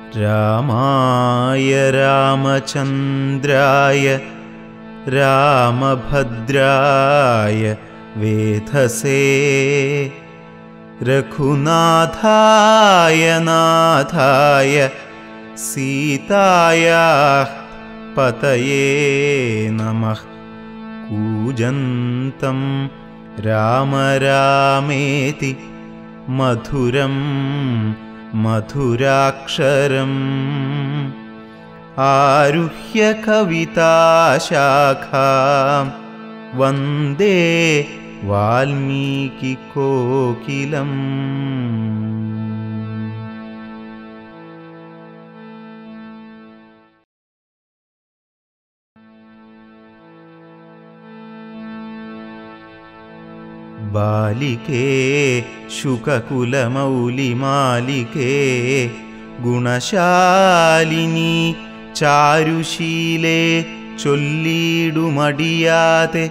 രാമായ രാമചന്ദ്രായ രാമഭദ്രായ വേധസേ രഘുനാഥായ നാഥായ സീതായാ പതയേ നമഃ കൂജന്തം രാമ രാമേതി മധുരം മധുരാക്ഷരം ആരുഹ്യ കവിതാശാഖാം വന്ദേ വാൽമീകി കോകിലം ബാലികേ ശുകകുലമൗലിമാലികേ ഗുണശാലിനി ചാരുശീലേ ചൊല്ലിടുമടിയാതെ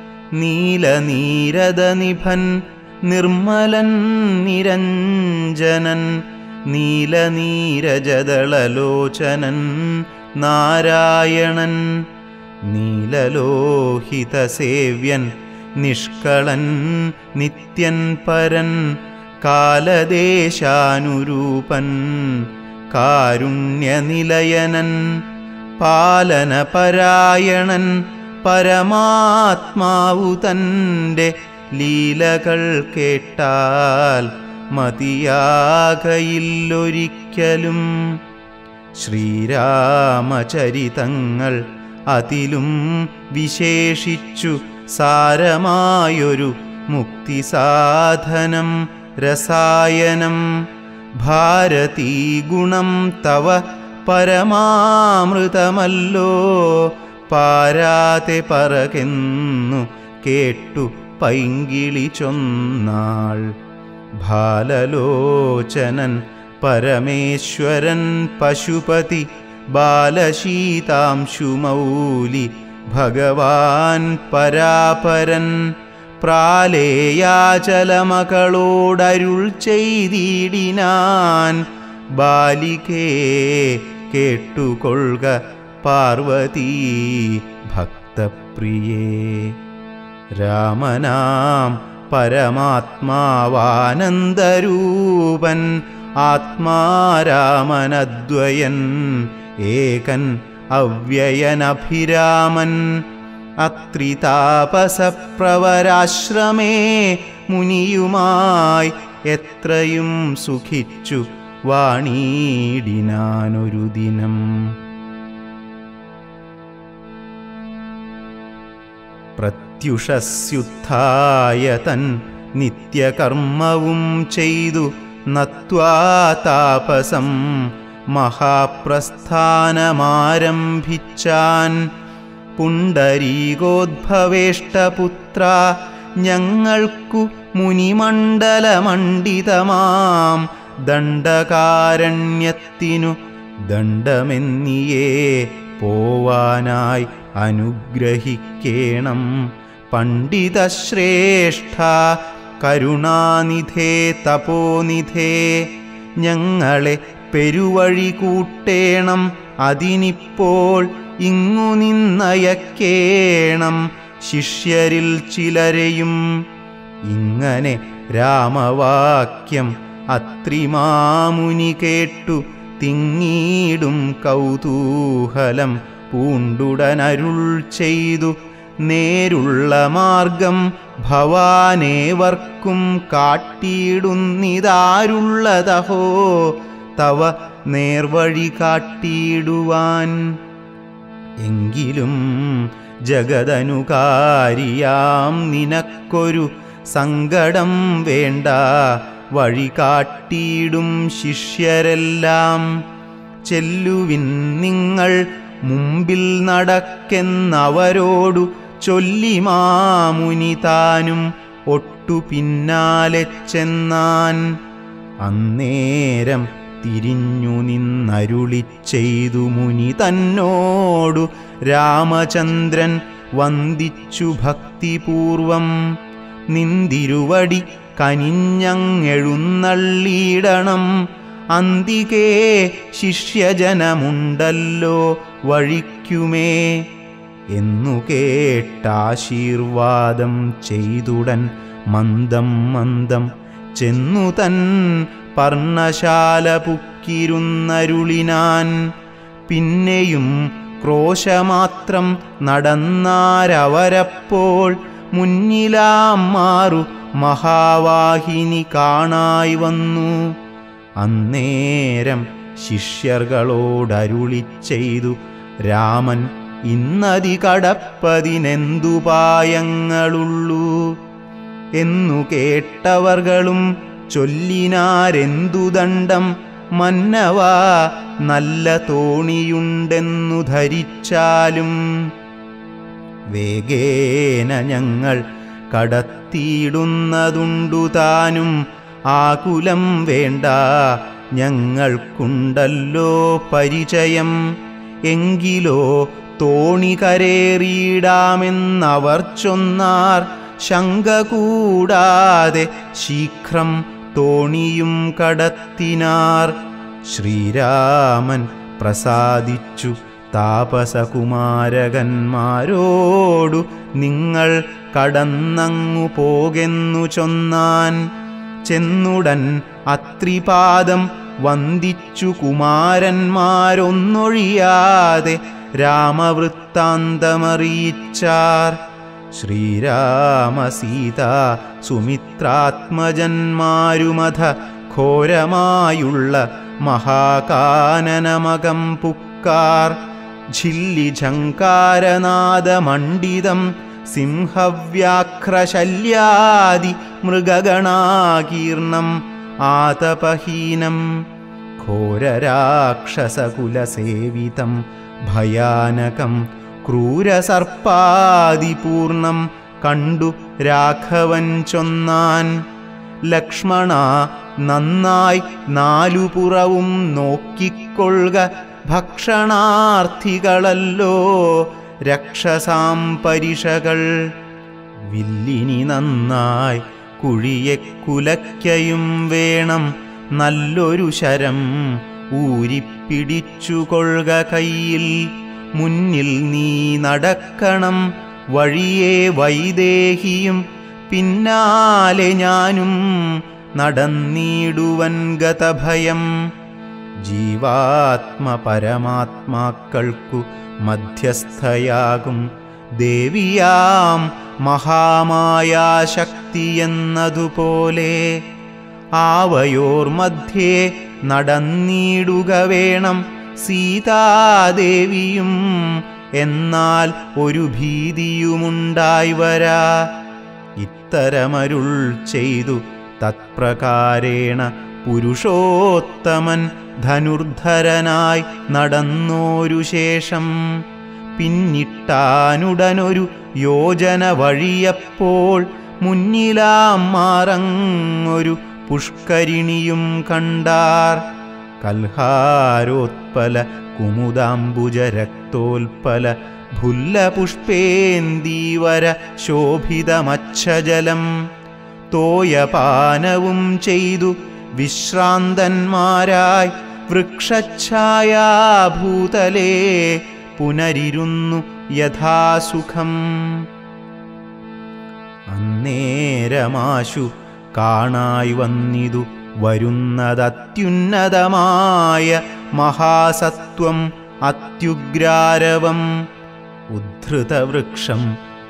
നീലനീരദനിഭൻ നിർമ്മലൻ നിരഞ്ജനൻ നീലനീരജദളലോചനൻ നാരായണൻ നീലലോഹിതസേവ്യൻ നിഷ്കളൻ നിത്യൻ പരൻ കാലദേശാനുരൂപൻ കാരുണ്യനിലയനൻ പാലനപരായണൻ പരമാത്മാവു തൻ്റെ ലീലകൾ കേട്ടാൽ മതിയാകയില്ലൊരിക്കലും ശ്രീരാമചരിതങ്ങൾ അതിലും വിശേഷിച്ചു സാരമായൊരു മുക്തിസാധനം രസായനം ഭാരതീ ഗുണം തവ പരമാമൃതമല്ലോ പാരാതെ പറകെന്നു കേട്ടു പൈങ്കിളി ചൊന്നാൾ ബാലലോചനൻ പരമേശ്വരൻ പശുപതി ബാലശീതാംശുമൗലി ഭഗവാൻ പരാപരൻ പ്രാലേയാചലമകളോടരുൾ ചെയ്തിടിനാൻ ബാലികേ കേട്ടുകൊള്ളുക പാർവതീ ഭക്തപ്രിയേ രാമനാം പരമാത്മാവാനന്ദരൂപൻ ആത്മാരാമനദ്വയൻ ഏകൻ അവ്യയനഭിരാമൻ അത്രിതാപസപ്രവരാശ്രമേ മുനിയുമായി എത്രയും സുഖിച്ചു വാണീടിനാനൊരു ദിനം പ്രത്യുഷസ്യുത്ഥായ തൻ നിത്യകർമ്മവും ചെയ്തു നത്വാ താപസം മഹാപ്രസ്ഥാനമാരംഭിച്ചാൻ പുണ്ടരീകോദ്ഭവേഷ്ടപുത്ര ഞങ്ങൾക്കു മുനിമണ്ഡലമണ്ഡിതമാം ദണ്ഡകാരണ്യത്തിനു ദണ്ഡമെന്നിയേ പോവാനായി അനുഗ്രഹിക്കേണം പണ്ഡിതശ്രേഷ്ഠ കരുണാനിധേ തപോനിധേ ഞങ്ങളെ പെരുവഴി കൂട്ടേണം അതിനിപ്പോൾ ഇങ്ങു നിന്നയക്കേണം ശിഷ്യരിൽ ചിലരെയും ഇങ്ങനെ രാമവാക്യം അത്രിമാമുനി കേട്ടു തിങ്ങീടും കൗതൂഹലം പൂണ്ടുടനരുൾ ചെയ്തു നേരുള്ള മാർഗം ഭവാനേവർക്കും കാട്ടിയിടുന്നിതാരുള്ളതഹോ തവ നേർവഴി കാട്ടിയിടുവാൻ എങ്കിലും ജഗതനുകാരിയാം നിനക്കൊരു സങ്കടം വേണ്ട വഴി കാട്ടിയിടും ശിഷ്യരെല്ലാം ചെല്ലുവിൻ നിങ്ങൾ മുമ്പിൽ നടക്കെന്നവരോടു ചൊല്ലി മാമുനി താനും ഒട്ടു പിന്നാലെ ചെന്നാൻ അന്നേരം തിരിഞ്ഞു നിന്നരുളി ചെയ്തു മുനി തന്നോടു രാമചന്ദ്രൻ വന്ദിച്ചു ഭക്തിപൂർവം നിന്തിരുവടി കനിഞ്ഞങ്ങെഴുന്നള്ളിയിടണം അന്തികേ ശിഷ്യജനമുണ്ടല്ലോ വഴിക്കുമേ എന്നു കേട്ടാശീർവാദം ചെയ്തുടൻ മന്ദം മന്ദം ചെന്നു തൻ പർണശാല പുക്കിരുന്നരുളിനാൻ പിന്നെയും ക്രോശമാത്രം നടന്നാരവരപ്പോൾ മുന്നിലാം മാറു മഹാവാഹിനി കാണായി വന്നു അന്നേരം ശിഷ്യർകളോടരുളി ചെയ്തു രാമൻ ഇന്നതി കടപ്പതിനെന്തുപായങ്ങളുള്ളൂ എന്നു കേട്ടവർകളും ചൊല്ലിനാരെന്തു ദണ്ഡം മന്നവ നല്ല തോണിയുണ്ടെന്നു ധരിച്ചാലും വേഗേന ഞങ്ങൾ കടത്തിയിടുന്നതുണ്ടു താനും ആകുലം വേണ്ട ഞങ്ങൾക്കുണ്ടല്ലോ പരിചയം എങ്കിലോ തോണി കരേറിയിടാമെന്നവർ ചൊന്നാർ ശങ്ക കൂടാതെ ശീഘ്രം തോണിയും കടത്തിനാർ ശ്രീരാമൻ പ്രസാദിച്ചു താപസകുമാരകന്മാരോടു നിങ്ങൾ കടന്നങ്ങു പോകെന്നു ചൊന്നാൻ ചെന്നുടൻ അത്രിപാദം വന്ദിച്ചു കുമാരന്മാരൊന്നൊഴിയാതെ രാമവൃത്താന്തമറിയിച്ചാർ ശ്രീരാമസീത സുമിത്രാത്മജന്മാരുമധ ഘോരമായുള്ള മഹാകാനനമകം പുക്കാർ ഝില്ലിഝങ്കാരനാദമണ്ഡിതം സിംഹവ്യാഘ്രശല്യാദി മൃഗഗണാകീർണം ആതപഹീനം ഘോരരാക്ഷസകുലസേവിതം ഭയാനകം ക്രൂരസർപ്പാദിപൂർണം കണ്ടു രാഘവൻ ചൊന്നാൻ ലക്ഷ്മണ നന്നായി നാലുപുറവും നോക്കിക്കൊള്ളുക ഭക്ഷണാർത്ഥികളല്ലോ രക്ഷസാം പരിഷകൾ വില്ലിനി നന്നായി കുഴിയെ കുലയ്ക്കയും വേണം നല്ലൊരു ശരം ഊരിപ്പിടിച്ചുകൊള്ളുക കയ്യിൽ മുന്നിൽ നീ നടക്കണം വഴിയെ വൈദേഹിയും പിന്നാലെ ഞാനും നടന്നിടുവൻ ഗതഭയം ജീവാത്മ പരമാത്മാക്കൾക്കു മധ്യസ്ഥയാകും ദേവിയാം മഹാമായാശക്തി എന്നതുപോലെ ആവയോർ മധ്യേ നടന്നിടുക വേണം സീതാദേവിയും എന്നാൽ ഒരു ഭീതിയുമുണ്ടായി വരാ ഇത്തരമരുൾ ചെയ്തു തത്പ്രകാരേണ പുരുഷോത്തമൻ ധനുർധരനായി നടന്നോരു ശേഷം പിന്നിട്ടാനുടനൊരു യോജന വഴിയപ്പോൾ മുന്നിലാം മാറങ്ങൊരു പുഷ്കരിണിയും കണ്ടാർ കൽഹാരോത്പല കുമുദാംബുജ രക്തോൽപല ഭുല്ലപുഷ്പേന്ദീവര ശോഭിതമച്ഛജലം തോയപാനവും ചെയ്തു വിശ്രാന്തന്മാരായി വൃക്ഷഛായാഭൂതലേ പുനരിരുന്നു യഥാസുഖം അന്നേരമാശു കാണായി വന്നിതു വരുന്നതത്യുന്നതമായ മഹാസത്വം അത്യുഗ്രാരവം ഉദ്ധൃതവൃക്ഷം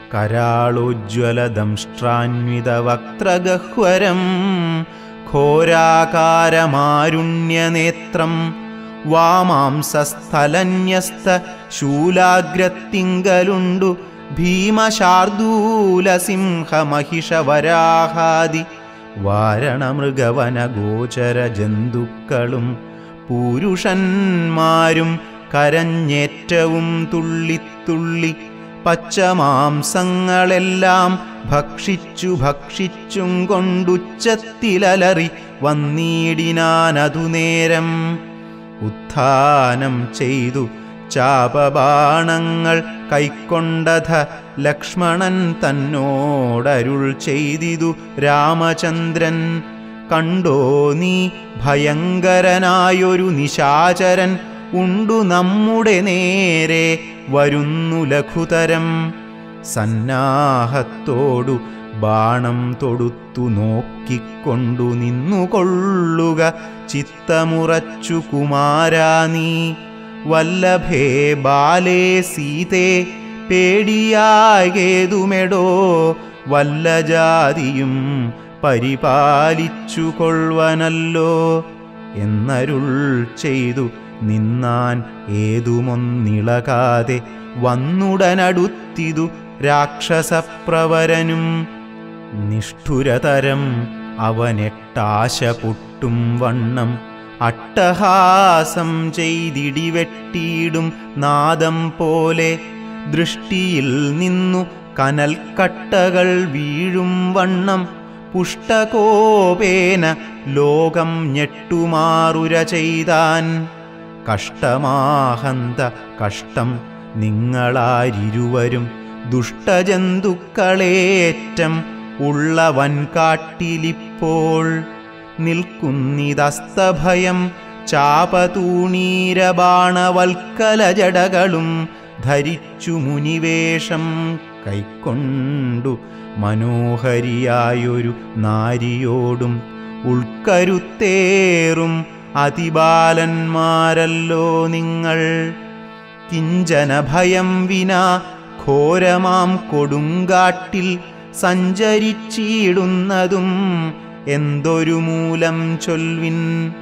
കരാളോജ്വലദംഷ്ട്രാന്വിതവക്ത്രഗഹ്വരം ഘോരാകാരമാരുണ്യനേത്രം വാമാംസസ്ഥലന്യസ്ത ശൂലാഗ്രത്തിങ്കലുണ്ടു ഭീമശാർദൂലസിംഹമഹിഷവരാഹാദി വാരണമൃഗവനഗോചര ജന്തുക്കളും പുരുഷന്മാരും കരഞ്ഞേറ്റവും തുള്ളിത്തുള്ളി പച്ചമാംസങ്ങളെല്ലാം ഭക്ഷിച്ചു ഭക്ഷിച്ചും കൊണ്ടുച്ചത്തിലലറി വന്നിടിനാനതു നേരം ഉത്ഥാനം ചെയ്തു ചാപബാണങ്ങൾ കൈക്കൊണ്ടഥ ലക്ഷ്മണൻ തന്നോടരുൾ ചെയ്തിതു രാമചന്ദ്രൻ കണ്ടോ നീ ഭയങ്കരനായൊരു നിശാചരൻ ഉണ്ടു നമ്മുടെ നേരെ വരുന്നു ലഘുതരം സന്നാഹത്തോടു ബാണം തൊടുത്തു നോക്കിക്കൊണ്ടു നിന്നുകൊള്ളുക ചിത്തമുറച്ചു കുമാരാ നീ വല്ലഭേ ബാലേ സീതേ പേടിയാകേതുമെടോ വല്ല ജാതിയും പരിപാലിച്ചു കൊള്ളുവനല്ലോ എന്നരുൾ ചെയ്തു നിന്നാൻ ഏതുമൊന്നിളകാതെ വന്നുടനടുത്തിതു രാക്ഷസപ്രവരനും നിഷ്ഠുരതരം അവനെട്ടാശ പൊട്ടും വണ്ണം അട്ടഹാസം ചെയ്തിടിവെട്ടിയിടും നാദം പോലെ ദൃഷ്ടിയിൽ നിന്നു കനൽക്കട്ടകൾ വീഴും വണ്ണം പുഷ്ടകോപേന ലോകം ഞെട്ടുമാറുര ചെയ്താൻ കഷ്ടമാഹന്ത കഷ്ടം നിങ്ങളാരിരുവരും ദുഷ്ടജന്തുക്കളേറ്റം ഉള്ള വൻകാട്ടിലിപ്പോൾ നിൽക്കുന്നിതസ്തഭയം ചാപതൂണീരബാണവൽക്കലജടകളും ധരിച്ചു മുനിവേഷം കൈക്കൊണ്ടു മനോഹരിയായൊരു നാരിയോടും ഉൾക്കരുത്തേറും അതിബാലന്മാരല്ലോ നിങ്ങൾ കിഞ്ചന ഭയം വിനാ ഘോരമാം കൊടുങ്കാട്ടിൽ സഞ്ചരിച്ചിടുന്നതും എന്തൊരു മൂലം ചൊൽവിൻ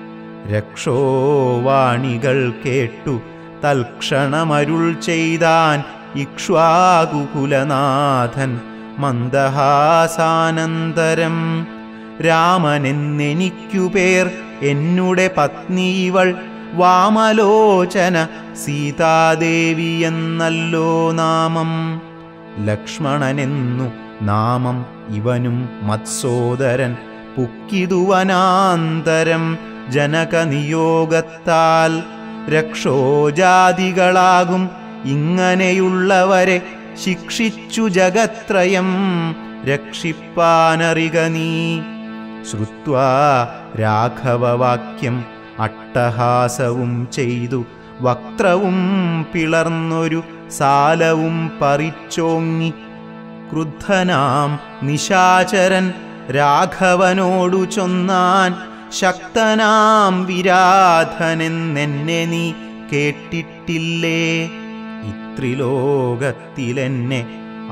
രക്ഷോവാണികൾ കേട്ടു തൽക്ഷണമരുൾ ചെയ്താൻ ഇക്ഷ്വാകുകുലനാഥൻ മന്ദഹാസാനന്തരം രാമനെന്നെനിക്കു പേർ എന്നുടെ പത്നി ഇവൾ വാമലോചന സീതാദേവി എന്നല്ലോ നാമം ലക്ഷ്മണനെന്നു നാമം ഇവനും മത്സോദരൻ പുക്കിതുവനാന്തരം ജനകനിയോഗത്താൽ രക്ഷോജാതികളാകും ഇങ്ങനെയുള്ളവരെ ശിക്ഷിച്ചു ജഗത്രയം രക്ഷിപ്പാനറിക നീ ശ്രുത്വാ രാഘവവാക്യം അട്ടഹാസവും ചെയ്തു വക്രവും പിളർന്നൊരു സാലവും പറിച്ചോങ്ങി ക്രുദ്ധനാം നിശാചരൻ രാഘവനോടു ചൊന്നാൻ ശക്തനാം വിരാധനെന്നെന്നെ നീ കേട്ടിട്ടില്ലേ ഇത്രിലോകത്തിലെന്നെ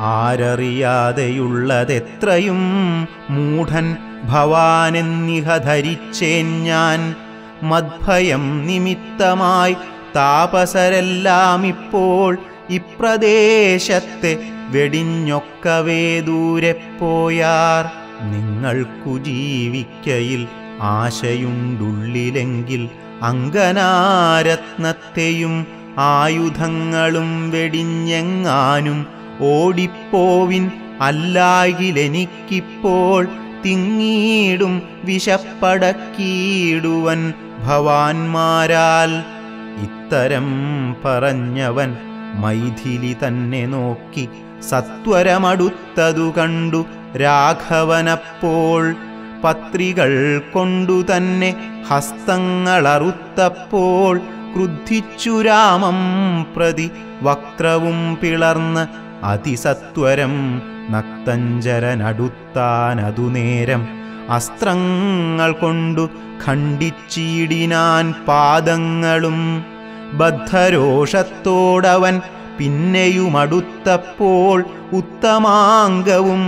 ആരറിയാതെയുള്ളതെത്രയും മൂഢൻ ഭവാനെന്നിഹ ധരിച്ചേൻ ഞാൻ മദ്ഭയം നിമിത്തമായി താപസരെല്ലാം ഇപ്പോൾ ഇപ്രദേശത്തെ വെടിഞ്ഞൊക്കവേ ദൂരെ പോയാർ നിങ്ങൾക്കു ജീവിക്കയിൽ ആശയുണ്ടുള്ളിലെങ്കിൽ അങ്കനാരത്നത്തെയും ആയുധങ്ങളും വെടിഞ്ഞെങ്ങാനും ഓടിപ്പോവിൻ അല്ലായിലെനിക്കിപ്പോൾ തിങ്ങീടും വിശപ്പടക്കിയിടുവൻ ഭവാന്മാരാൽ ഇത്തരം പറഞ്ഞവൻ മൈഥിലി തന്നെ നോക്കി സത്വരമടുത്തതു കണ്ടു രാഘവനപ്പോൾ പത്രികൾ കൊണ്ടു തന്നെ ഹസ്തങ്ങളറുത്തപ്പോൾ ക്രുദ്ധിച്ചു രാമം പ്രതി വക്രവും പിളർന്ന് അതിസത്വരം നക്തഞ്ചരനടുത്താനതു നേരം അസ്ത്രങ്ങൾ കൊണ്ടു ഖണ്ഡിച്ചിടിനാൻ പാദങ്ങളും ബദ്ധരോഷത്തോടവൻ പിന്നെയുമടുത്തപ്പോൾ ഉത്തമാംഗവും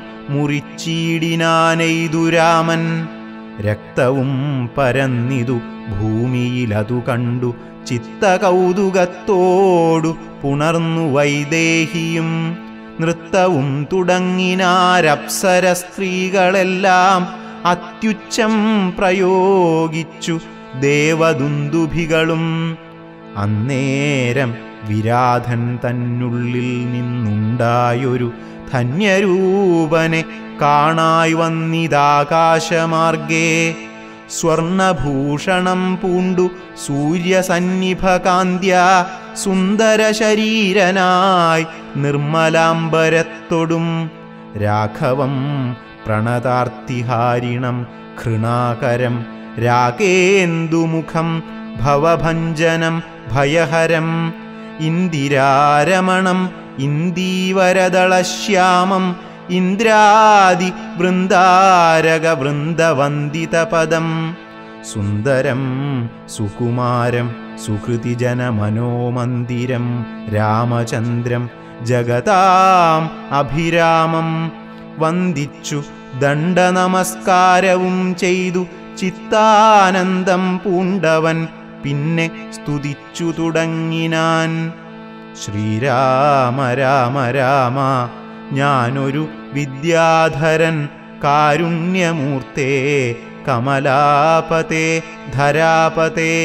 മുറിച്ചീടിനാനെയ്തുരാമൻ രക്തവും പരന്നിതു ഭൂമിയിലതു കണ്ടു ചിത്തകൗതുകത്തോടു പുണർന്നു വൈദേഹിയും നൃത്തവും തുടങ്ങിനാരപ്സര സ്ത്രീകളെല്ലാം അത്യുച്ചം പ്രയോഗിച്ചു ദേവദുന്ദുഭികളും അന്നേരം വിരാധൻ തന്നുള്ളിൽ നിന്നുണ്ടായൊരു ധന്യരൂപനെ കാണായി വന്നിതാകാശമാർഗേ സ്വർണഭൂഷണം പൂണ്ടു സൂര്യസന്നിഭകാന്ത്യ സുന്ദര ശരീരനായി നിർമ്മലാംബരത്തൊടും രാഘവം പ്രണതാർത്തിഹാരിണം ഘൃണാകരം രാഗേന്ദുമുഖം ഭവഭഞ്ജനം ഭയഹരം ഇന്ദിരാരമണം ഇന്ദീവരദളശ്യാമം ഇന്ദ്രാദി വൃന്ദാരക വൃന്ദവന്ദിതപദം സുന്ദരം സുകുമാരം സുഹൃതിജനമനോമന്ദിരം രാമചന്ദ്രം ജഗതാം അഭിരാമം വന്ദിച്ചു ദണ്ഡനമസ്കാരവും ചെയ്തു ചിത്താനന്ദം പൂണ്ടവൻ പിന്നെ സ്തുതിച്ചു തുടങ്ങിനാൻ ശ്രീരാമ രാമ രാമ ഞാനൊരു വിദ്യാധരൻ കാരുണ്യമൂർത്തേ കമലാപതേ ധരാപതേ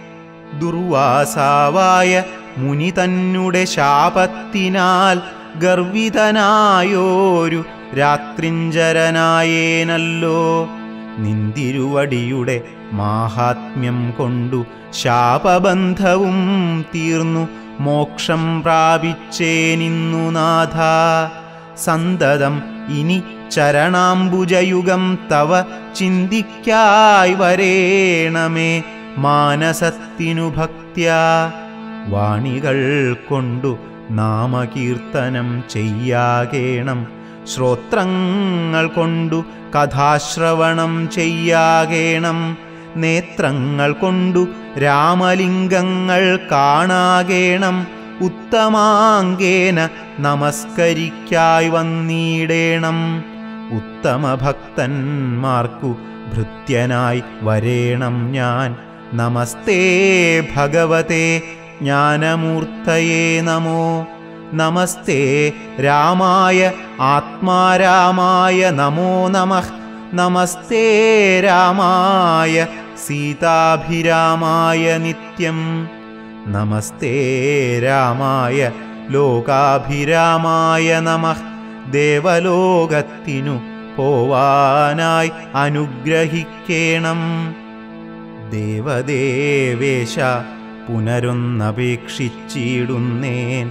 ദുർവാസാവായ മുനി തന്നെ ശാപത്തിനാൽ ഗർവിതനായോരു രാത്രിഞ്ചരനായേനല്ലോ നിന്തിരുവടിയുടെ മാഹാത്മ്യം കൊണ്ടു ശാപബന്ധവും തീർന്നു മോക്ഷം പ്രാപിച്ചേനിന്നു നാഥ സന്തതം ഇനി ചരണാംബുജയുഗം തവ ചിന്തിക്കായി വരേണമേ മാനസത്തിനു ഭക്ത്യാ വാണികൾ കൊണ്ടു നാമകീർത്തനം ചെയ്യാകേണം ശ്രോത്രങ്ങൾ കൊണ്ടു കഥാശ്രവണം ചെയ്യാകേണം നേത്രങ്ങൾ കൊണ്ടു രാമലിംഗങ്ങൾ കാണാകേണം ഉത്തമാങ്കേന നമസ്കരിക്കായി വന്നിടേണം ഉത്തമ ഭക്തന്മാർക്കു ഭൃത്യനായി വരേണം ഞാൻ നമസ്തേ ഭഗവതേ ജ്ഞാനമൂർത്തയേ നമോ നമസ്തേ രാമായ ആത്മാരാമായ നമോ നമഃ നമസ്തേ രാമായ സീതാഭിരാമായ നിത്യം നമസ്തേ രാമായ ലോകാഭിരാമായ നമഃ ദേവലോകത്തിനു പോവാനായി അനുഗ്രഹിക്കേണം ദേവദേവേശ പുനരൊന്നപേക്ഷിച്ചിടുന്നേൻ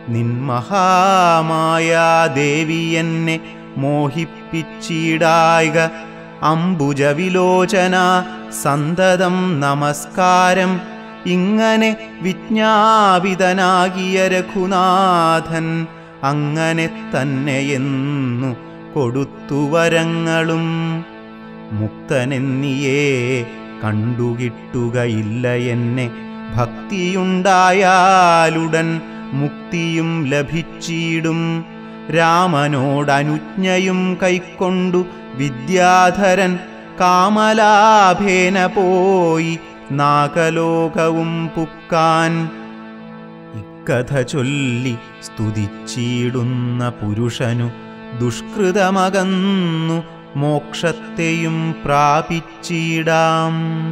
നിൻമഹാമായാദേവി എന്നെ മോഹിപ്പിച്ചിടായിക അംബുജവിലോചന സന്തതം നമസ്കാരം ഇങ്ങനെ വിജ്ഞാപിതനാകിയ രഘുനാഥൻ അങ്ങനെ തന്നെയെന്നു കൊടുത്തു വരങ്ങളും മുക്തനെന്നിയേ കണ്ടുകിട്ടുകയില്ല എന്നെ ഭക്തിയുണ്ടായാലുടൻ മുക്തിയും ലഭിച്ചിടും രാമനോടനുജ്ഞയും കൈക്കൊണ്ടു വിദ്യാധരൻ കാമലാഭേന പോയി നാഗലോകവും പുക്കാൻ ഇക്കഥ ചൊല്ലി സ്തുതിച്ചിടുന്ന പുരുഷനു ദുഷ്കൃതമകന്നു മോക്ഷത്തെയും പ്രാപിച്ചിടാം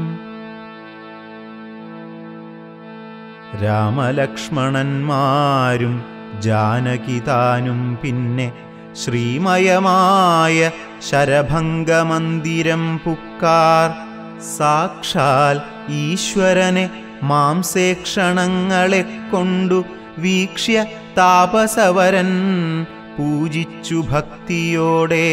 രാമലക്ഷ്മണന്മാരും ജാനകിതാനും പിന്നെ ശ്രീമയമായ ശരഭംഗമന്ദിരം പുക്കാർ സാക്ഷാൽ ഈശ്വരനെ മാംസേക്ഷണങ്ങളെ കൊണ്ടു വീക്ഷ്യ താപസവരൻ പൂജിച്ചു ഭക്തിയോടെ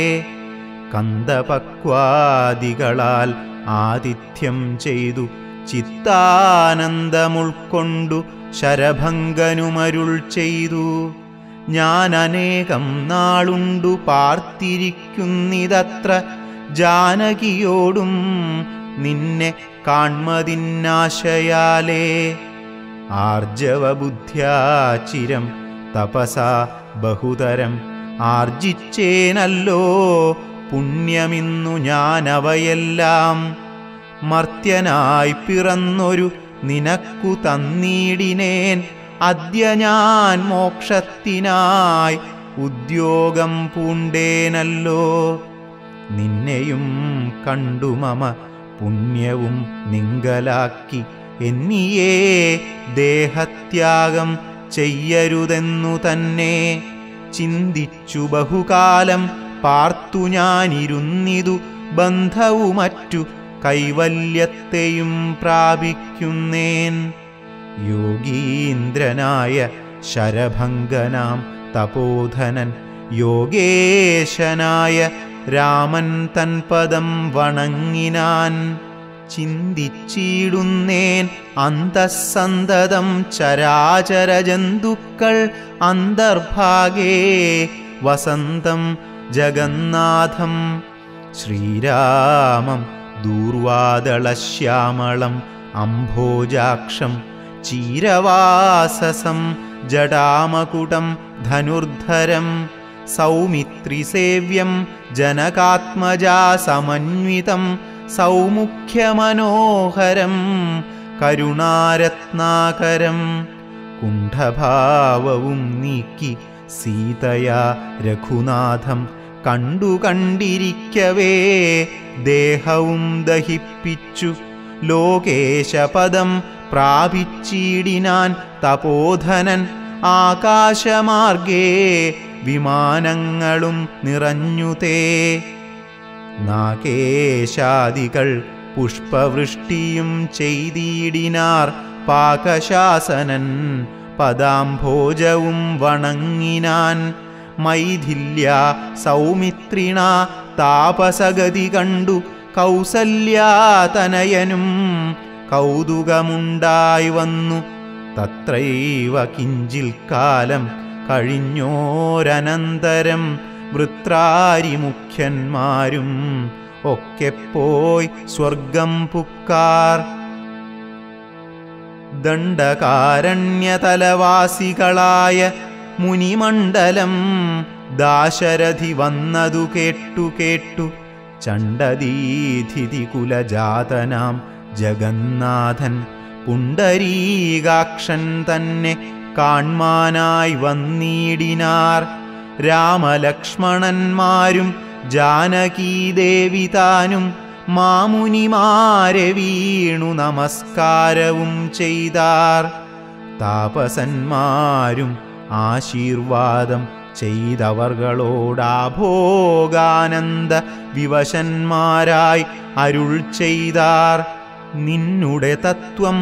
കന്ദപക്വാദികളാൽ ആതിഥ്യം ചെയ്തു ചിത്താനന്ദമുൾക്കൊണ്ടു ശരഭംഗനുമരുൾ ചെയ്തു ഞാൻ അനേകം നാളുണ്ടു പാർത്തിരിക്കുന്നിതത്ര ജാനകിയോടും നിന്നെ കാൺമതിന്നാശയാലേ ആർജവബുദ്ധ്യാചിരം തപസാ ബഹുതരം ആർജിച്ചേനല്ലോ പുണ്യമിന്നു ഞാനവയെല്ലാം മർത്യനായി പിറന്നൊരു നിനക്കു തന്നീടിനേൻ അദ്യ ഞാൻ മോക്ഷത്തിനായി ഉദ്യോഗം പൂണ്ടേനല്ലോ നിന്നെയും കണ്ടു മമ പുണ്യവും നിങ്കലാക്കി എന്നിയേ ദേഹത്യാഗം ചെയ്യരുതെന്നു തന്നെ ചിന്തിച്ചു ബഹുകാലം പാർത്തു ഞാനിരുന്നിതു ബന്ധവുമറ്റു കൈവല്യത്തെയും പ്രാപിക്കുന്നേൻ യോഗീന്ദ്രനായ ശരഭംഗനാം തപോധനൻ യോഗേശനായ രാമൻ തൻപദം വണങ്ങിനാൻ ചിന്തിച്ചിടുന്നേൻ അന്തസ്സന്തതം ചരാചര ജന്തുക്കൾ അന്തർഭാഗേ വസന്തം ജഗന്നാഥം ശ്രീരാമം ദൂർവാദളശ്യാമളം അംഭോജാക്ഷം ചീരവാസസം ജടാമകുടം ധനുർധരം സൗമിത്രിസേവ്യം ജനകാത്മജാ സമന്വിതം സൗമുഖ്യമനോഹരം കരുണാരത്നാകരം കുണ്ഠഭാവവും നീക്കി സീതയാ രഘുനാഥം കണ്ടു കണ്ടിരിക്കവേ ദേഹവും ദഹിപ്പിച്ചു ലോകേശപദം പ്രാപിച്ചിടിനാൻ തപോധനൻ ആകാശമാർഗേ വിമാനങ്ങളും നിറഞ്ഞുതേ നാഗേശാദികൾ പുഷ്പവൃഷ്ടിയും ചെയ്തിടിനാർ പാകശാസനൻ പദാംഭോജവും വണങ്ങിനാൻ മൈഥില്യ സൗമിത്രിണ താപസഗതി കണ്ടു കൗസല്യാതനയനും കൗതുകമുണ്ടായി വന്നു തത്രൈവ കിഞ്ചിൽ കാലം കഴിഞ്ഞോരനന്തരം വൃത്രാരിമുഖ്യന്മാരും ഒക്കെ പോയി സ്വർഗം പുക്കാർ ദണ്ഡകാരണ്യതലവാസികളായ മുനിമണ്ഡലം ദാശരഥി വന്നതു കേട്ടു കേട്ടു ചണ്ഡദീധിതി കുലജാതനാം ജഗന്നാഥൻ പുണ്ടരീകാക്ഷൻ തന്നെ കാൺമാനായി വന്നിടിനാർ രാമലക്ഷ്മണന്മാരും ജാനകീദേവി താനും മാമുനിമാരെ വീണു നമസ്കാരവും ചെയ്താർ താപസന്മാരും ആശീർവാദം ചെയ്തവർകളോടാഭോഗാനന്ദ വിവശന്മാരായി അരുൾ ചെയ്താർ നിന്നുടെ തത്വം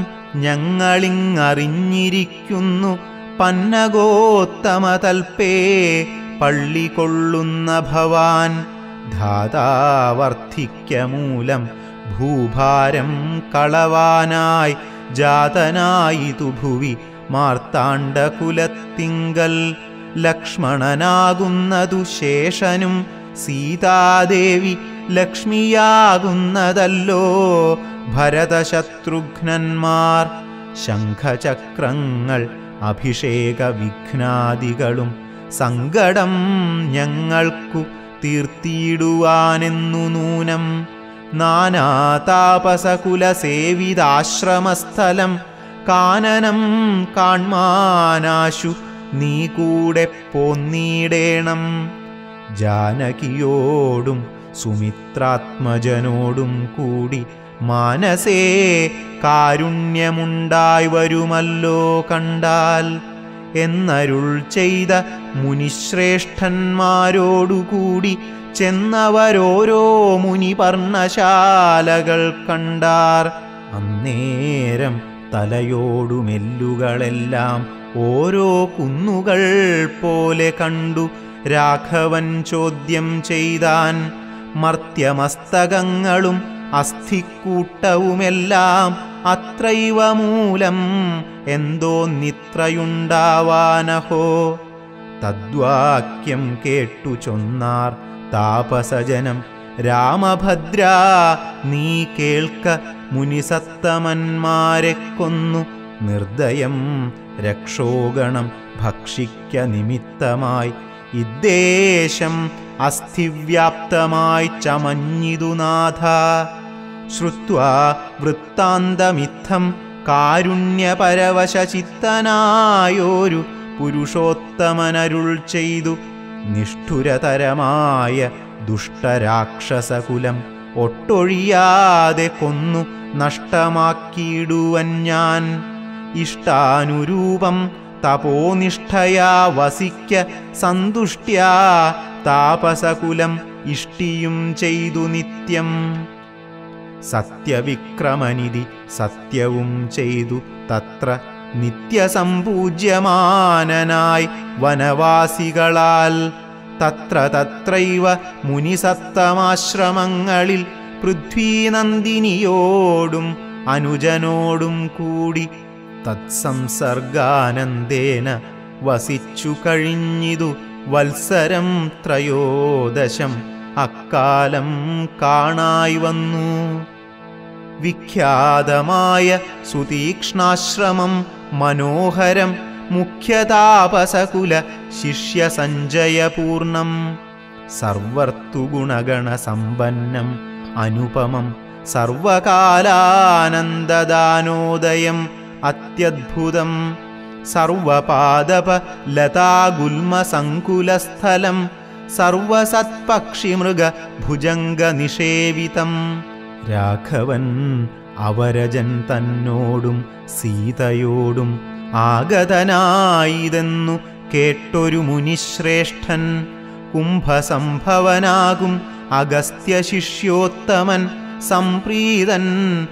ഞങ്ങളിങ്ങറിഞ്ഞിരിക്കുന്നു പന്നഗോത്തമതൽപ്പേ പള്ളി കൊള്ളുന്ന ഭവാൻ ധാതാവർദ്ധിക്യമൂലം ഭൂഭാരം കളവാനായി ജാതനായിതു ഭുവി മാർത്താണ്ഡകുലത്തിങ്കൽ ലക്ഷ്മണനാകുന്നതു ശേഷനും സീതാദേവി ലക്ഷ്മിയാകുന്നതല്ലോ ഭരതശത്രുഘ്നന്മാർ ശംഖചക്രങ്ങൾ അഭിഷേക വിഘ്നാദികളും സങ്കടം ഞങ്ങൾക്കു തീർത്തിയിടുവാനെന്നു നൂനം നാനാതാപസകുലസേവിതാശ്രമസ്ഥലം കാനനം കാൺമാനാശു നീ കൂടെ പോന്നീടേണം ജാനകിയോടും സുമിത്രാത്മജനോടും കൂടി മാനസേ കാരുണ്യമുണ്ടായി വരുമല്ലോ കണ്ടാൽ എന്നരുൾ ചെയ്ത മുനിശ്രേഷ്ഠന്മാരോടുകൂടി ചെന്നവരോരോ മുനി പർണശാലകൾ കണ്ടാർ അന്നേരം തലയോടുമെല്ലുകളെല്ലാം ഓരോ കുന്നുകൾ പോലെ കണ്ടു രാഘവൻ ചോദ്യം ചെയ്താൻ മർത്യമസ്തകങ്ങളും അസ്ഥിക്കൂട്ടവുമെല്ലാം അത്രൈവ മൂലം എന്തോ നിത്രയുണ്ടാവാനഹോ തദ്വാക്യം കേട്ടു ചൊന്നാർ താപസജനം രാമഭദ്ര നീ കേൾക്ക മുനിസത്തമന്മാരെ കൊന്നു നിർദ്ദയം രക്ഷോഗണം ഭക്ഷിക്ക നിമിത്തമായി ഇദ്ദേശം അസ്ഥിവ്യാപ്തമായി ചമഞ്ഞിതു നാഥ ശ്രുത്വാ വൃത്താന്തമിത്തം കാരുണ്യപരവശചിത്തനായോരു പുരുഷോത്തമനരുൾ ചെയ്തു നിഷ്ഠുരതരമായ ദുഷ്ടരാക്ഷസകുലം ഒട്ടൊഴിയാതെ കൊന്നു നഷ്ടമാക്കിയിടുവൻ ഞാൻ ഇഷ്ടാനുരൂപം തപോനിഷ്ഠയാ വസിക്ക സന്തുഷ്ട്യാ താപസകുലം ഇഷ്ടിയും ചെയ്തു നിത്യം സത്യവിക്രമനിധി സത്യവും ചെയ്തു തത്ര നിത്യസമ്പൂജ്യമാനനായി വനവാസികളാൽ തത്ര തത്രൈവ മുനിസത്തമാശ്രമങ്ങളിൽ പൃഥ്വീനന്ദിനിയോടും അനുജനോടും കൂടി തത്സംസർഗാനന്ദേന വസിച്ചു കഴിഞ്ഞിതു വത്സരം ത്രയോദശം അക്കാലം കാണായി വന്നു വിഖ്യാതമായ സുതീക്ഷ്ണാശ്രമം മനോഹരം മുഖ്യതാപസകുല ശിഷ്യസഞ്ജയപൂർണം സർവർത്തുഗുണഗണസമ്പന്നം അനുപമം സർവകാലാനന്ദദാനോദയം അത്യദ്ഭുതം സർവപാദപ ലതാഗുൽമസങ്കുലസ്ഥലം സർവസത്പക്ഷിമൃഗ ഭുജംഗനിഷേവിതം രാഘവൻ അവരജൻ തന്നോടും സീതയോടും ആഗതനായിതെന്നു കേട്ടൊരു മുനിശ്രേഷ്ഠൻ കുംഭസംഭവനാകും അഗസ്ത്യശിഷ്യോത്തമൻ സംപ്രീതൻ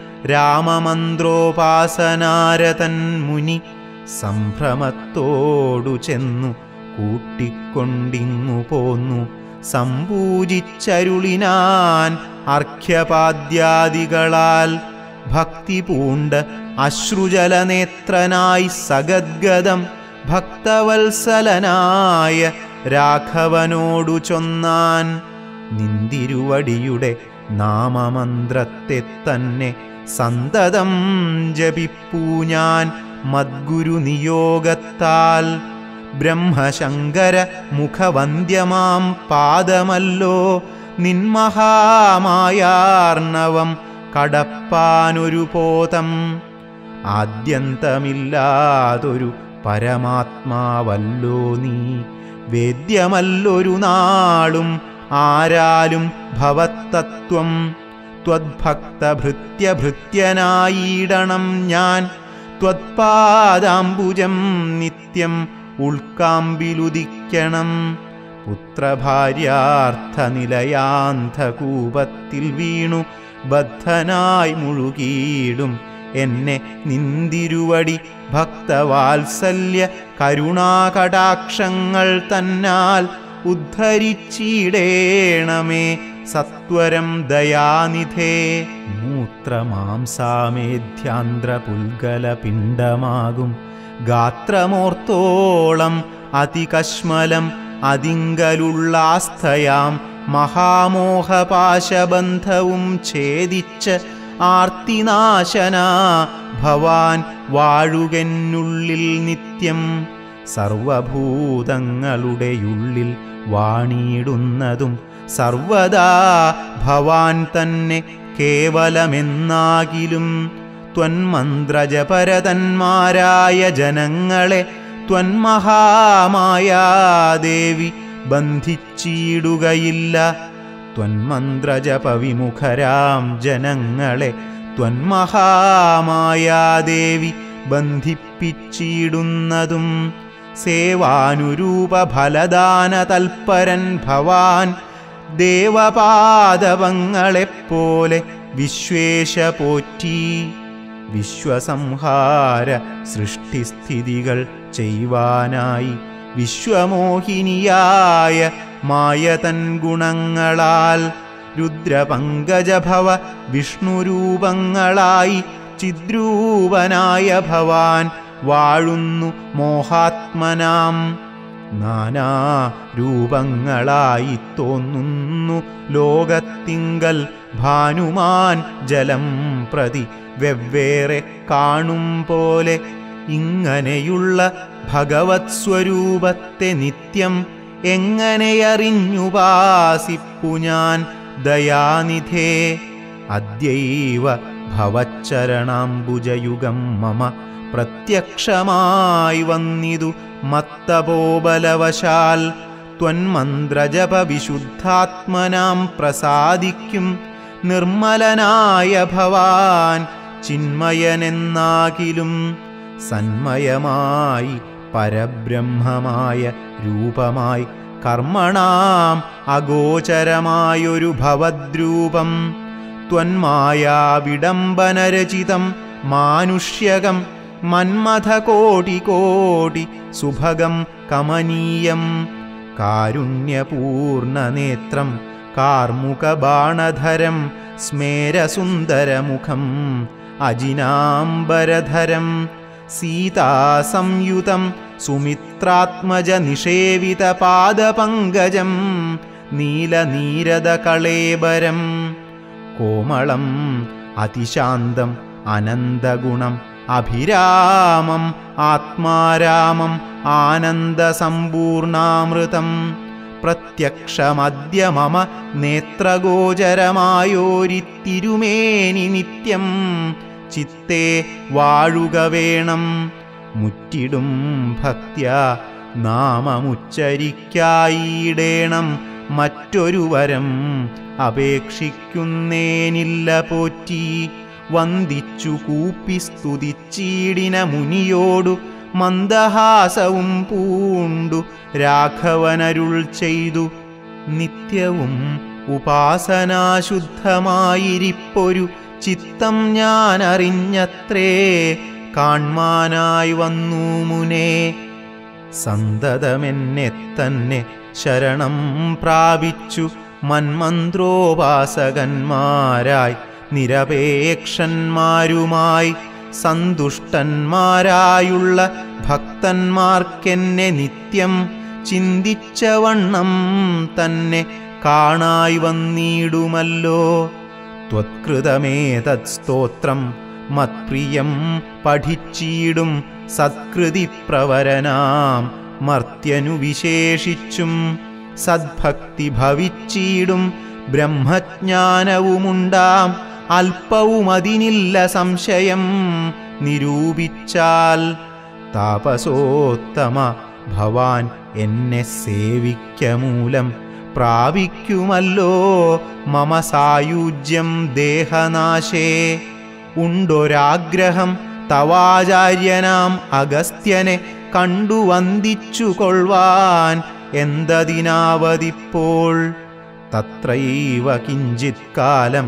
രാമമന്ത്രോപാസനാരതൻ മുനി സംഭ്രമത്തോടു ചെന്നു കൂട്ടിക്കൊണ്ടിങ്ങു പോന്നു സമ്പൂജിച്ചരുളിനാൻ അർഘ്യപാദ്യാദികളാൽ ഭക്തി പൂണ്ട് അശ്രുജലനേത്രനായി സഗദ്ഗതം ഭക്തവത്സലനായ രാഘവനോടു ചൊന്നാൻ നിന്തിരുവടിയുടെ നാമമന്ത്രത്തെ തന്നെ സന്തതം ജപിപ്പൂ ഞാൻ മദ്ഗുരു നിയോഗത്താൽ ബ്രഹ്മശങ്കര മുഖവന്ദ്യമാം പാദമല്ലോ നിന്മഹാമായാർണവം കടപ്പാനൊരു പോതം ആദ്യന്തമില്ലാതൊരു പരമാത്മാവല്ലോ നീ വേദ്യമല്ലൊരു നാളും ആരാലും ഭവത്തത്വം ത്വദ്ഭക്തഭൃത്യഭൃത്യനായിടണം ഞാൻ ത്വത്പാദാംബുജം നിത്യം ഉൾക്കാമ്പിലുദിക്കണം പുത്രഭാര്യാർത്ഥനിലയാന്ധകൂപത്തിൽ വീണു ബദ്ധനായി മുഴുകിയിടും എന്നെ നിന്തിരുവടി ഭക്തവാത്സല്യ കരുണാകടാക്ഷങ്ങൾ തന്നാൽ ഉദ്ധരിച്ചിടേണമേ സത്വരം ദയാനിധേ മൂത്രമാംസാമേധ്യാന്ത്രപുൽഗല പിണ്ഡമാകും ഗാത്രമോർത്തോളം അതികശ്മലം അതിങ്കലുള്ളാസ്ഥയാം മഹാമോഹപാശബന്ധവും ഛേദിച്ച് ആർത്തിനാശന ഭവാൻ വാഴുകെന്നുള്ളിൽ നിത്യം സർവഭൂതങ്ങളുടെയുള്ളിൽ വാണിയിടുന്നതും സർവദാ ഭവാൻ തന്നെ കേവലമെന്നാകിലും ത്വന്മന്ത്രജപരതന്മാരായ ജനങ്ങളെ ത്വന്മഹാമായാദേവി ബന്ധിച്ചിടുകയില്ല ത്വന്മന്ത്രജപവിമുഖരാം ജനങ്ങളെ ത്വന്മഹാമായാദേവി ബന്ധിപ്പിച്ചിടുന്നതും സേവാനുരൂപ ഫലദാന തൽപരൻ ഭവാൻ ദേവപാദവങ്ങളെപ്പോലെ വിശ്വേശ പോറ്റി വിശ്വസംഹാര സൃഷ്ടിസ്ഥിതികൾ ചെയ്യുവാനായി വിശ്വമോഹിനിയായ മായതൻ ഗുണങ്ങളാൽ രുദ്രപങ്കജഭവ വിഷ്ണുരൂപങ്ങളായി ചിദ്രൂപനായ ഭവാൻ വാഴുന്നു മോഹാത്മനാം നാനാ രൂപങ്ങളായി തോന്നുന്നു ലോകത്തിങ്കൽ ഭാനുമാൻ ജലം പ്രതി വെവ്വേറെ കാണും പോലെ ഇങ്ങനെയുള്ള ഭഗവത് സ്വരൂപത്തെ നിത്യം എങ്ങനെയറിഞ്ഞുപാസിപ്പു ഞാൻ ദയാനിധേ അദ്യൈവ ഭവച്ചരണാംബുജയുഗം മമ പ്രത്യക്ഷമായി വന്നിതു മത്തപോബലവശാൽ ത്വന്മന്ത്രജപ വിശുദ്ധാത്മനാം പ്രസാദിക്കും നിർമ്മലനായ ഭവാൻ ചിന്മയനെന്നാകിലും സന്മയമായി പരബ്രഹ്മമായ രൂപമായി കർമ്മണാം അഗോചരമായൊരു ഭവദ്രൂപം ത്വന്മായാവിഡംബനരചിതം മാനുഷ്യകം മന്മഥകോടി കോടി സുഭഗം കമനീയം കാരുണ്യപൂർണനേത്രം കാർമുകബാണധരം സ്മേരസുന്ദരമുഖം അജിനാംബരധരം സീതാസംയുതം സുമിത്രാത്മജ നിഷേവിത പാദപങ്കജം നീലനീരദകളേബരം കോമളം അതിശാന്തം അനന്തഗുണം അഭിരാമം ആത്മാരാമം ആനന്ദസമ്പൂർണാമൃതം പ്രത്യക്ഷമദ്യ മമ നേത്രഗോചരമായോരിത്തിരുമേനി നിത്യം ചിത്തേ വാഴുക വേണം മുറ്റിടും ഭക്ത്യ നാമമുച്ചരിക്കായിടേണം മറ്റൊരു വരം അപേക്ഷിക്കുന്നേനില്ല പോറ്റി വന്ദിച്ചു കൂപ്പി സ്തുതിച്ചീടിന മുനിയോടു മന്ദഹാസവും പൂണ്ടു രാഘവനരുൾ ചെയ്തു നിത്യവും ഉപാസനാശുദ്ധമായിരിപ്പൊരു ചിത്തം ഞാൻ അറിഞ്ഞത്രേ കാൺമാനായി വന്നു മുനേ സന്തതമെന്നെ തന്നെ ശരണം പ്രാപിച്ചു മന്മന്ത്രോപാസകന്മാരായി നിരപേക്ഷന്മാരുമായി സന്തുഷ്ടന്മാരായുള്ള ഭക്തന്മാർക്കെന്നെ നിത്യം ചിന്തിച്ച വണ്ണം തന്നെ കാണായി വന്നിടുമല്ലോ ത്വത്കൃതമേതത് സ്തോത്രം മത്പ്രിയം പഠിച്ചിടും സത്കൃതിപ്രവരനാം മർത്യനു വിശേഷിച്ചും സദ്ഭക്തി ഭവിച്ചിടും ബ്രഹ്മജ്ഞാനവുമുണ്ടാം അല്പവുമതിനില്ല സംശയം നിരൂപിച്ചാൽ താപസോത്തമ ഭവാൻ എന്നെ സേവിക്കമൂലം പ്രാപിക്കുമല്ലോ മമ സായുജ്യം ദേഹനാശേ ഉണ്ടൊരാഗ്രഹം തവാചാര്യനാം അഗസ്ത്യനെ കണ്ടു വന്ദിച്ചു കൊള്ളുവാൻ എന്തതിനാവതിപ്പോൾ തത്രൈവ കിഞ്ചിത് കാലം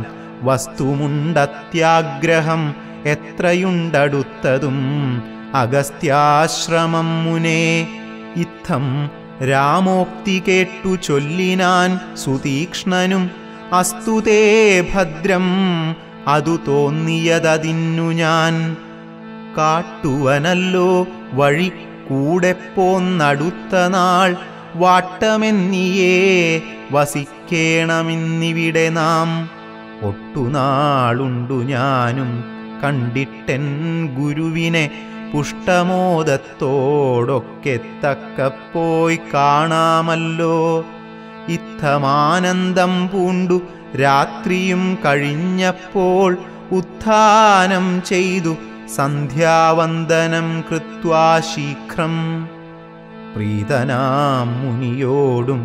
വസ്തുമുണ്ടത്യാഗ്രഹം എത്രയുണ്ടടുത്തതും അഗസ്ത്യാശ്രമം മുനേ ഇത്തം രാമോക്തി കേട്ടു ചൊല്ലിനാൻ സുതീക്ഷ്ണനും അസ്തുതേ ഭദ്രം അതു തോന്നിയതതിന്നു ഞാൻ കാട്ടുവനല്ലോ വഴി കൂടെ പോന്നടുത്ത നാൾ വാട്ടമെന്നിയേ വസിക്കേണമെന്നിവിടെ നാം ഒട്ടുനാളുണ്ടു ഞാനും കണ്ടിട്ടെൻ ഗുരുവിനെ പുഷ്ടമോദത്തോടൊക്കെ തക്കപ്പോയി കാണാമല്ലോ ഇത്തമാനന്ദം പൂണ്ടു രാത്രിയും കഴിഞ്ഞപ്പോൾ ഉത്ഥാനം ചെയ്തു സന്ധ്യാവന്ദനം കൃത്വാ ശീഘ്രം പ്രീതനാം മുനിയോടും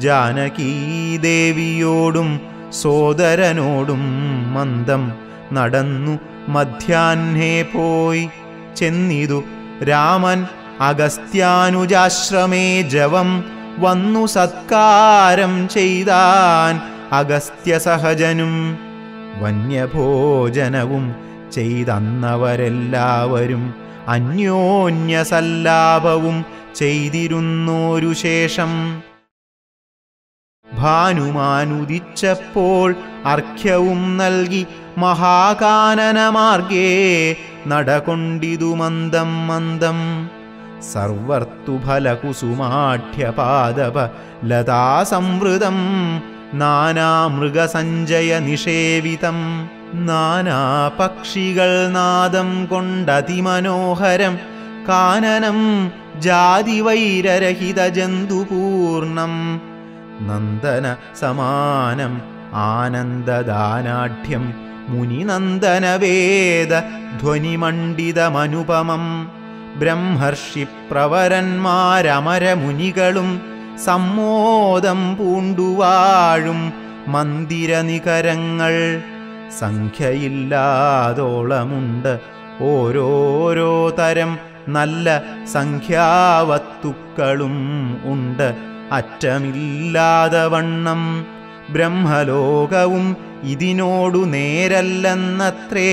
ജാനകീദേവിയോടും സോദരനോടും മന്ദം നടന്നു മധ്യാഹ്നേ പോയി ചെന്നിതു രാമൻ അഗസ്ത്യാനുജാശ്രമേ ജവം വന്നു സത്കാരം ചെയ്താൻ അഗസ്ത്യസഹജനും വന്യഭോജനവും ചെയ്തന്നവരെല്ലാവരും അന്യോന്യസല്ലാപവും ചെയ്തിരുന്നോരു ശേഷം ഭാനുമാനുദിച്ചപ്പോൾ അർഘ്യവും നൽകി മഹാകാനനമാർഗേ നടകൊണ്ടിതു മന്ദം മന്ദം സർവർത്തുഫലകുസുമാഠ്യപാദപ ലതാസംവൃതം നാനാമൃഗസഞ്ജയ നിഷേവിതം നാനാപക്ഷികൾ നാദം കൊണ്ടതിമനോഹരം കാനനം ജാതിവൈരരഹിത ജന്തുപൂർണം നന്ദന സമാനം ആനന്ദദാനാഢ്യം മുനിനന്ദനവേദ ധ്വനിമണ്ഡിതമനുപമം ബ്രഹ്മർഷിപ്രവരന്മാരമരമുനികളും സമ്മോദം പൂണ്ടുവാഴും മന്ദിരനികരങ്ങൾ സംഖ്യയില്ലാതോളമുണ്ട് ഓരോരോ തരം നല്ല സംഖ്യാവത്തുക്കളും ഉണ്ട് അറ്റമില്ലാതെ വണ്ണം ബ്രഹ്മലോകവും ഇതിനോടു നേരല്ലെന്നത്രേ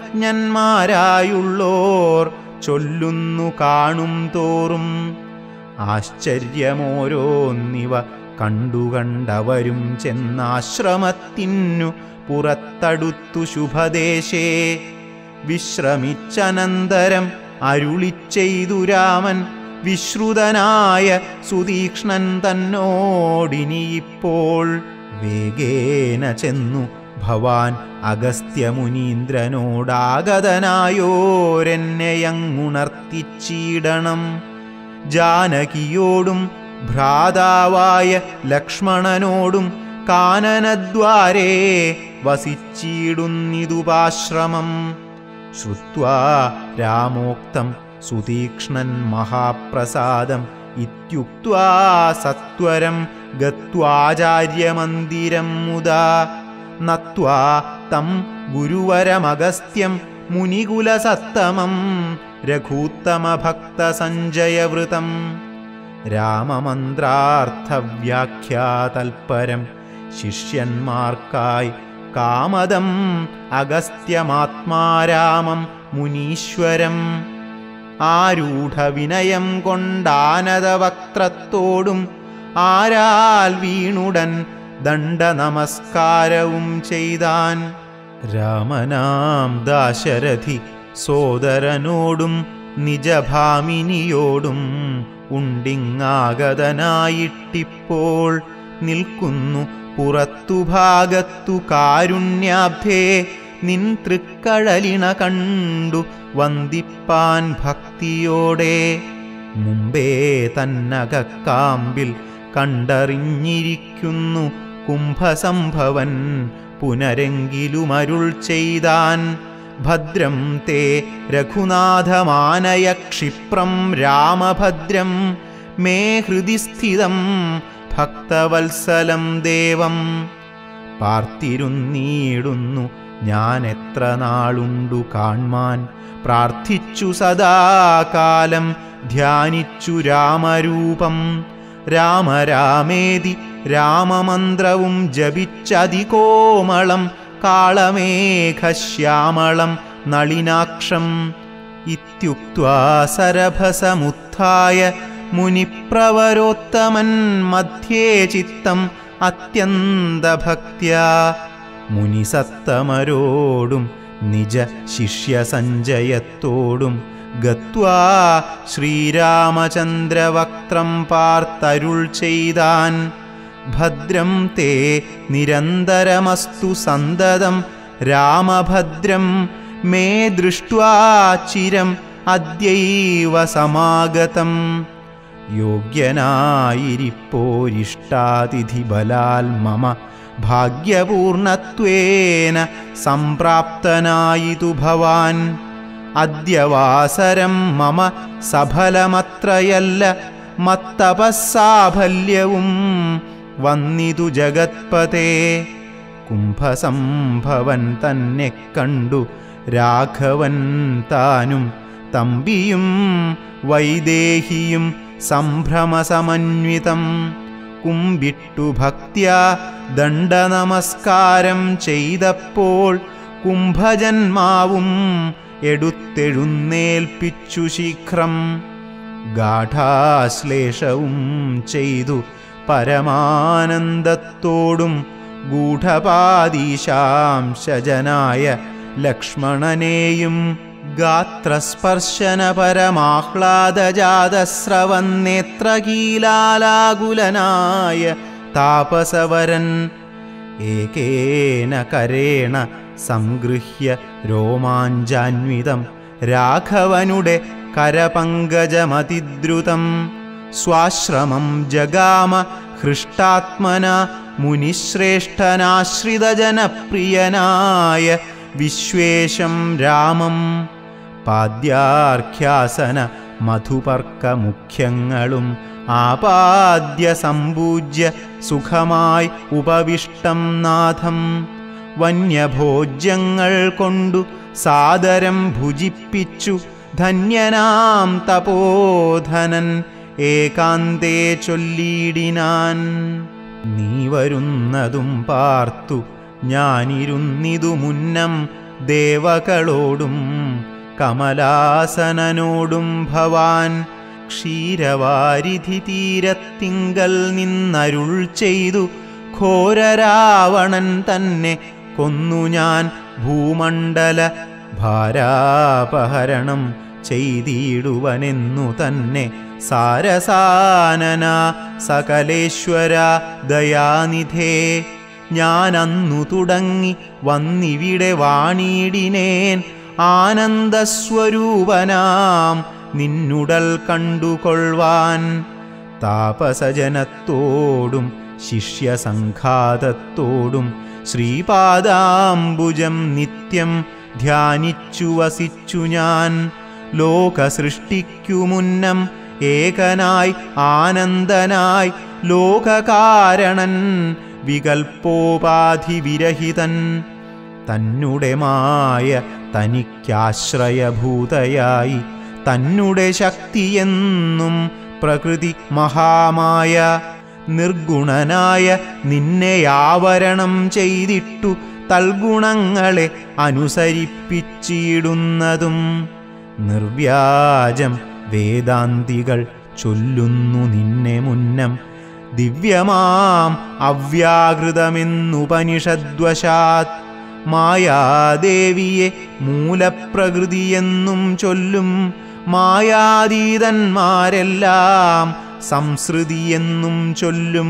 ബ്രഹ്മജ്ഞന്മാരായുള്ളോർ ചൊല്ലുന്നു കാണും തോറും ആശ്ചര്യമോരോന്നിവ കണ്ടുകണ്ടവരും ചെന്നാശ്രമത്തിനു പുറത്തടുത്തു ശുഭദേശേ വിശ്രമിച്ചനന്തരം അരുളിച്ചെയ്തു രാമൻ വിശ്രുതനായ സുതീക്ഷ്ണൻ തന്നോടിനിയിപ്പോൾ വേഗേന ചെന്നു ഭവാൻ അഗസ്ത്യമുനീന്ദ്രനോടാഗതനായോരെന്നെയങ്ങുണർത്തിച്ചീടണം ജാനകിയോടും ഭ്രാതാവായ ലക്ഷ്മണനോടും കാനനദ്വാരേ വസിച്ചിടുന്നിതുപാശ്രമം ശ്രുത്വാ രാമോക്തം സുതീക്ഷ്ണൻ മഹാപ്രസാദം ഇത്യുക്ത്വാ സത്വരം ഗത്വാചാര്യമന്ദിരം മുദാ നത്വാ തം ഗുരുവരമഗസ്ത്യം മുനികുലസത്തമം രഘൂത്തമഭക്തസഞ്ജയവൃതം രാമമന്ത്രാർത്ഥവ്യാഖ്യാതൽപരം ശിഷ്യന്മാർക്കായി കാമദം അഗസ്ത്യമാത്മാരാമം മുനീശ്വരം ആരൂഢവിനയം കൊണ്ടാനതവക്ത്രത്തോടും ആരാൽ വീണുടൻ ദണ്ഡനമസ്കാരവും ചെയ്താൻ രാമനാം ദാശരഥി സോദരനോടും നിജഭാമിനിയോടും ഉണ്ടിങ്ങാഗതനായിട്ടിപ്പോൾ നിൽക്കുന്നു പുറത്തുഭാഗത്തു കാരുണ്യാബ്ധേ നിൻ തൃക്കഴലിണ കണ്ടു വന്ദിപ്പാൻ ഭക്തിയോടെ മുമ്പേ തന്നകക്കാമ്പിൽ കണ്ടറിഞ്ഞിരിക്കുന്നു കുംഭസംഭവൻ പുനരെങ്കിലുമരുൾ ചെയ്താൻ ഭദ്രം തേ രഘുനാഥമാനയ ക്ഷിപ്രം രാമഭദ്രം മേ ഹൃദി സ്ഥിതം ഭക്തവത്സലം ദേവം പാർത്തിരുന്നീടുന്നു ഞാൻ എത്ര നാളുണ്ടു കാൺമാൻ പ്രാർത്ഥിച്ചു സദാകാലം ധ്യാനിച്ചു രാമരൂപം രാമരാമേതി രാമമന്ത്രവും ജപിച്ചതികോമളം കാളമേഘശ്യാമളം നളിനാക്ഷം ഇത്യുക്ത്വാ സരഭസമുത്ഥായ മുനിപ്രവരോത്തമൻ മധ്യേ ചിത്തം അത്യന്തഭക്ത്യാ മുനിസത്തമരോടും നിജ ശിഷ്യസഞ്ജയത്തോടും ഗത്വാ ശ്രീരാമചന്ദ്രവക്ത്രം പാർത്തരുൾ ചെയ്താൻ ഭദ്രം തേ നിരന്തരമസ്തു സന്തതം രാമഭദ്രം മേ ദൃഷ്ട്വാ ചിരം അദ്യൈവ സമാഗതം യോഗ്യനായിരിപ്പോരിഷ്ടാതിഥി ബലാൽ മമ ഭാഗ്യപൂർണത്വേന സംപ്രാപ്തനായിതു ഭവാൻ അദ്യവാസരം മമ സഫലമത്രയല്ല മത്തപസ്സാഫല്യവും വന്നിതു ജഗത്പതേ കുംഭസംഭവൻ തന്നെ കണ്ടു രാഘവൻ താനും തമ്പിയും വൈദേഹിയും സംഭ്രമസമന്വിതം കുമ്പിട്ടു ഭക്ത്യാ ദണ്ഡനമസ്കാരം ചെയ്തപ്പോൾ കുംഭജന്മാവും എടുത്തെഴുന്നേൽപ്പിച്ചു ശീഘ്രം ഗാഠാശ്ലേഷവും ചെയ്തു പരമാനന്ദത്തോടും ഗൂഢപാദീശാംശജനായ ലക്ഷ്മണനെയും ഗാത്രസ്പർശന പരമാഹ്ലാദജാതസ്രവന്നേത്രകീലാലാകുലനായ താപസവരൻ ഏകേന കരേണ സംഗൃഹ്യ രോമാഞ്ചാന്വിതം രാഘവനുടെ കരപങ്കജമതിദ്രുതം സ്വാശ്രമം ജഗാമ ഹൃഷ്ടാത്മന മുനിശ്രേഷ്ഠനാശ്രിതജനപ്രിയനായ വിശ്വേശം രാമം പാദ്യാർഖ്യാസന മധുപർക്കമുഖ്യങ്ങളും ആപാദ്യ സമ്പൂജ്യ സുഖമായി ഉപവിഷ്ടം നാഥം വന്യഭോജ്യങ്ങൾ കൊണ്ടു സാദരം ഭുജിപ്പിച്ചു ധന്യനാം തപോധനൻ ഏകാന്തേ ചൊല്ലിയിടിനാൻ നീ വരുന്നതും പാർത്തു ഞാനിരുന്നിതു മുന്നം ദേവകളോടും കമലാസനനോടും ഭവാൻ ക്ഷീരവാരിധി തീരത്തിങ്കൽ നിന്നരുൾ ചെയ്തു ഘോരരാവണൻ തന്നെ കൊന്നു ഞാൻ ഭൂമണ്ഡല ഭാരാപഹരണം ചെയ്തിടുവനെന്നു തന്നെ സാരസാനന സകലേശ്വര ദയാനിധേ ഞാൻ അന്നു തുടങ്ങി വന്നിവിടെ വാണിടിനേൻ ആനന്ദസ്വരൂപനാം നിന്നുടൽ കണ്ടുകൊള്ളുവാൻ താപസജനത്തോടും ശിഷ്യസംഘാതത്തോടും ശ്രീപാദാംബുജം നിത്യം ധ്യാനിച്ചു വസിച്ചു ഞാൻ ലോകസൃഷ്ടിക്കു മുന്നം ഏകനായി ആനന്ദനായി ലോകകാരണൻ വികൽപ്പോപാധിവിരഹിതൻ തന്നുടെ മായ തനിക്കാശ്രയഭൂതയായി തന്നുടെ ശക്തിയെന്നും പ്രകൃതി മഹാമായ നിർഗുണനായ നിന്നെ ആവരണം ചെയ്തിട്ടു തൽഗുണങ്ങളെ അനുസരിപ്പിച്ചിടുന്നതും നിർവ്യാജം വേദാന്തികൾ ചൊല്ലുന്നു നിന്നെ മുന്നം ദിവ്യമാം അവ്യാകൃതമെന്നുപനിഷദ്വശാത് മായാദേവിയെ മൂലപ്രകൃതിയെന്നും ചൊല്ലും മായാതീതന്മാരെല്ലാം സംസൃതിയെന്നും ചൊല്ലും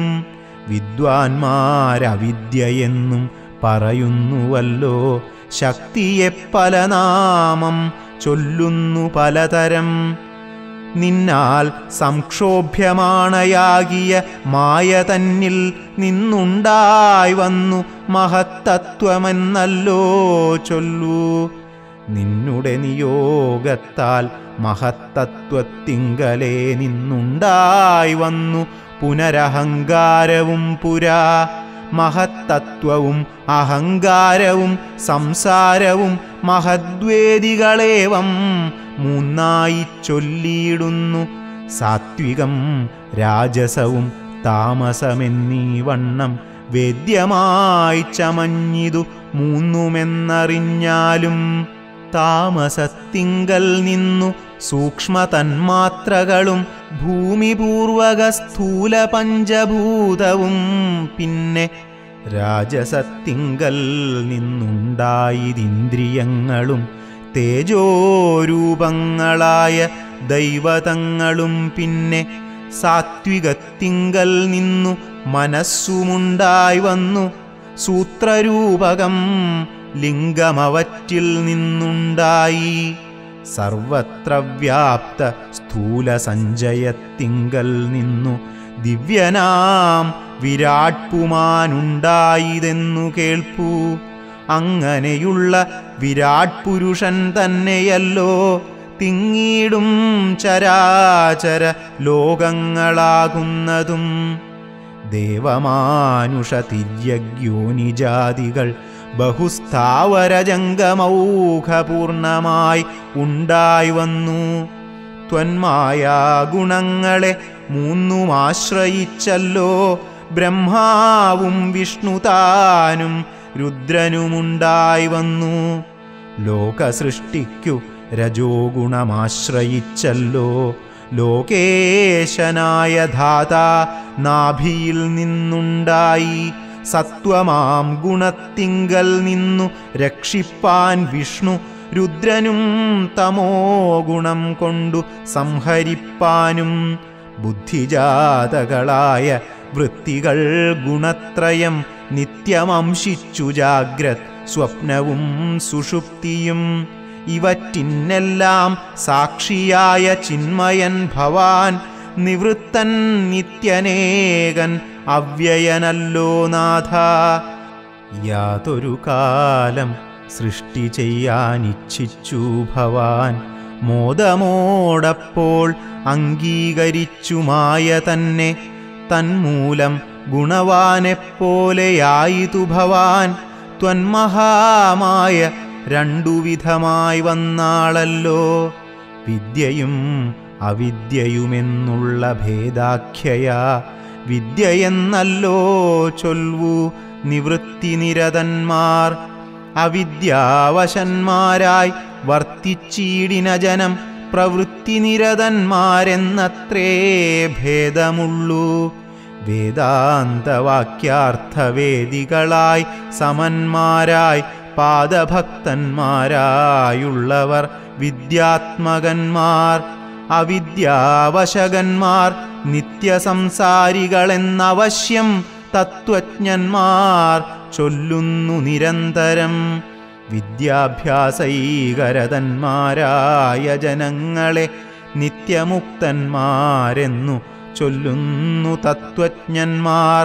വിദ്വാൻമാരവിദ്യയെന്നും പറയുന്നുവല്ലോ ശക്തിയെ പല നാമം ചൊല്ലുന്നു പലതരം നിന്നാൽ സംക്ഷോഭ്യമാണയാകിയ മായ തന്നിൽ നിന്നുണ്ടായി വന്നു മഹത്തത്വമെന്നല്ലോ ചൊല്ലൂ നിന്നുടെ നിയോഗത്താൽ മഹത്തത്വത്തിങ്കലേ നിന്നുണ്ടായി വന്നു പുനരഹങ്കാരവും പുരാ മഹത്തത്വവും അഹങ്കാരവും സംസാരവും മഹദ്വേദികളേവം മൂന്നായി ചൊല്ലിയിടുന്നു സാത്വികം രാജസവും താമസമെന്നീ വണ്ണം വേദ്യമായി ചമഞ്ഞിതു മൂന്നുമെന്നറിഞ്ഞാലും താമസത്തിങ്കൽ നിന്നു സൂക്ഷ്മ തന്മാത്രകളും ഭൂമിപൂർവക സ്ഥൂല പഞ്ചഭൂതവും പിന്നെ രാജസത്തിങ്കൽ നിന്നുണ്ടായതിന്ദ്രിയങ്ങളും തേജോരൂപങ്ങളായ ദൈവതങ്ങളും പിന്നെ സാത്വികത്തിങ്കൽ നിന്നു മനസ്സുമുണ്ടായി വന്നു സൂത്രരൂപകം ലിംഗമവറ്റിൽ നിന്നുണ്ടായി സർവത്ര വ്യാപ്ത സ്ഥൂല സഞ്ചയത്തിങ്കൽ നിന്നു ദിവ്യനാം വിരാട് പുമാനുണ്ടായതെന്നു കേൾപ്പൂ അങ്ങനെയുള്ള വിരാട് പുരുഷൻ തന്നെയല്ലോ തിങ്ങിടും ചരാചര ലോകങ്ങളാകുന്നതും ദേവമാനുഷ തിര്യഗ്യോനിജാതികൾ ബഹുസ്ഥാവരജംഗമൗഘപൂർണമായി ഉണ്ടായി വന്നു ത്വന്മായാ ഗുണങ്ങളെ മൂന്നും ആശ്രയിച്ചല്ലോ ബ്രഹ്മാവും വിഷ്ണുതാനും രുദ്രനുമുണ്ടായി വന്നു ലോകസൃഷ്ടിക്കു രജോ ഗുണമാശ്രയിച്ചല്ലോ ലോകേശനായ ധാത നാഭിയിൽ നിന്നുണ്ടായി സത്വമാം ഗുണത്തിങ്കൽ നിന്നു രക്ഷിപ്പാൻ വിഷ്ണു രുദ്രനും തമോ ഗുണം കൊണ്ടു സംഹരിപ്പാനും ബുദ്ധിജാതകളായ വൃത്തികൾ ഗുണത്രയം നിത്യമംശിച്ചു ജാഗ്രത് സ്വപ്നവും സുഷുപ്തിയും ഇവറ്റിന്നെല്ലാം സാക്ഷിയായ ചിന്മയൻ ഭവാൻ നിവൃത്തൻ നിത്യനേകൻ അവ്യയനല്ലോ നാഥ യാതൊരു കാലം സൃഷ്ടി ചെയ്യാനിച്ഛിച്ചു ഭവാൻ മോദമോടപ്പോൾ അംഗീകരിച്ചു മായ തന്നെ തന്മൂലം ഗുണവാനെപ്പോലെയായിതു ഭവാൻ ത്വന്മഹാമായ രണ്ടു വിധമായി വന്നാളല്ലോ വിദ്യയും അവിദ്യയുമെന്നുള്ള ഭേദാഖ്യയാ വിദ്യയെന്നല്ലോ ചൊൽവു നിവൃത്തിനിരതന്മാർ അവിദ്യാവശന്മാരായി വർത്തിച്ചീടിന ജനം പ്രവൃത്തിനിരതന്മാരെന്നത്രേ ഭേദമുള്ളൂ വേദാന്തവാക്യാർത്ഥവേദികളായി സമന്മാരായി പാദഭക്തന്മാരായുള്ളവർ വിദ്യാത്മകന്മാർ അവിദ്യാവശകന്മാർ നിത്യസംസാരികളെന്നവശ്യം തത്വജ്ഞന്മാർ ചൊല്ലുന്നു നിരന്തരം വിദ്യാഭ്യാസൈകരതന്മാരായ ജനങ്ങളെ നിത്യമുക്തന്മാരെന്നു ചൊല്ലുന്നു തത്വജ്ഞന്മാർ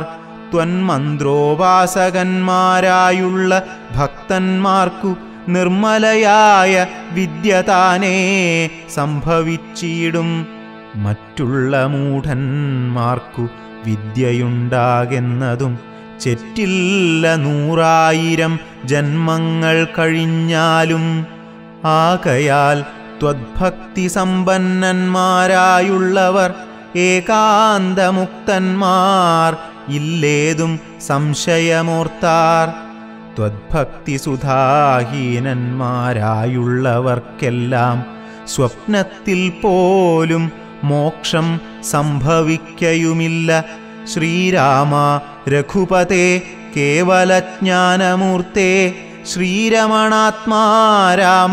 ത്വന്മന്ത്രോപാസകന്മാരായുള്ള ഭക്തന്മാർക്കു നിർമ്മലയായ വിദ്യ താനേ സംഭവിച്ചിടും മറ്റുള്ള മൂഢന്മാർക്കു വിദ്യയുണ്ടാകുന്നതും ചെറ്റില്ല നൂറായിരം ജന്മങ്ങൾ കഴിഞ്ഞാലും ആകയാൽ ത്വദ്ഭക്തി സമ്പന്നന്മാരായുള്ളവർ ഏകാന്തമുക്തന്മാർ ഇല്ലേതും സംശയമോർത്താർ ത്വദ്ഭക്തി സുധാഹീനന്മാരായുള്ളവർക്കെല്ലാം സ്വപ്നത്തിൽ പോലും മോക്ഷം സംഭവിക്കയുമില്ല ശ്രീരാമ രഘുപതേ കേവലജ്ഞാനമൂർത്തേ ശ്രീരമണാത്മാ രാമ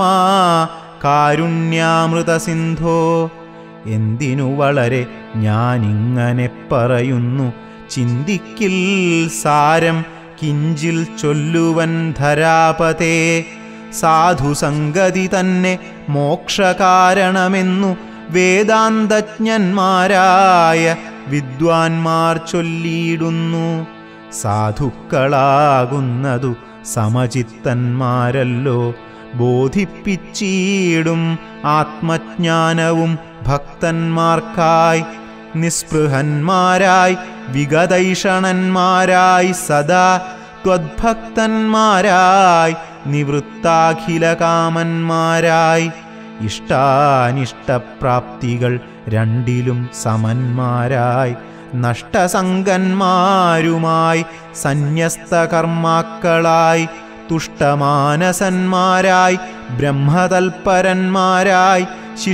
കാരുണ്യാമൃതസിന്ധോ എന്തിനു വളരെ ഞാനിങ്ങനെ പറയുന്നു ചിന്തിക്കിൽ സാരം കിഞ്ചിൽ ചൊല്ലുവൻ ധരാപതേ സാധുസംഗതി തന്നെ മോക്ഷകാരണമെന്നു വേദാന്തജ്ഞന്മാരായ വിദ്വാൻമാർ ചൊല്ലിയിടുന്നു സാധുക്കളാകുന്നതു സമചിത്തന്മാരല്ലോ ബോധിപ്പിച്ചീടും ആത്മജ്ഞാനവും ഭക്തന്മാർക്കായി നിസ്പൃഹന്മാരായി വിഗതൈഷണന്മാരായി സദാ ത്വദ്ഭക്തന്മാരായി നിവൃത്താഖിലകാമന്മാരായി ഇഷ്ടാനിഷ്ടപ്രാപ്തികൾ രണ്ടിലും സമന്മാരായി നഷ്ടസംഗന്മാരുമായി സന്യസ്തകർമാക്കളായി തുഷ്ടമാനസന്മാരായി ബ്രഹ്മതൽപരന്മാരായി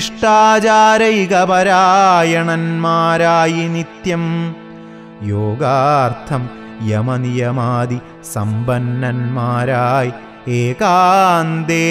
ശിഷ്ടാചാരൈകപരായണന്മാരായി നിത്യം യോഗാർത്ഥം യമനിയമാതി സമ്പന്നന്മാരായി ഏകാന്തേ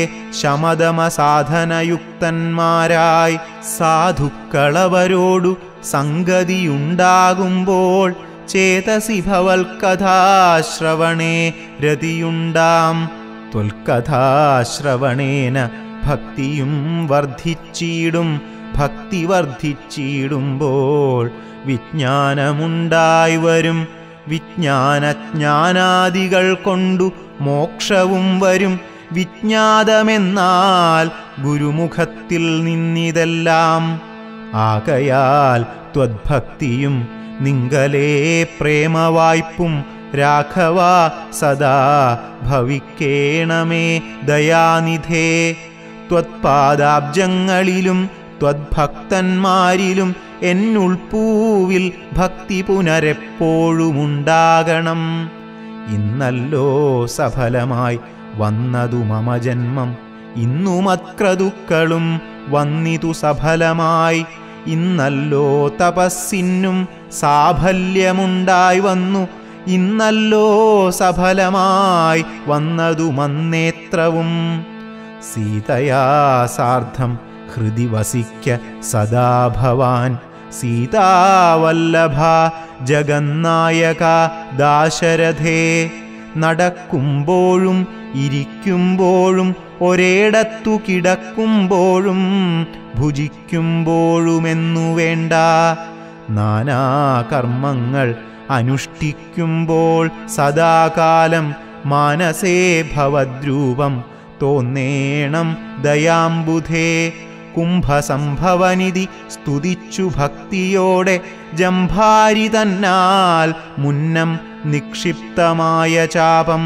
ശമതമസാധനയുക്തന്മാരായി സാധുക്കളവരോടു സംഗതിയുണ്ടാകുമ്പോൾ ചേതസി ഭവൽക്കഥാശ്രവണേ രതിയുണ്ടാം ത്വൽക്കഥാശ്രവണേന ഭക്തിയും വർദ്ധിച്ചിടും ഭക്തി വർദ്ധിച്ചിടുമ്പോൾ വിജ്ഞാനമുണ്ടായി വരും വിജ്ഞാനജ്ഞാനാദികൾ കൊണ്ടു മോക്ഷവും വരും വിജ്ഞാതമെന്നാൽ ഗുരുമുഖത്തിൽ നിന്നിതെല്ലാം ആകയാൽ ത്വദ്ഭക്തിയും നിങ്കലേ പ്രേമവായ്പും രാഘവ സദാ ഭവിക്കേണമേ ദയാനിധേ ത്വത്പാദാബ്ജങ്ങളിലും ത്വദ്ഭക്തന്മാരിലും എന്നുൾപ്പൂവിൽ ഭക്തി പുനരെപ്പോഴുമുണ്ടാകണം ഇന്നല്ലോ സഫലമായി വന്നതു മമ ജന്മം ഇന്നുമക്രതുക്കളും വന്നിതു സഫലമായി ഇന്നല്ലോ തപസ്സിനും സാഫല്യമുണ്ടായി വന്നു ഇന്നല്ലോ സഫലമായി വന്നതു മന്നേത്രവും സീതയാ സാർദ്ധം ഹൃദി വസിക്ക സദാ ഭവാൻ സീതാവല്ലഭ ജഗന്നായക ദാശരഥേ നടക്കുമ്പോഴും ഇരിക്കുമ്പോഴും ഒരേടത്തു കിടക്കുമ്പോഴും ഭുജിക്കുമ്പോഴുമെന്നു വേണ്ട നാനാകർമ്മങ്ങൾ അനുഷ്ഠിക്കുമ്പോൾ സദാകാലം മാനസേ ഭവദ്രൂപം തോന്നേണം ദയാംബുധേ കുംഭസംഭവനിധി സ്തുതിച്ചു ഭക്തിയോടെ ജംഭാരി തന്നാൽ മുന്നം നിക്ഷിപ്തമായ ചാപം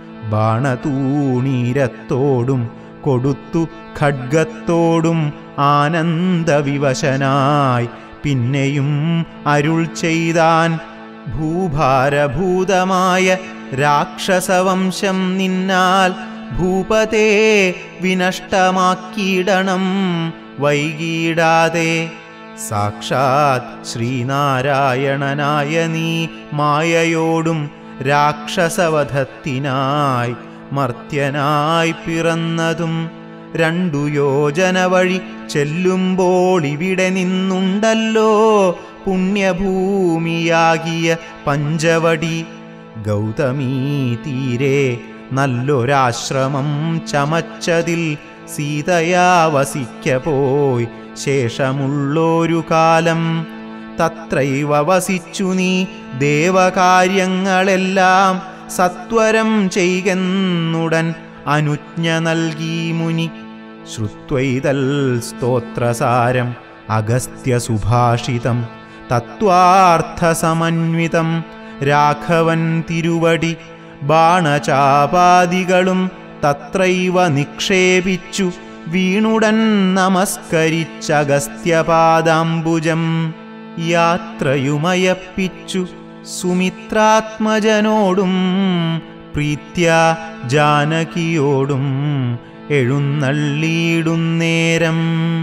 ബാണതൂണീരത്തോടും കൊടുത്തു ഖഡ്ഗത്തോടും ആനന്ദവിവശനായി പിന്നെയും അരുൾ ചെയ്താൻ ഭൂഭാരഭൂതമായ രാക്ഷസവംശം നിന്നാൽ ഭൂപതേ വിനഷ്ടമാക്കിയിടണം വൈകിടാതെ സാക്ഷാത് ശ്രീനാരായണനായ നീ മായയോടും രാക്ഷസവധത്തിനായി മർത്യനായി പിറന്നതും രണ്ടു യോജന വഴി ചെല്ലുമ്പോൾ ഇവിടെ നിന്നുണ്ടല്ലോ പുണ്യഭൂമിയാകിയ പഞ്ചവടി ഗൗതമീ തീരെ നല്ലൊരാശ്രമം ചമച്ചതിൽ സീതയാ വസിക്ക പോയി ശേഷമുള്ളൊരു കാലം തത്രൈവ വസിച്ചു നീ ദേവകാര്യങ്ങളെല്ലാം സത്വരം ചെയ്കെന്നുടൻ അനുജ്ഞ നൽകി മുനി ശ്രുത്വൈതൽ സ്തോത്രസാരം അഗസ്ത്യ സുഭാഷിതം തത്വാർത്ഥസമന്വിതം രാഘവൻ തിരുവടി ബാണചാപാദികളും തത്രൈവ നിക്ഷേപിച്ചു വീണുടൻ നമസ്കരിച്ചഗസ്ത്യപാദാംബുജം യാത്രയുമയപ്പിച്ചു സുമിത്രാത്മജനോടും പ്രീത്യ ജാനകിയോടും എഴുന്നള്ളിയിടുന്നേരം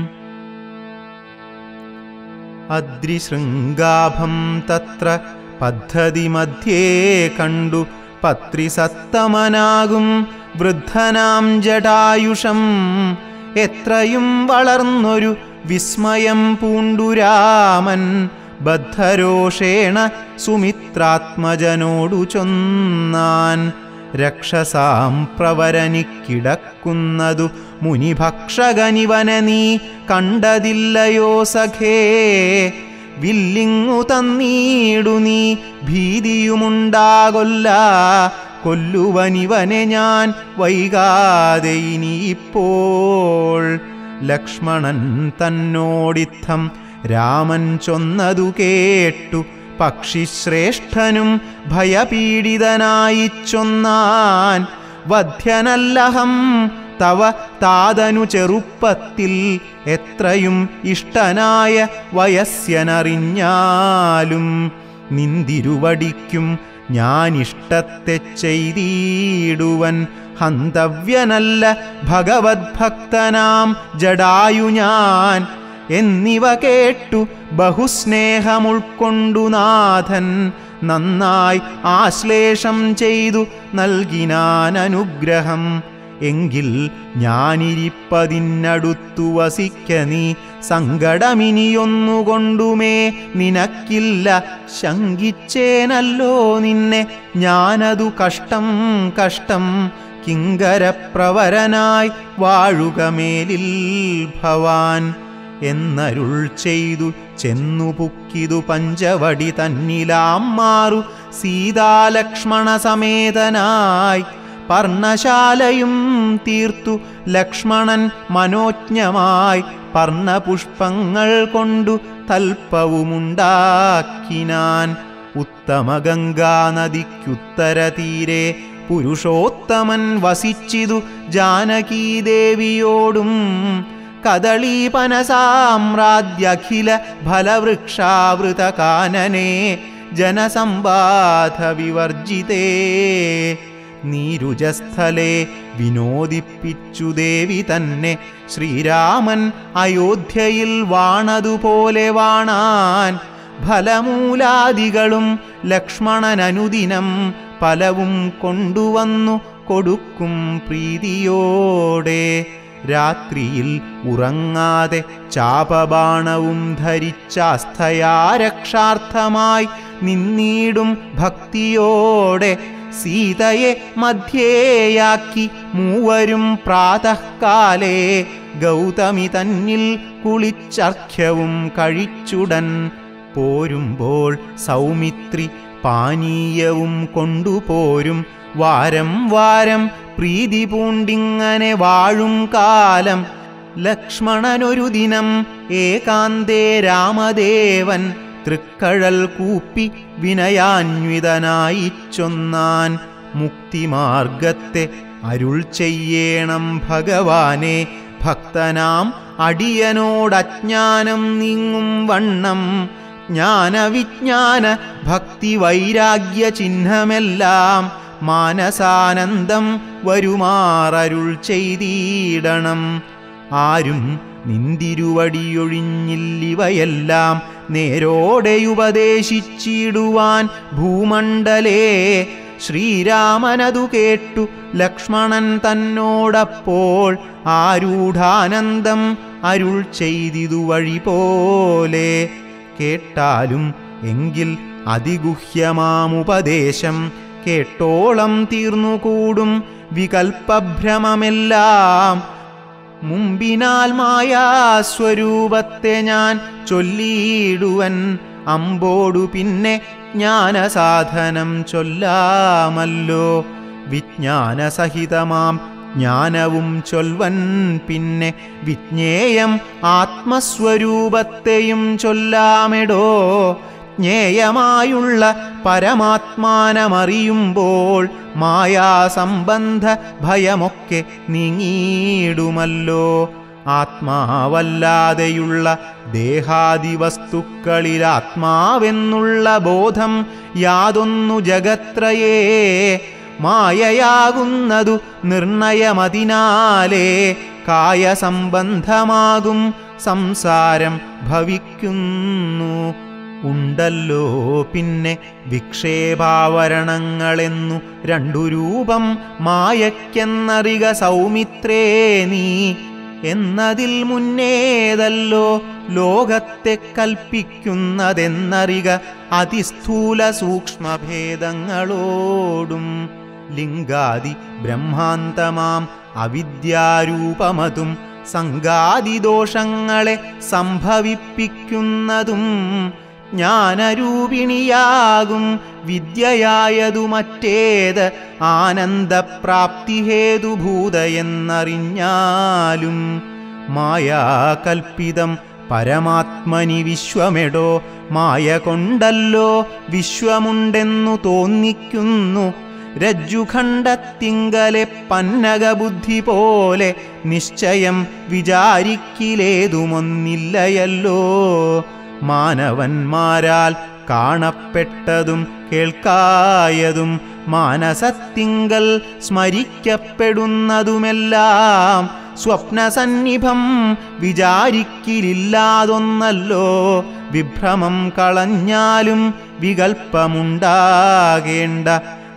അദ്രിശൃംഗാഭം തത്ര പദ്ധതി മധ്യേ കണ്ടു പത്രിസത്തമനാകും വൃദ്ധനാം ജടായുഷം എത്രയും വളർന്നൊരു വിസ്മയം പൂണ്ടുരാമൻ ബദ്ധരോഷേണ സുമിത്രാത്മജനോടു ചൊന്നാൻ രക്ഷസാം പ്രവരനിക്കിടക്കുന്നതു മുനിഭക്ഷകനിവന നീ കണ്ടതില്ലയോ സഖേ വില്ലിങ്ങു തന്നീടു നീ ഭീതിയുമുണ്ടാകൊല്ല കൊല്ലുവനിവനെ ഞാൻ വൈകാതെ ഇനിയിപ്പോൾ ലക്ഷ്മണൻ തന്നോടിത്തം രാമൻ ചൊന്നതു കേട്ടു പക്ഷിശ്രേഷ്ഠനും ഭയപീഡിതനായി ചൊന്നാൻ വധ്യനല്ലഹം തവ താതനു ചെറുപ്പത്തിൽ എത്രയും ഇഷ്ടനായ വയസ്യനറിഞ്ഞാലും നിന്തിരുവടിക്കും ഞാൻ ഇഷ്ടത്തെ ചെയ്തിടുവൻ ഹന്തവ്യനല്ല ഭഗവത്ഭക്തനാം ജഡായു ഞാൻ എന്നിവ കേട്ടു ബഹുസ്നേഹമുൾക്കൊണ്ടു നാഥൻ നന്നായി ആശ്ലേഷം ചെയ്തു നൽകിനാൻ അനുഗ്രഹം എങ്കിൽ ഞാനിരിപ്പതിനടുത്തു വസിക്ക നീ സങ്കടമിനിയൊന്നുകൊണ്ടുമേ നിനക്കില്ല ശങ്കിച്ചേനല്ലോ നിന്നെ ഞാനതു കഷ്ടം കഷ്ടം കിങ്കരപ്രവരനായി വാഴുക മേലിൽ ഭവാൻ എന്നരുൾ ചെയ്തു ചെന്നു പുക്കിതു പഞ്ചവടി തന്നിലാം മാറു സീതാലക്ഷ്മണ സമേതനായി പർണശാലയും തീർത്തു ലക്ഷ്മണൻ മനോജ്ഞമായി പർണപുഷ്പങ്ങൾ കൊണ്ടു തൽപ്പവുമുണ്ടാക്കിനാൻ ഉത്തമഗംഗാ നദിക്കുത്തര തീരെ പുരുഷോത്തമൻ വസിച്ചിതു ജാനകീദേവിയോടും കദളീപനസാമ്രാജ്യഖില ഫലവൃക്ഷാവൃത കാനനെ ജനസമ്പാധ വിവർജിതേ നീരുജസ്ഥലെ വിനോദിപ്പിച്ചു ദേവി തന്നെ ശ്രീരാമൻ അയോധ്യയിൽ വാണതുപോലെ വാണാൻ ഫലമൂലാദികളും ലക്ഷ്മണനനുദിനം പലവും കൊണ്ടുവന്നു കൊടുക്കും പ്രീതിയോടെ രാത്രിയിൽ ഉറങ്ങാതെ ചാപബാണവും ധരിച്ചാസ്ഥയാ രക്ഷാർത്ഥമായി നിന്നീടും ഭക്തിയോടെ സീതയെ മധ്യേയാക്കി മൂവരും പ്രാതഃകാലേ ഗൗതമി തന്നിൽ കുളിച്ചർഘ്യവും കഴിച്ചുടൻ പോരുമ്പോൾ സൗമിത്രി പാനീയവും കൊണ്ടുപോരും വാരം വാരം പ്രീതി പൂണ്ടിങ്ങനെ വാഴും കാലം ലക്ഷ്മണനൊരു ദിനം ഏകാന്തേ രാമദേവൻ തൃക്കഴൽ കൂപ്പി വിനയാന്വിതനായി ചൊന്നാൻ മുക്തിമാർഗത്തെ അരുൾ ചെയ്യേണം ഭഗവാനെ ഭക്തനാം അടിയനോടജ്ഞാനം നീങ്ങും വണ്ണം ജ്ഞാനവിജ്ഞാന ഭക്തി വൈരാഗ്യ ചിഹ്നമെല്ലാം മാനസാനന്ദം വരുമാറരുൾ ചെയ്തിടണം ആരും നിന്തിരുവടിയൊഴിഞ്ഞില്ലിവയെല്ലാം നേരോടെ ഉപദേശിച്ചിടുവാൻ ഭൂമണ്ഡലേ ശ്രീരാമനതു കേട്ടു ലക്ഷ്മണൻ തന്നോടപ്പോൾ ആരൂഢാനന്ദം അരുൾ ചെയ്തിതു വഴി പോലെ കേട്ടാലും എങ്കിൽ അതിഗുഹ്യമാമുപദേശം കേട്ടോളം തീർന്നുകൂടും വികൽപ്പഭ്രമമെല്ലാം മുമ്പിനാൽ മായാസ്വരൂപത്തെ ഞാൻ ചൊല്ലിയിടുവൻ അമ്പോടു പിന്നെ ജ്ഞാനസാധനം ചൊല്ലാമല്ലോ വിജ്ഞാനസഹിതമാം ജ്ഞാനവും ചൊൽവൻ പിന്നെ വിജ്ഞേയം ആത്മസ്വരൂപത്തെയും ചൊല്ലാമെടോ ജ്ഞേയമായുള്ള പരമാത്മാനമറിയുമ്പോൾ മായാസംബന്ധ ഭയമൊക്കെ നീങ്ങിയിടുമല്ലോ ആത്മാവല്ലാതെയുള്ള ദേഹാദിവസ്തുക്കളിൽ ആത്മാവെന്നുള്ള ബോധം യാതൊന്നു ജഗത്രയേ മായയാകുന്നതു നിർണയമതിനാലേ കായസംബന്ധമാകും സംസാരം ഭവിക്കുന്നു ഉണ്ടല്ലോ പിന്നെ വിക്ഷേപാവരണങ്ങളെന്നു രണ്ടു രൂപം മായക്കെന്നറിക സൗമിത്രേ നീ എന്നതിൽ മുന്നേതല്ലോ ലോകത്തെ കൽപ്പിക്കുന്നതെന്നറിക അതിസ്ഥൂല സൂക്ഷ്മഭേദങ്ങളോടും ലിംഗാദി ബ്രഹ്മാന്തമാം അവിദ്യാരൂപമതും സംഗാദിദോഷങ്ങളെ സംഭവിപ്പിക്കുന്നതും ജ്ഞാനരൂപിണിയാകും വിദ്യയായതു മറ്റേത് ആനന്ദപ്രാപ്തിഹേതുഭൂതയെന്നറിഞ്ഞാലും മായാകൽപ്പിതം പരമാത്മനി വിശ്വമെടോ മായ കൊണ്ടല്ലോ വിശ്വമുണ്ടെന്നു തോന്നിക്കുന്നു രജ്ജുഖണ്ഡത്തിങ്കലെ പന്നകബുദ്ധി പോലെ നിശ്ചയം വിചാരിക്കിലേതുമൊന്നില്ലയല്ലോ മാനവന്മാരാൽ കാണപ്പെട്ടതും കേൾക്കായതും മാനസത്തിങ്കൽ സ്മരിക്കപ്പെടുന്നതുമെല്ലാം സ്വപ്നസന്നിഭം വിചാരിക്കിലില്ലാതൊന്നല്ലോ വിഭ്രമം കളഞ്ഞാലും വികൽപ്പമുണ്ടാകേണ്ട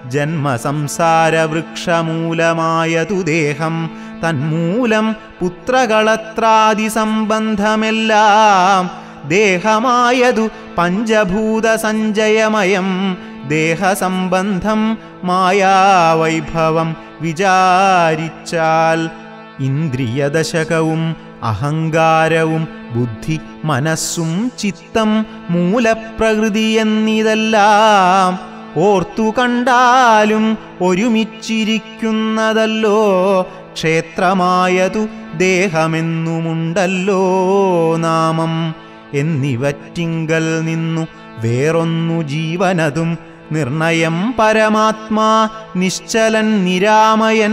ജന്മസംസാരവൃക്ഷമൂലമായതു ദേഹം തന്മൂലം പുത്രകളത്രാദി സംബന്ധമെല്ലാം ദേഹമായതു പഞ്ചഭൂത സഞ്ചയമയം ദേഹസംബന്ധം മായാവൈഭവം വിചാരിച്ചാൽ ഇന്ദ്രിയദശകവും അഹങ്കാരവും ബുദ്ധി മനസ്സും ചിത്തം മൂലപ്രകൃതി എന്നിതെല്ലാം ഓർത്തു കണ്ടാലും ഒരുമിച്ചിരിക്കുന്നതല്ലോ ക്ഷേത്രമായതു ദേഹമെന്നുമുണ്ടല്ലോ നാമം എന്നിവറ്റിങ്കൽ നിന്നു വേറൊന്നു ജീവനതും നിർണയം പരമാത്മാ നിശ്ചലൻ നിരാമയൻ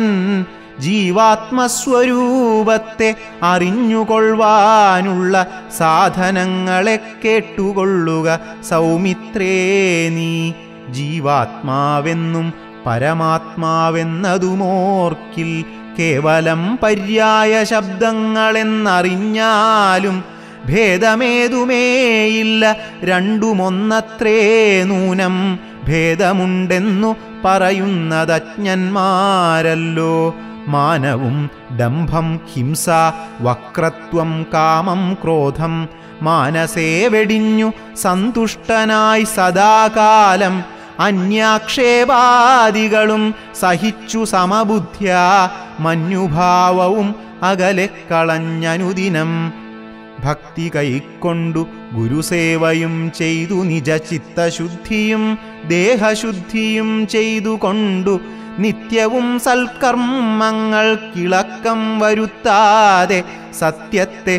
ജീവാത്മസ്വരൂപത്തെ അറിഞ്ഞുകൊള്ളുവാനുള്ള സാധനങ്ങളെ കേട്ടുകൊള്ളുക സൗമിത്രേ നീ ജീവാത്മാവെന്നും പരമാത്മാവെന്നതുമോർക്കിൽ കേവലം പര്യായ ശബ്ദങ്ങളെന്നറിഞ്ഞാലും ഭേദമേതുമേയില്ല രണ്ടുമൊന്നത്രേ നൂനം ഭേദമുണ്ടെന്നു പറയുന്നതജ്ഞന്മാരല്ലോ മാനവും ഡംഭം ഹിംസ വക്രത്വം കാമം ക്രോധം മാനസേ വെടിഞ്ഞു സന്തുഷ്ടനായി സദാകാലം അന്യാക്ഷേപാദികളും സഹിച്ചു സമബുദ്ധ്യ മഞ്ഞുഭാവവും അകലെ കളഞ്ഞനുദിനം ഭക്തി കൈക്കൊണ്ടു ഗുരുസേവയും ചെയ്തു നിജ ചിത്തശുദ്ധിയും ദേഹശുദ്ധിയും ചെയ്തുകൊണ്ടു നിത്യവും സൽക്കർമ്മങ്ങൾ കിളക്കം വരുത്താതെ സത്യത്തെ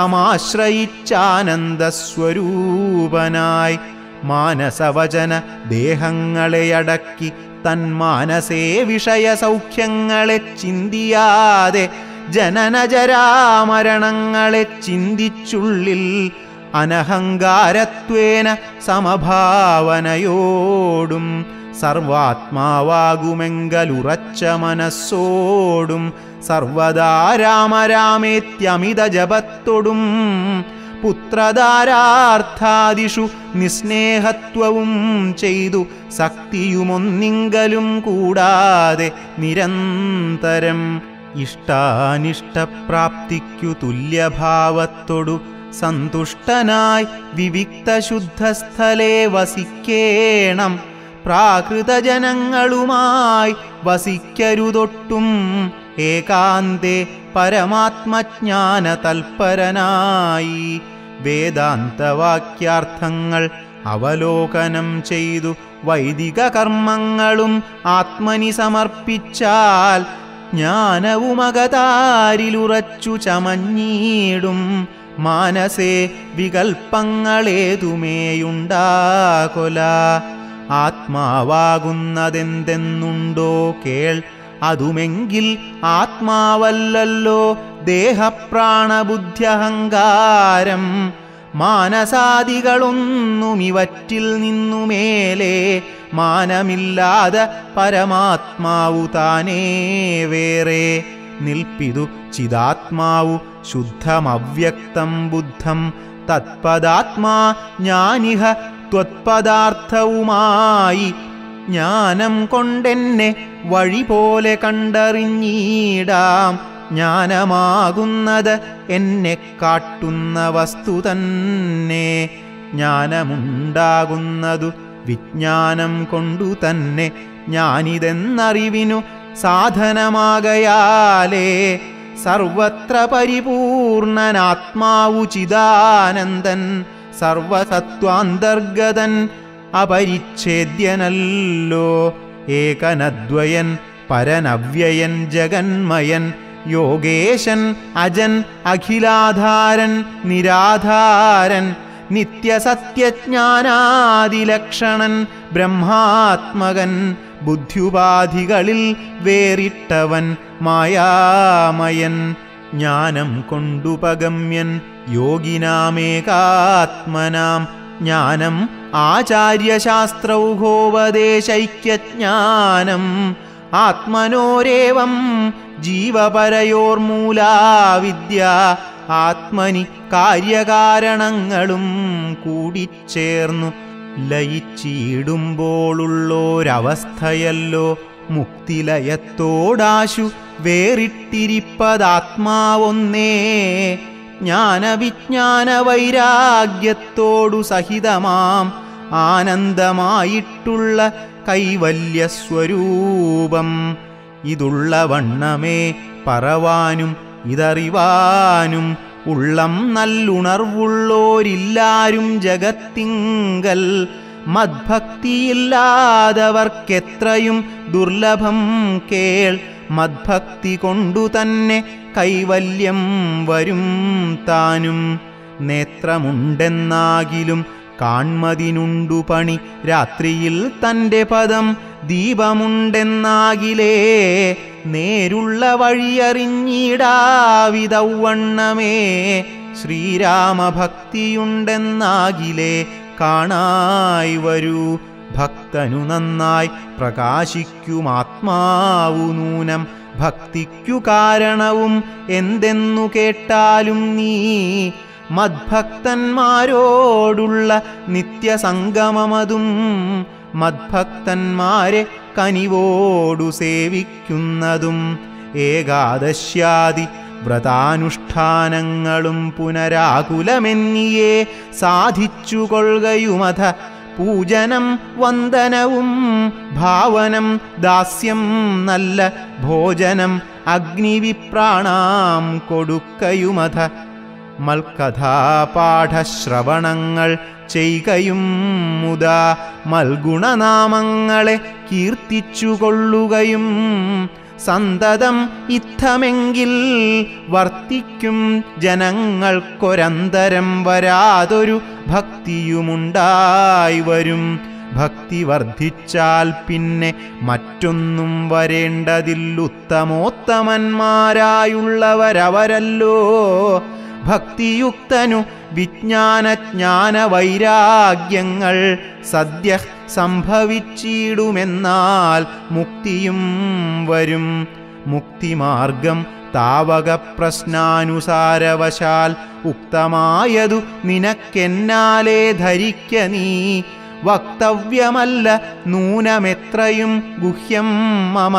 സമാശ്രയിച്ചാനന്ദസ്വരൂപനായി മാനസവചന ദേഹങ്ങളെ അടക്കി തന്മാനസേ വിഷയ സൗഖ്യങ്ങളെ ചിന്തിയാതെ ജനനജരാമരണങ്ങളെ ചിന്തിച്ചുള്ളിൽ അനഹങ്കാരത്വേന സമഭാവനയോടും സർവാത്മാവാകുമെങ്കലുറച്ച മനസ്സോടും സർവദാ രാമരാമേത്യമിത ജപത്തൊടും പുത്രധാരാർത്ഥാദിഷു നിസ്നേഹത്വവും ചെയ്തു ശക്തിയുമൊന്നിങ്കലും കൂടാതെ നിരന്തരം ഇഷ്ടാനിഷ്ടപ്രാപ്തിക്കു തുല്യഭാവത്തൊടു സന്തുഷ്ടനായി വിവിക്ത ശുദ്ധസ്ഥലേ വസിക്കേണം പ്രാകൃതജനങ്ങളുമായി വസിക്കരുതൊട്ടും ഏകാന്തേ പരമാത്മജ്ഞാന തൽപരനായി വേദാന്തവാക്യാർത്ഥങ്ങൾ അവലോകനം ചെയ്തു വൈദിക കർമ്മങ്ങളും ആത്മനി സമർപ്പിച്ചാൽ ജ്ഞാനവുമകതാരിലുറച്ചു ചമഞ്ഞിടും മാനസേ വികൽപ്പങ്ങളേതുമേയുണ്ടാകൊല ആത്മാവാകുന്നതെന്തെന്നുണ്ടോ കേൾ അതുമെങ്കിൽ ആത്മാവല്ലല്ലോ ദേഹപ്രാണബുദ്ധ്യഹങ്കാരം മാനസാദികളൊന്നുമിവറ്റിൽ നിന്നുമേലെ മാനമില്ലാതെ പരമാത്മാവു താനേ വേറെ നിൽപ്പിതു ചിതാത്മാവു ശുദ്ധമവ്യക്തം ബുദ്ധം തത്പദാത്മാ ഞാനിഹ ത്വത്പദാർത്ഥവുമായി ജ്ഞാനം കൊണ്ടെന്നെ വഴി പോലെ കണ്ടറിഞ്ഞിടാം ജ്ഞാനമാകുന്നത് എന്നെ കാട്ടുന്ന വസ്തു തന്നെ ജ്ഞാനമുണ്ടാകുന്നതു വിജ്ഞാനം കൊണ്ടു തന്നെ ഞാനിതെന്നറിവിനു സാധനമാകയാലേ സർവത്ര പരിപൂർണനാത്മാവു ചിദാനന്ദൻ സർവസത്വാന്തർഗതൻ അപരിച്ഛേദ്യനല്ലോ ഏകനദ്വയൻ പരനവ്യയൻ ജഗന്മയൻ യോഗേശൻ അജൻ അഖിലാധാരൻ നിരാധാരൻ നിത്യസത്യജ്ഞാനാദിലക്ഷണൻ ബ്രഹ്മാത്മകൻ ബുദ്ധ്യുപാധികളിൽ വേറിട്ടവൻ മായാമയൻ ജ്ഞാനം കൊണ്ടുപഗമ്യൻ യോഗിനാമേകാത്മനാം ജ്ഞാനം ആചാര്യശാസ്ത്രൗഘോപദേശൈക്യജ്ഞാനം ആത്മനോരേവം ജീവപരയോർമൂലാവിദ്യ ആത്മനി കാര്യകാരണങ്ങളും കൂടിച്ചേർന്നു ലയിച്ചിടുമ്പോളുള്ളോരവസ്ഥയല്ലോ മുക്തിലയത്തോടാശു വേറിട്ടിരിപ്പതാത്മാവൊന്നേ ജ്ഞാനവിജ്ഞാന വൈരാഗ്യത്തോടു സഹിതമാം ആനന്ദമായിട്ടുള്ള കൈവല്യസ്വരൂപം ഇതുള്ള വണ്ണമേ പറവാനും ഇതറിവാനും ഉള്ളം നല്ലുണർവുള്ളോരില്ലാരും ജഗത്തിങ്കൽ മദ്ഭക്തിയില്ലാതവർക്കെത്രയും ദുർലഭം കേൾ മദ്ഭക്തി കൊണ്ടു തന്നെ കൈവല്യം വരും താനും നേത്രമുണ്ടെന്നാകിലും കാൺമതിനുണ്ടു പണി രാത്രിയിൽ തൻ്റെ പദം ദീപമുണ്ടെന്നാകിലേ നേരുള്ള വഴിയറിഞ്ഞിടാവിതൗവണ്ണമേ ശ്രീരാമഭക്തിയുണ്ടെന്നാകിലേ കാണായി വരൂ ഭക്തനു നന്നായി പ്രകാശിക്കും ആത്മാവു നൂനം ഭക്തിക്കു കാരണവും എന്തെന്നു കേട്ടാലും നീ മദ്ഭക്തന്മാരോടുള്ള നിത്യസംഗമമതും മദ്ഭക്തന്മാരെ കനിവോടു സേവിക്കുന്നതും ഏകാദശ്യാദി വ്രതാനുഷ്ഠാനങ്ങളും പുനരാകുലമെന്നിയേ സാധിച്ചു കൊള്ളുകയുമഥ പൂജനം വന്ദനവും ഭാവനം ദാസ്യം നല്ല ഭോജനം അഗ്നിവിപ്രാണാം കൊടുക്കയുമഥ മൽക്കഥാപാഠശ്രവണങ്ങൾ ചെയ്കയും മുതാ മൽഗുണനാമങ്ങളെ കീർത്തിച്ചുകൊള്ളുകയും സന്തതം ഇത്തമെങ്കിൽ വർത്തിക്കും ജനങ്ങൾക്കൊരന്തരം വരാതൊരു ഭക്തിയുമുണ്ടായി വരും ഭക്തി വർദ്ധിച്ചാൽ പിന്നെ മറ്റൊന്നും വരേണ്ടതില്ലുത്തമോത്തമന്മാരായുള്ളവരവരല്ലോ ഭക്തിയുക്തനു വിജ്ഞാനജ്ഞാന വൈരാഗ്യങ്ങൾ സദ്യ സംഭവിച്ചിടുമെന്നാൽ മുക്തിയും വരും മുക്തിമാർഗം താവക പ്രശ്നാനുസാരവശാൽ ഉക്തമായതു നിനക്കെന്നാലേ ധരിക്ക നീ വക്തവ്യമല്ല നൂനമെത്രയും ഗുഹ്യം മമ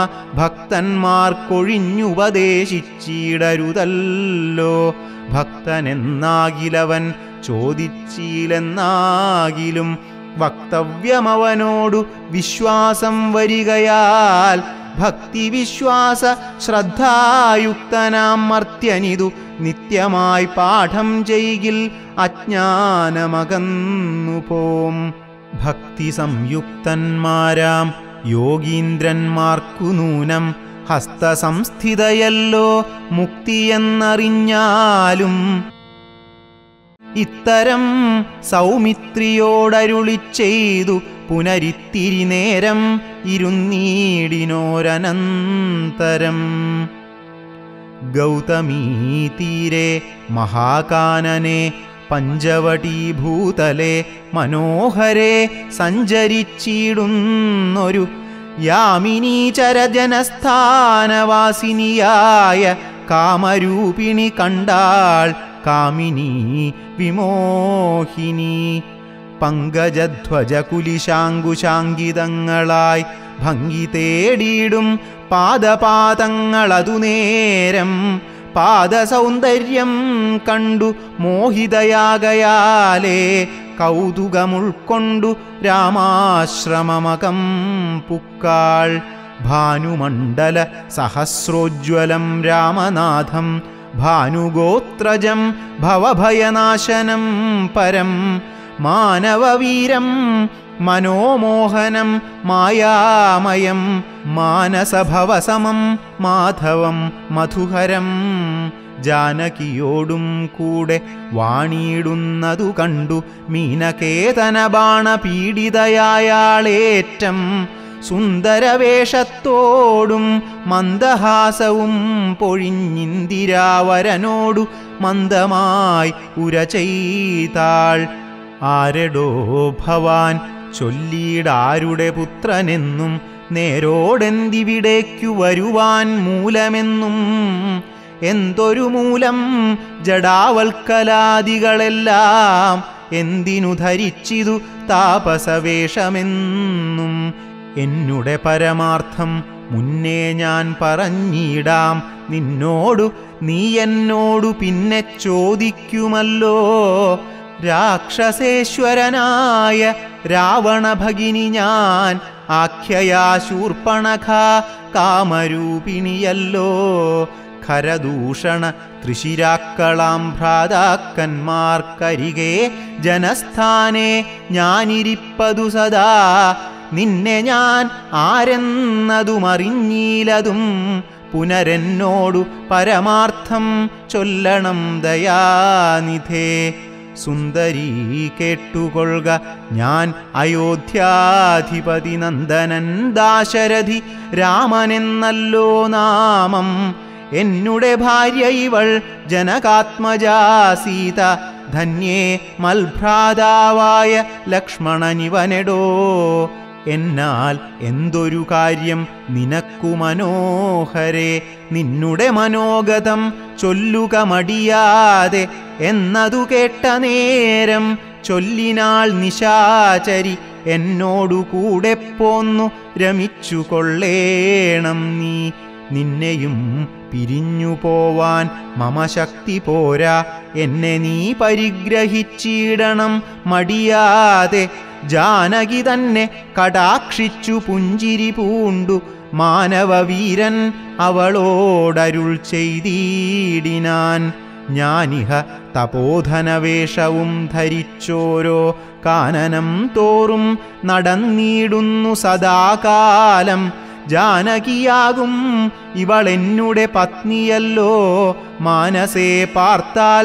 ഭക്തന്മാർക്കൊഴിഞ്ഞുപദേശിച്ചിടരുതല്ലോ ഭക്തനെന്നാകിലവൻ ചോദിച്ചില്ലെന്നാകിലും വക്തവ്യമവനോടു വിശ്വാസം വരികയാൽ ഭക്തിവിശ്വാസ ശ്രദ്ധായുക്തനാം മർത്യനിതു നിത്യമായി പാഠം ചെയ്കിൽ അജ്ഞാനമകന്നു പോം ഭക്തി സംയുക്തന്മാരാം യോഗീന്ദ്രന്മാർക്കു നൂനം ഹസ്തസംസ്ഥിതയല്ലോ മുക്തിയെന്നറിഞ്ഞാലും ഇത്തരം സൗമിത്രിയോടരുളി ചെയ്തു പുനരിത്തിരി നേരം ഇരുന്നീടിനോരനന്തരം ഗൗതമീ തീരെ മഹാകാനനെ പഞ്ചവടീഭൂതലെ മനോഹരെ സഞ്ചരിച്ചിടുന്നൊരു യാമിനീചരജനസ്ഥാനവാസിനിയായ കാമരൂപിണി കണ്ടാൾ കാമിനി വിമോഹിനി പങ്കജധ്വജകുലിശാങ്കുശാങ്കിതങ്ങളായി ഭംഗി തേടിയിടും പാദപാദങ്ങളതു നേരം പാദസൗന്ദര്യം കണ്ടു മോഹിതയാകയാലേ കൗതുകമുൾക്കൊണ്ടു രാമാശ്രമമകം പുക്കാൾ ഭാനുമണ്ഡല സഹസ്രോജ്വലം രാമനാഥം ഭാനുഗോത്രജം ഭവഭയനാശനം പരം മാനവവീരം മനോമോഹനം മായാമയം മാനസഭവസമം മാധവം മധുഹരം ജാനകിയോടും കൂടെ വാണിയിടുന്നതു കണ്ടു മീനകേതന ബാണപീഡിതയായാളേറ്റം സുന്ദരവേഷത്തോടും മന്ദഹാസവും പൊഴിഞ്ഞിന്ദിരാവരനോടു മന്ദമായി ഉര ചെയ്താൾ ആരടോ ഭവാൻ ചൊല്ലിയിടാരുടെ പുത്രനെന്നും നേരോടെന്തിവിടേക്കു വരുവാൻ മൂലമെന്നും എന്തൊരു മൂലം ജഡാവൽക്കലാദികളെല്ലാം എന്തിനു ധരിച്ചിതു താപസവേഷമെന്നും എന്നുടെ പരമാർത്ഥം മുന്നേ ഞാൻ പറഞ്ഞിടാം നിന്നോടു നീ എന്നോടു പിന്നെ ചോദിക്കുമല്ലോ രാക്ഷസേശ്വരനായ രാവണഭഗിനി ഞാൻ ആഖ്യയാശൂർപ്പണഖ കാമരൂപിണിയല്ലോ ഖരദൂഷണ തൃശിരാക്കളാം ഭ്രാതാക്കന്മാർക്കരികെ ജനസ്ഥാനെ ഞാനിരിപ്പതു സദാ നിന്നെ ഞാൻ ആരെന്നതുമറിഞ്ഞീലതും പുനരെന്നോടു പരമാർത്ഥം ചൊല്ലണം ദയാനിധേ സുന്ദരീ കേട്ടുകൊള്ളുക ഞാൻ അയോധ്യാധിപതി നന്ദനൻ ദാശരഥി രാമനെന്നല്ലോ നാമം എന്നുടെ ഭാര്യ ഇവൾ ജനകാത്മജാ സീത ധന്യേ മൽഭ്രാതാവായ ലക്ഷ്മണനിവനെടോ എന്നാൽ എന്തൊരു കാര്യം നിനക്കു മനോഹരെ നിന്നുടെ മനോഗതം ചൊല്ലുക മടിയാതെ എന്നതു കേട്ട നേരം ചൊല്ലിനാൾ നിശാചരി എന്നോടു കൂടെ പോന്നു രമിച്ചു കൊള്ളേണം നീ നിന്നെയും പിരിഞ്ഞു പോവാൻ മമ ശക്തി പോരാ എന്നെ നീ പരിഗ്രഹിച്ചിടണം മടിയാതെ ജാനകി തന്നെ കടാക്ഷിച്ചു പുഞ്ചിരി പൂണ്ടു മാനവവീരൻ അവളോടരുൾ ചെയ്തിടിനാൻ ഞാനിഹ തപോധനവേഷവും ധരിച്ചോരോ കാനനം തോറും നടന്നിടുന്നു സദാകാലം ജാനകിയാകും ഇവളെന്നുടെ പത്നിയല്ലോ മാനസേ പാർത്താൽ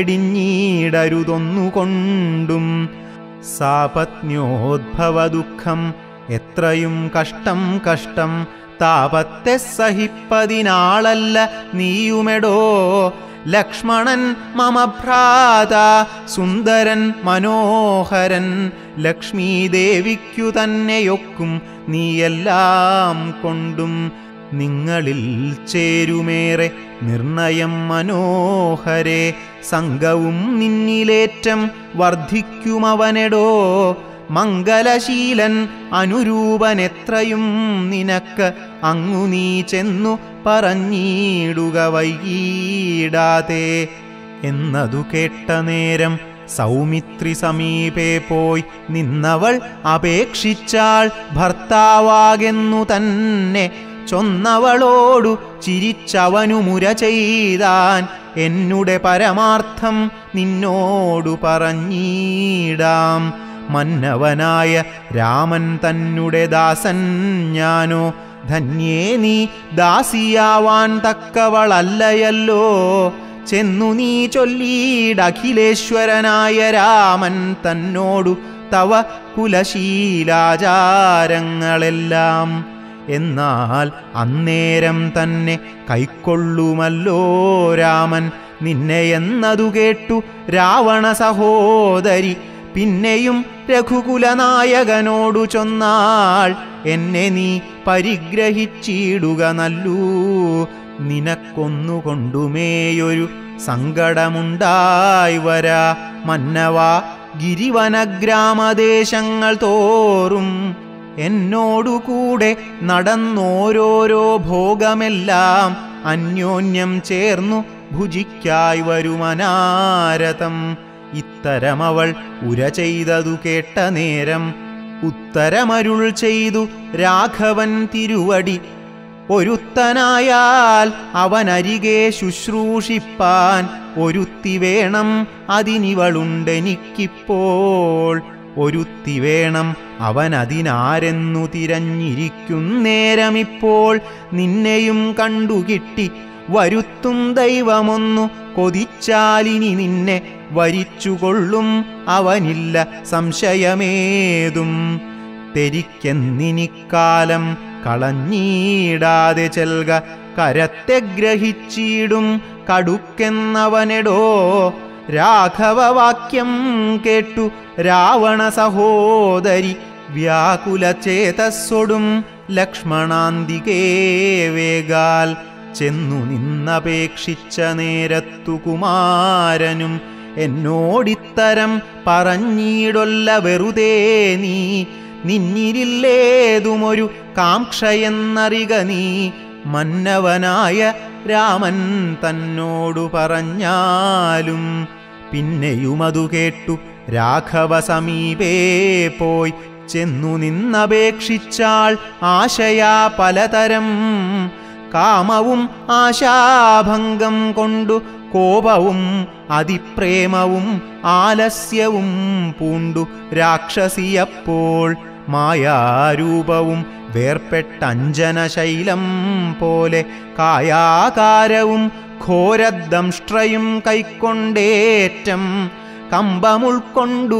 വെടിഞ്ഞീടരുതൊന്നുകൊണ്ടും സാപത്ന്യോദ്ഭവ ദുഃഖം എത്രയും കഷ്ടം കഷ്ടം താപത്തെ സഹിപ്പതിനാളല്ല നീയുമെടോ ലക്ഷ്മണൻ മമ ഭ്രാത സുന്ദരൻ മനോഹരൻ ലക്ഷ്മീദേവിക്കു തന്നെയൊക്കും നീയെല്ലാം കൊണ്ടും നിങ്ങളിൽ ചേരുമേറെ നിർണയം മനോഹരെ സംഘവും നിന്നിലേറ്റം വർദ്ധിക്കുമവനെടോ മംഗലശീലൻ അനുരൂപനെത്രയും നിനക്ക് അങ്ങു നീ ചെന്നു പറഞ്ഞിടുക വൈകീടാതെ എന്നതു കേട്ട നേരം സൗമിത്രി സമീപേ പോയി നിന്നവൾ അപേക്ഷിച്ചാൾ ഭർത്താവാകെന്നു തന്നെ ചൊന്നവളോടു ചിരിച്ചവനു മുര ചെയ്താൻ എന്നുടെ പരമാർത്ഥം നിന്നോടു പറഞ്ഞിടാം മന്നവനായ രാമൻ തന്നെ ദാസൻ ഞാനോ ധന്യേ നീ ദാസിയാവാൻ തക്കവളല്ലയല്ലോ ചെന്നു നീ ചൊല്ലീടഖിലേശ്വരനായ രാമൻ തന്നോടു തവ കുലശീലാചാരങ്ങളെല്ലാം എന്നാൽ അന്നേരം തന്നെ കൈക്കൊള്ളുമല്ലോ രാമൻ നിന്നെ എന്നതു കേട്ടു രാവണ സഹോദരി പിന്നെയും രഘുകുലനായകനോടു ചൊന്നാൾ എന്നെ നീ പരിഗ്രഹിച്ചിടുക നല്ലൂ നിനക്കൊന്നുകൊണ്ടുമേയൊരു സങ്കടമുണ്ടായി വരാ മന്നവ ഗിരിവനഗ്രാമദേശങ്ങൾ തോറും എന്നോടുകൂടെ നടന്നോരോരോ ഭോഗമെല്ലാം അന്യോന്യം ചേർന്നു ഭുജിക്കായി വരുമനാരതം ഇത്തരമവൾ ഉര ചെയ്തതു കേട്ട നേരം ഉത്തരമരുൾ ചെയ്തു രാഘവൻ തിരുവടി ഒരുത്തനായാൽ അവനരികെ ശുശ്രൂഷിപ്പാൻ ഒരുത്തി വേണം അതിനിവളുണ്ടെനിക്കിപ്പോൾ ഒരുത്തി വേണം അവനതിനാരെന്നു തിരഞ്ഞിരിക്കുന്നേരമിപ്പോൾ നിന്നെയും കണ്ടുകിട്ടി വരുത്തും ദൈവമൊന്നു കൊതിച്ചാലിനി നിന്നെ വരിച്ചുകൊള്ളും അവനില്ല സംശയമേതും തെരിക്കെന്നിനിക്കാലം കളഞ്ഞീടാതെ ചെൽക കരത്തെ ഗ്രഹിച്ചിടും കടുക്കെന്നവനെടോ രാഘവവാക്യം കേട്ടു രാവണ സഹോദരി വ്യാകുലചേതസ്സൊടും ലക്ഷ്മണാന്തികേ വേഗാൽ ചെന്നു നിന്നപേക്ഷിച്ച നേരത്തു കുമാരനും എന്നോടിത്തരം പറഞ്ഞിടൊല്ല വെറുതേ നീ നിന്നിരില്ലേതുമൊരു കാംക്ഷയെന്നറിക നീ മന്നവനായ രാമൻ തന്നോടു പറഞ്ഞാലും പിന്നെയുമതു കേട്ടു രാഘവ സമീപേ പോയി ചെന്നു നിന്നപേക്ഷിച്ചാൾ ആശയാ പലതരം കാമവും ആശാഭംഗം കൊണ്ടു കോപവും അതിപ്രേമവും ആലസ്യവും പൂണ്ടു രാക്ഷസിയപ്പോൾ മായാരൂപവും വേർപ്പെട്ടഞ്ജനശൈലം പോലെ കായാകാരവും ഘോരദംഷ്ട്രയും കൈക്കൊണ്ടേറ്റം കമ്പമുൾക്കൊണ്ടു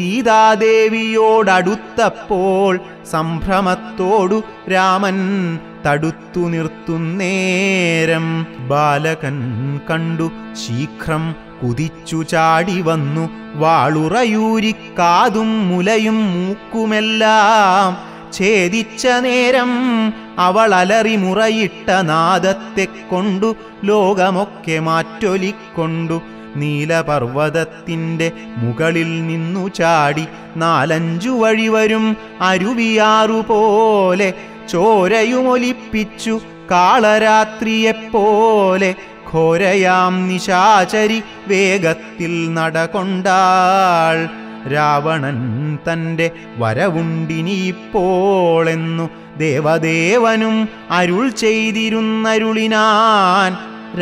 സീതാദേവിയോടടുത്തപ്പോൾ സംഭ്രമത്തോടു രാമൻ തടുത്തു നിർത്തുന്നേരം ബാലകൻ കണ്ടു ശീഘ്രം കുതിച്ചു ചാടി വന്നു വാളുറയൂരിക്കാതും മുലയും മൂക്കുമെല്ലാം ഛേദിച്ച നേരം അവൾ അലറി മുറയിട്ട നാദത്തെ കൊണ്ടു ലോകമൊക്കെ മാറ്റൊലിക്കൊണ്ടു നീലപർവതത്തിൻ്റെ മുകളിൽ നിന്നു ചാടി നാലഞ്ചു വഴി വരും അരുവിയാറുപോലെ ചോരയുമൊലിപ്പിച്ചു കാളരാത്രിയെപ്പോലെ ഘോരയാം നിശാചരി വേഗത്തിൽ നടകൊണ്ടാൾ രാവണൻ തൻ്റെ വരവുണ്ടിനിപ്പോളെന്നു ദേവദേവനും അരുൾ ചെയ്തിരുന്നരുളിനാൻ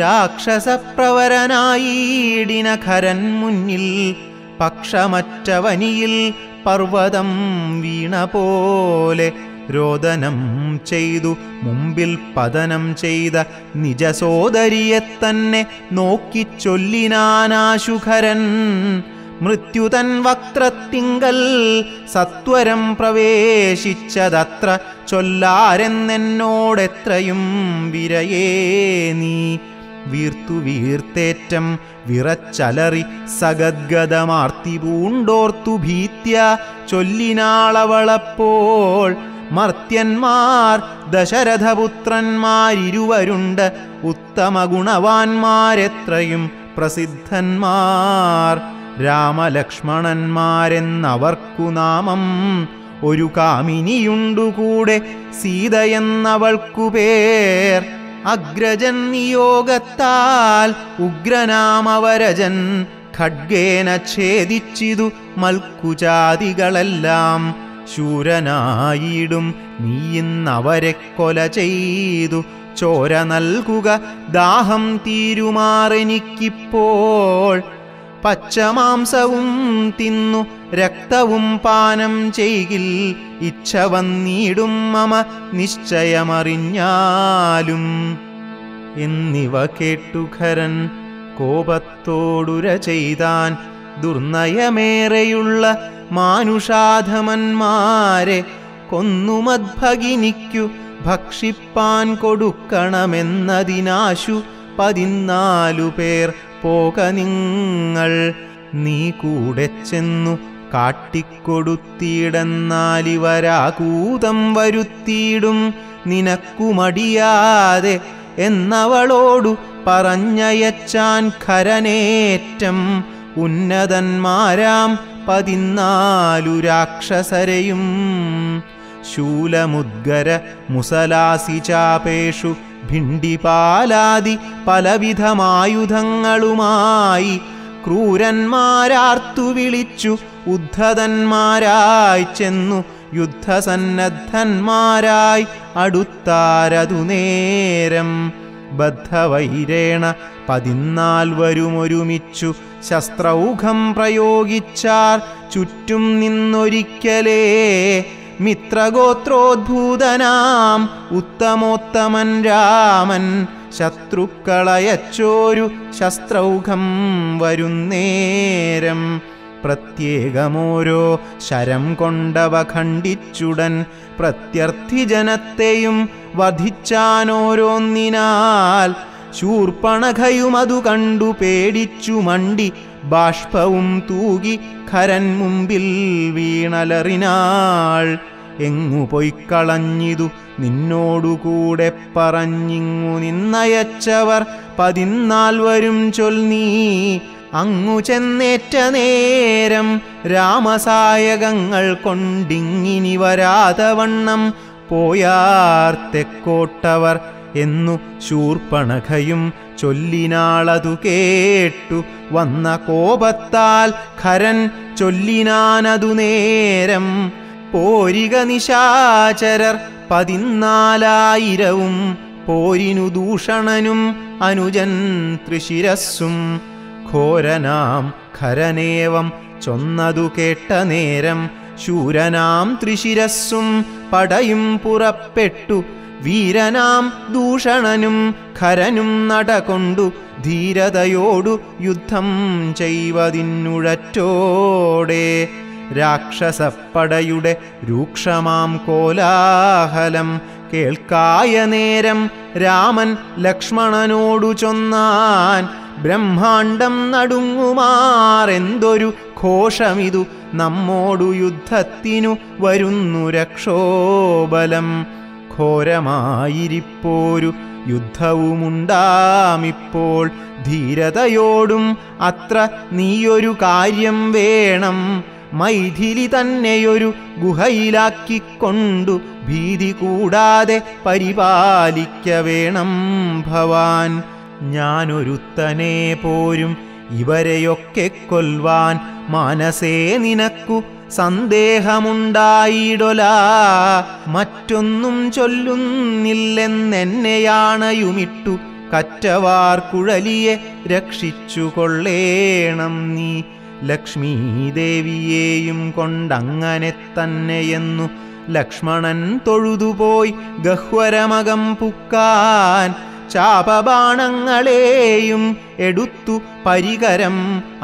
രാക്ഷസപ്രവരനായിടിനഖരൻ മുന്നിൽ പക്ഷമറ്റവനിയിൽ പർവ്വതം വീണ പോലെ രോദനം ചെയ്തു മുമ്പിൽ പതനം ചെയ്ത നിജസോദരിയെ തന്നെ നോക്കി ചൊല്ലിനാനാശുഖരൻ മൃത്യുതൻ വക്രത്തിങ്കൽ സത്വരം പ്രവേശിച്ചതത്ര ചൊല്ലാരെന്നെന്നോടെത്രയും വിരയേ നീ വീർത്തു വീർത്തേറ്റം വിറച്ചലറി സഗദ്ഗതമാർത്തി പൂണ്ടോർത്തു ഭീത്യ ചൊല്ലിനാളവളപ്പോൾ മർത്യന്മാർ ദശരഥപുത്രന്മാരിരുവരുണ്ട് ഉത്തമ ഗുണവാന്മാരെത്രയും പ്രസിദ്ധന്മാർ രാമലക്ഷ്മണന്മാരെന്നവർക്കു നാമം ഒരു കാമിനിയുണ്ടുകൂടെ സീതയെന്നവൾക്കു പേർ അഗ്രജൻ നിയോഗത്താൽ ഉഗ്രനാമവരജൻ ഖഡ്ഗേന ഛേദിച്ചിതു മൽക്കുജാതികളെല്ലാം ശൂരനായിടും നീയിന്നവരെ കൊല ചെയ്തു ചോര നൽകുക ദാഹം തീരുമാറെനിക്കിപ്പോൾ പച്ചമാംസവും തിന്നു രക്തവും പാനം ചെയ്കിൽ ഇച്ഛ വന്നിടും മമ നിശ്ചയമറിഞ്ഞാലും എന്നിവ കേട്ടുഖരൻ കോപത്തോടുര ചെയ്താൻ ദുർനയമേറെയുള്ള മാനുഷാധമന്മാരെ കൊന്നുമദ്ഭഗിനിക്കു ഭക്ഷിപ്പാൻ കൊടുക്കണമെന്നതിനാശു പതിനാലു പേർ പോക നിങ്ങൾ നീ കൂടെ ചെന്നു കാട്ടിക്കൊടുത്തിയിടെന്നാലിവരാകൂതം വരുത്തിയിടും നിനക്കുമടിയാതെ എന്നവളോടു പറഞ്ഞയച്ചാൻ ഖരനേറ്റം ഉന്നതന്മാരാം പതിനാലു രാക്ഷസരെയും ശൂലമുദ്ഗര മുസലാസി ചാപേഷു ഭിണ്ടിപാലാദി പലവിധമായുധങ്ങളുമായി ക്രൂരന്മാരാർത്തു വിളിച്ചു ഉദ്ധതന്മാരായി ചെന്നു യുദ്ധസന്നദ്ധന്മാരായി അടുത്താരതു നേരം ബദ്ധവൈരേണ പതിനാൽവരുമൊരുമിച്ചു ശസ്ത്രൗഘം പ്രയോഗിച്ചാർ ചുറ്റും നിന്നൊരിക്കലേ മിത്രഗോത്രോദ്ഭൂതനാം ഉത്തമോത്തമൻ രാമൻ ശത്രുക്കളയച്ചോരു ശസ്ത്രൗഘം വരുന്നേരം പ്രത്യേകമോരോ ശരം കൊണ്ടവ ഖണ്ഡിച്ചുടൻ പ്രത്യർത്ഥി ജനത്തെയും വധിച്ചാനോരോന്നിനാൽ ശൂർപ്പണഖയും അതു കണ്ടു പേടിച്ചു മണ്ടി ബാഷ്പവും തൂകി ഖരൻ മുമ്പിൽ വീണലറിനാൾ എങ്ങു പൊയ്ക്കളഞ്ഞിതു നിന്നോടുകൂടെ പറഞ്ഞിങ്ങു നിന്നയച്ചവർ പതിനാൽവരും ചൊൽനീ അങ്ങു ചെന്നേറ്റ നേരം രാമസായകങ്ങൾ കൊണ്ടിങ്ങിനി വരാതവണ്ണം പോയാർ തെക്കോട്ടവർ എന്നു ശൂർപ്പണഖയും ചൊല്ലിനാളതു കേട്ടു വന്ന കോപത്താൽ ഖരൻ ചൊല്ലിനാനതു നേരം പോരിക നിശാചരർ പതിനാലായിരവും പോരിനു ദൂഷണനും അനുജൻ ത്രിശിരസ്സും ഘോരനാം ഖരനേവം ചൊന്നതു കേട്ട നേരം ശൂരനാം ത്രിശിരസ്സും പടയും പുറപ്പെട്ടു വീരനാം ദൂഷണനും ഖരനും നടകൊണ്ടു ധീരതയോടു യുദ്ധം ചെയ്വതിന്നുഴറ്റോടെ രാക്ഷസപ്പടയുടെ രൂക്ഷമാം കോലാഹലം കേൾക്കായ നേരം രാമൻ ലക്ഷ്മണനോടു ചൊന്നാൻ ബ്രഹ്മാണ്ടം നടുങ്ങുമാറെന്തൊരു ഘോഷമിതു നമ്മോടു യുദ്ധത്തിനു വരുന്നു രക്ഷോബലം ഘോരമായിരിപ്പോരു യുദ്ധവുമുണ്ടാമിപ്പോൾ ധീരതയോടും അത്ര നീയൊരു കാര്യം വേണം മൈഥിലി തന്നെയൊരു ഗുഹയിലാക്കിക്കൊണ്ടു ഭീതി കൂടാതെ പരിപാലിക്ക വേണം ഭവാൻ ഞാനൊരുത്തനെ പോരും ഇവരെയൊക്കെ കൊൽവാൻ മാനസേ നിനക്കു സന്ദേഹമുണ്ടായിടൊല മറ്റൊന്നും ചൊല്ലുന്നില്ലെന്നെന്നെയാണയുമിട്ടു കറ്റവാർ കുഴലിയെ രക്ഷിച്ചു കൊള്ളേണം നീ ലക്ഷ്മീദേവിയെയും കൊണ്ടങ്ങനെ തന്നെയെന്നു ലക്ഷ്മണൻ തൊഴുതുപോയി ഗഹ്വരമകം പുക്കാൻ ചാപബാണങ്ങളെയും എടുത്തു പരികരം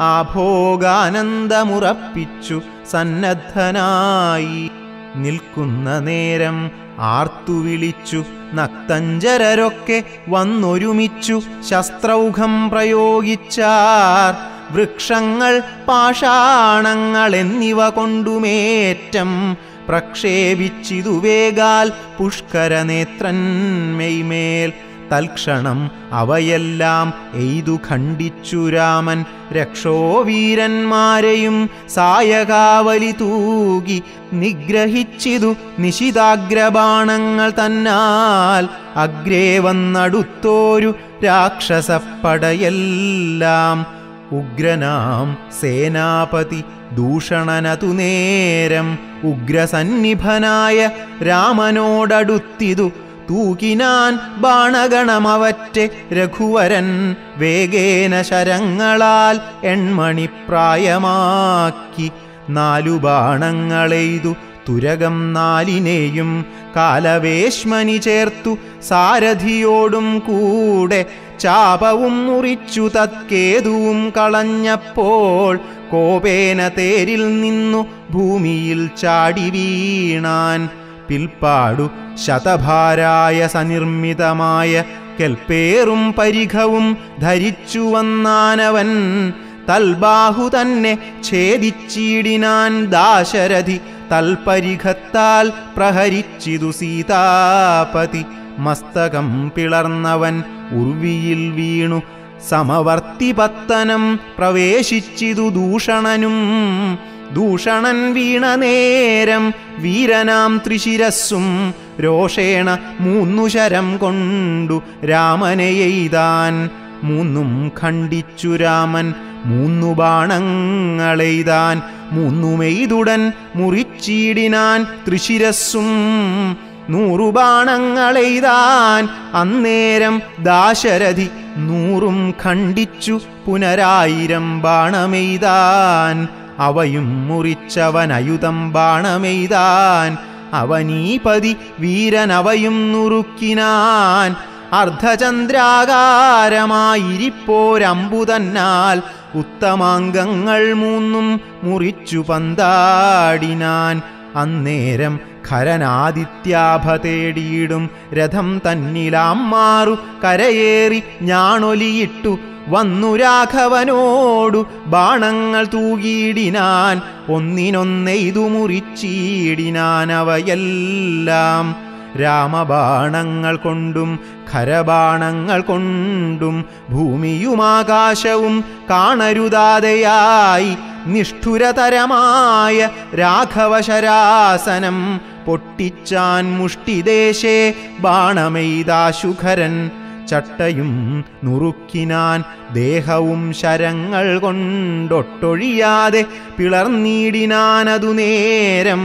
ആഭോഗാനന്ദമുറപ്പിച്ചു സന്നദ്ധനായി നിൽക്കുന്ന നേരം ആർത്തു വിളിച്ചു നക്തഞ്ചരരൊക്കെ വന്നൊരുമിച്ചു ശസ്ത്രൗഘം പ്രയോഗിച്ചാർ വൃക്ഷങ്ങൾ പാഷാണങ്ങൾ എന്നിവ കൊണ്ടുമേറ്റം പ്രക്ഷേപിച്ചിതു വേഗാൽ പുഷ്കരനേത്രന്മെയ്മേൽ തൽക്ഷണം അവയെല്ലാം എയ്തു ഖണ്ഡിച്ചു രാമൻ രക്ഷോവീരന്മാരെയും സായകാവലി തൂകി നിഗ്രഹിച്ചിതു നിശിതാഗ്രബാണങ്ങൾ തന്നാൽ അഗ്രേ വന്നടുത്തോരു രാക്ഷസപ്പടയെല്ലാം ഉഗ്രനാം സേനാപതി ദൂഷണനതു നേരം ഉഗ്രസന്നിഭനായ രാമനോടടുത്തിതു തൂകിനാൻ ബാണഗണമവറ്റെ രഘുവരൻ വേഗേന ശരങ്ങളാൽ എൺമണിപ്രായമാക്കി നാലു ബാണങ്ങളെയ്തു തുരകം നാലിനെയും കാലവേശ്മനി ചേർത്തു സാരഥിയോടും കൂടെ ചാപവും മുറിച്ചു തത്കേതുവും കളഞ്ഞപ്പോൾ കോപേന തേരിൽ നിന്നു ഭൂമിയിൽ ചാടി വീണാൻ പിൽപ്പാടു ശതഭാരായ സനിർമ്മിതമായ കെൽപ്പേറും പരിഘവും ധരിച്ചു വന്നാനവൻ തൽബാഹു തന്നെ ഛേദിച്ചിടിനാൻ ദാശരഥി തൽപരിഘത്താൽ പ്രഹരിച്ചിതു സീതാപതി മസ്തകം പിളർന്നവൻ ഉർവിയിൽ വീണു സമവർത്തി പത്തനം പ്രവേശിച്ചിതു ദൂഷണനും ദൂഷണൻ വീണ നേരം വീരനാം ത്രിശിരസ്സും രോഷേണ മൂന്നു ശരം കൊണ്ടു രാമനെ എയ്താൻ മൂന്നും ഖണ്ഡിച്ചു രാമൻ മൂന്നു ബാണങ്ങളെയ്താൻ മൂന്നുമെയ്തുടൻ മുറിച്ചീടിനാൻ ത്രിശിരസ്സും നൂറു ബാണങ്ങളെയ്താൻ അന്നേരം ദാശരഥി നൂറും ഖണ്ഡിച്ചു പുനരായിരം ബാണമെയ്താൻ അവയും മുറിച്ചവനയുധം ബാണമെയ്താൻ അവനീപതി വീരനവയും നുറുക്കിനാൻ അർദ്ധചന്ദ്രാകാരമായിരിപ്പോരമ്പു തന്നാൽ ഉത്തമാംഗങ്ങൾ മൂന്നും മുറിച്ചു പന്താടിനാൻ അന്നേരം ഖരനാദിത്യാഭ തേടിയിടും രഥം തന്നിലാം മാറു കരയേറി ഞാണൊലിയിട്ടു വന്നു രാഘവനോടു ബാണങ്ങൾ തൂകിയിടിനാൻ ഒന്നിനൊന്നെയ്തു മുറിച്ചിടിനാൻ അവയെല്ലാം രാമബാണങ്ങൾ കൊണ്ടും ഖരബാണങ്ങൾ കൊണ്ടും ഭൂമിയുമാകാശവും കാണരുതാതെയായി നിഷ്ഠുരതരമായ രാഘവശരാസനം പൊട്ടിച്ചാൻ മുഷ്ടിദേശേ ബാണമെയ്താശുഖരൻ ചട്ടയും നുറുക്കിനാൻ ദേഹവും ശരങ്ങൾ കൊണ്ടൊട്ടൊഴിയാതെ പിളർന്നീടിനാനതു നേരം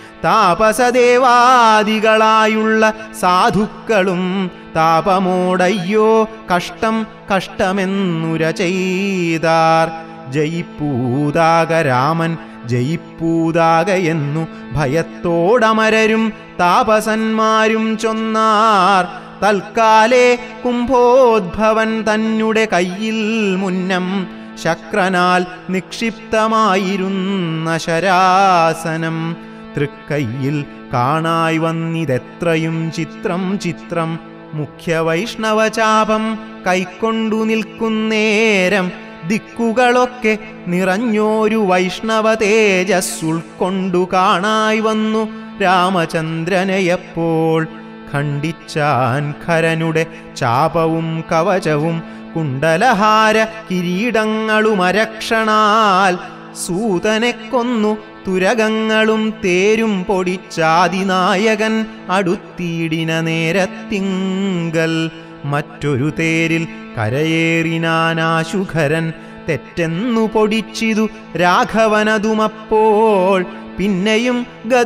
താപസദേവാദികളായുള്ള സാധുക്കളും താപമോടയ്യോ കഷ്ടം കഷ്ടമെന്നുര ചെയ്താർ ജയിപ്പൂതാക രാമൻ ജയിപ്പൂതാക എന്നു ഭയത്തോടമരരും താപസന്മാരും ചൊന്നാർ തൽക്കാലേ കുംഭോദ്ഭവൻ തന്നെ കയ്യിൽ മുന്നം ശക്രനാൽ നിക്ഷിപ്തമായിരുന്ന ശരാസനം തൃക്കൈയിൽ കാണായി വന്നിതെത്രയും ചിത്രം ചിത്രം മുഖ്യവൈഷ്ണവചാപം കൈക്കൊണ്ടു നിൽക്കുന്നേരം ദിക്കുകളൊക്കെ നിറഞ്ഞോരു വൈഷ്ണവ തേജസ് ഉൾക്കൊണ്ടു കാണായി വന്നു രാമചന്ദ്രനെയപ്പോൾ ഖണ്ഡിച്ചാൻ ഖരനുടെ ചാപവും കവചവും കുണ്ടലഹാര കിരീടങ്ങളുമരക്ഷണാൽ സൂതനെ കൊന്നു തുരകങ്ങളും തേരും പൊടിച്ചാതിനായകൻ അടുത്തിയിടിന നേരത്തിങ്കൽ മറ്റൊരു തേരിൽ കരയേറിനാനാശുഖരൻ തെറ്റെന്നു പൊടിച്ചിതു രാഘവനതുമപ്പോൾ പിന്നെയും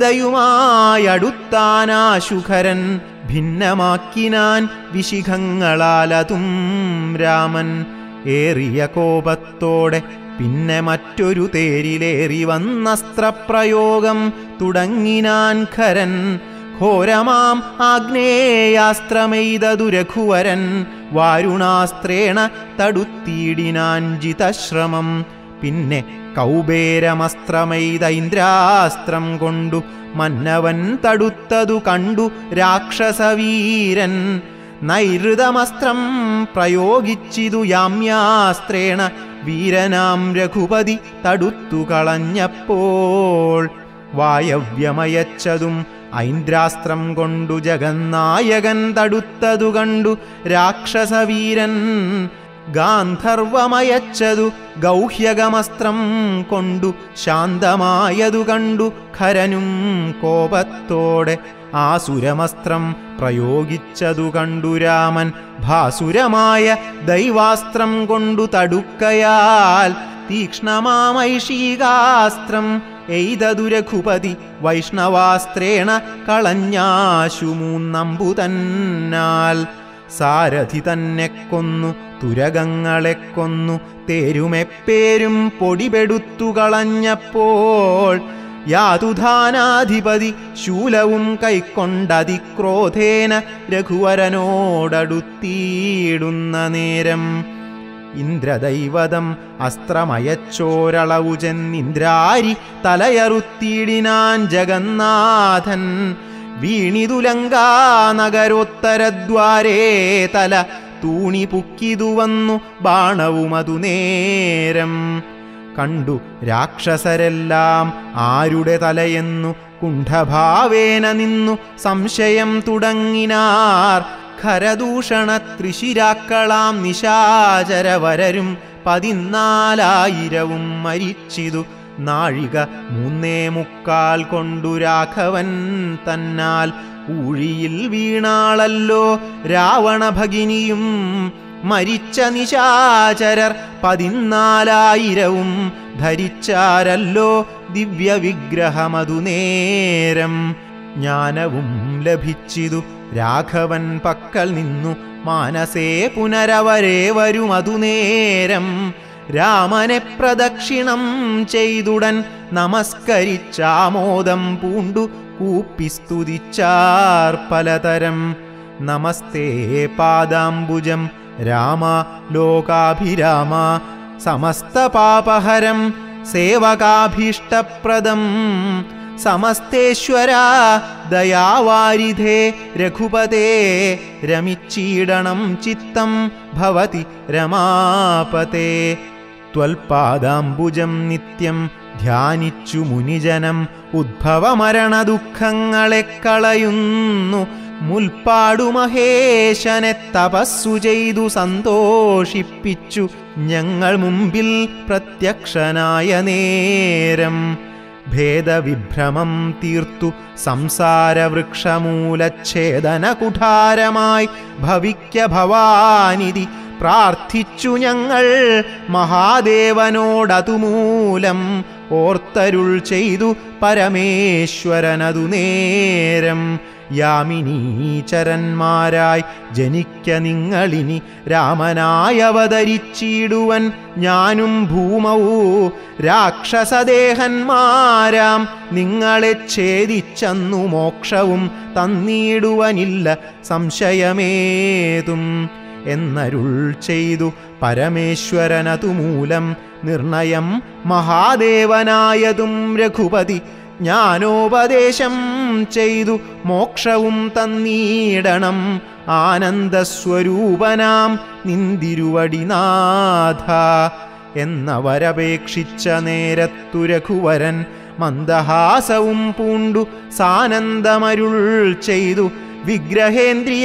ഗതയുമായടുത്താനാശുഖരൻ ഭിന്നമാക്കിനാൻ വിശിഖങ്ങളാലതും രാമൻ ഏറിയ കോപത്തോടെ പിന്നെ മറ്റൊരു തേരിലേറി വന്നസ്ത്രപ്രയോഗം തുടങ്ങിനാൻ ഖരൻ ഘോരമാം ആഗ്നേയാസ്ത്രമെയ്തതു രഘുവരൻ വാരുണാസ്ത്രേണ തടുത്തിയിടിനാൻ ജിതശ്രമം പിന്നെ കൗബേരമസ്ത്രമെയ്ത ഇന്ദ്രാസ്ത്രം കൊണ്ടു മന്നവൻ തടുത്തതു കണ്ടു രാക്ഷസവീരൻ നൈഋതമസ്ത്രം പ്രയോഗിച്ചിതു യാമ്യാസ്ത്രേണ വീരനാം രഘുപതി തടുത്തു കളഞ്ഞപ്പോൾ വായവ്യമയച്ചതും ഐന്ദ്രാസ്ത്രം കൊണ്ടു ജഗന്നായകൻ തടുത്തതു കണ്ടു രാക്ഷസവീരൻ ഗാന്ധർവമയച്ചതു ഗൗഹ്യകമസ്ത്രം കൊണ്ടു ശാന്തമായതു കണ്ടു ഖരനും കോപത്തോടെ ആസുരമസ്ത്രം പ്രയോഗിച്ചതു കണ്ടു രാമൻ ഭാസുരമായ ദൈവാസ്ത്രം കൊണ്ടു തടുക്കയാൽ തീക്ഷ്ണമാമൈഷീകാസ്ത്രം എയ്തതു രഘുപതി വൈഷ്ണവാസ്ത്രേണ കളഞ്ഞാശു മൂന്നമ്പുതന്നാൽ സാരഥി തന്നെ കൊന്നു തുരകങ്ങളെ കൊന്നു തേരുമെപ്പേരും പൊടിപെടുത്തു കളഞ്ഞപ്പോൾ യാതുധാനാധിപതി ശൂലവും കൈക്കൊണ്ടതിക്രോധേന രഘുവരനോടടുത്തിയിടുന്ന നേരം ഇന്ദ്രദൈവതം അസ്ത്രമയച്ചോരളവു ചെന്നിന്ദ്രാരി തലയറുത്തിയിടിനാൻ ജഗന്നാഥൻ വീണിതുലങ്കാ നഗരോത്തരദ്വാരേ തല തൂണി പുക്കിതു വന്നു ബാണവുമതു നേരം കണ്ടു രാക്ഷസരെല്ലാം ആരുടെ തലയെന്നു കുണ്ഠഭാവേന നിന്നു സംശയം തുടങ്ങിനാർ ഖരദൂഷണ ത്രിശിരാക്കളാം നിശാചരവരരും പതിനാലായിരവും മരിച്ചിതു നാഴിക മൂന്നേ മുക്കാൽ കൊണ്ടു രാഘവൻ തന്നാൽ ഊഴിയിൽ വീണാളല്ലോ രാവണ ഭഗിനിയും മരിച്ച നിശാചരർ പതിനാലായിരവും ധരിച്ചാരല്ലോ ദിവ്യവിഗ്രഹമതു നേരം ജ്ഞാനവും ലഭിച്ചിതു രാഘവൻ പക്കൽ നിന്നു മാനസേ പുനരവരേ വരുമതു നേരം രാമനെ പ്രദക്ഷിണം ചെയ്തുടൻ നമസ്കരിച്ചാമോദം പൂണ്ടു കൂപ്പിസ്തുതിച്ചാർ പലതരം നമസ്തേ പാദാംബുജം രാമ ലോകാഭിരാമ സമസ്തപാപഹരം സേവകാഭീഷ്ടപ്രദം സമസ്തേശ്വര ദയാവാരിധേ രഘുപതേ രമിച്ചീടണം ചിത്തം ഭവതി രമാപതേ ത്വൽപാദാംബുജം നിത്യം ധ്യാനിച്ചു മുനിജനം ഉദ്ഭവമരണ ദുഃഖങ്ങളെ കളയുന്നു മുൽപ്പാടു മഹേശനെ തപസ്സു ചെയ്തു സന്തോഷിപ്പിച്ചു ഞങ്ങൾ മുമ്പിൽ പ്രത്യക്ഷനായ നേരം ഭേദവിഭ്രമം തീർത്തു സംസാരവൃക്ഷമൂലച്ഛേദന കുഠാരമായി ഭവിക്ക ഭവാനിധി പ്രാർത്ഥിച്ചു ഞങ്ങൾ മഹാദേവനോടതുമൂലം ഓർത്തരുൾ ചെയ്തു പരമേശ്വരനതു നേരം യാമിനീചരന്മാരായി ജനിക്ക നിങ്ങളിനി രാമനായി അവതരിച്ചിടുവൻ ഞാനും ഭൂമൗ രാക്ഷസദേഹന്മാരാം നിങ്ങളെ ഛേദിച്ചന്നു മോക്ഷവും തന്നിടുവനില്ല സംശയമേതും എന്നരുൾ ചെയ്തു പരമേശ്വരനതു മൂലം നിർണയം മഹാദേവനായതും രഘുപതി ജ്ഞാനോപദേശം ചെയ്തു മോക്ഷവും തന്നീടണം ആനന്ദസ്വരൂപനാം നിന്തിരുവടിനാഥ എന്നവരപേക്ഷിച്ച നേരത്തു രഘുവരൻ മന്ദഹാസവും പൂണ്ടു സാനന്ദമരുൾ ചെയ്തു വിഗ്രഹേന്ദ്രിയ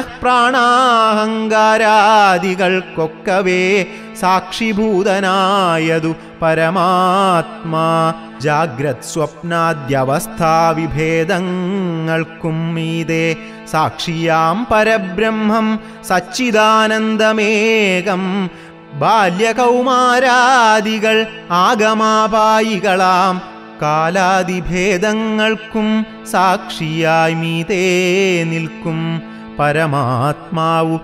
മനഃപ്രാണാഹങ്കാരാദികൾക്കൊക്കവേ സാക്ഷിഭൂതനായതു പരമാത്മാ ജാഗ്രത് സ്വപ്നാദ്യവസ്ഥാ വിഭേദങ്ങൾക്കും മീതെ സാക്ഷിയാം പരബ്രഹ്മം സച്ചിദാനന്ദമേകം ബാല്യകൗമാരാദികൾ ആഗമാപായികളാം കാലാതിഭേദങ്ങൾക്കും സാക്ഷിയായി മീതേ നിൽക്കും പരമാത്മാവു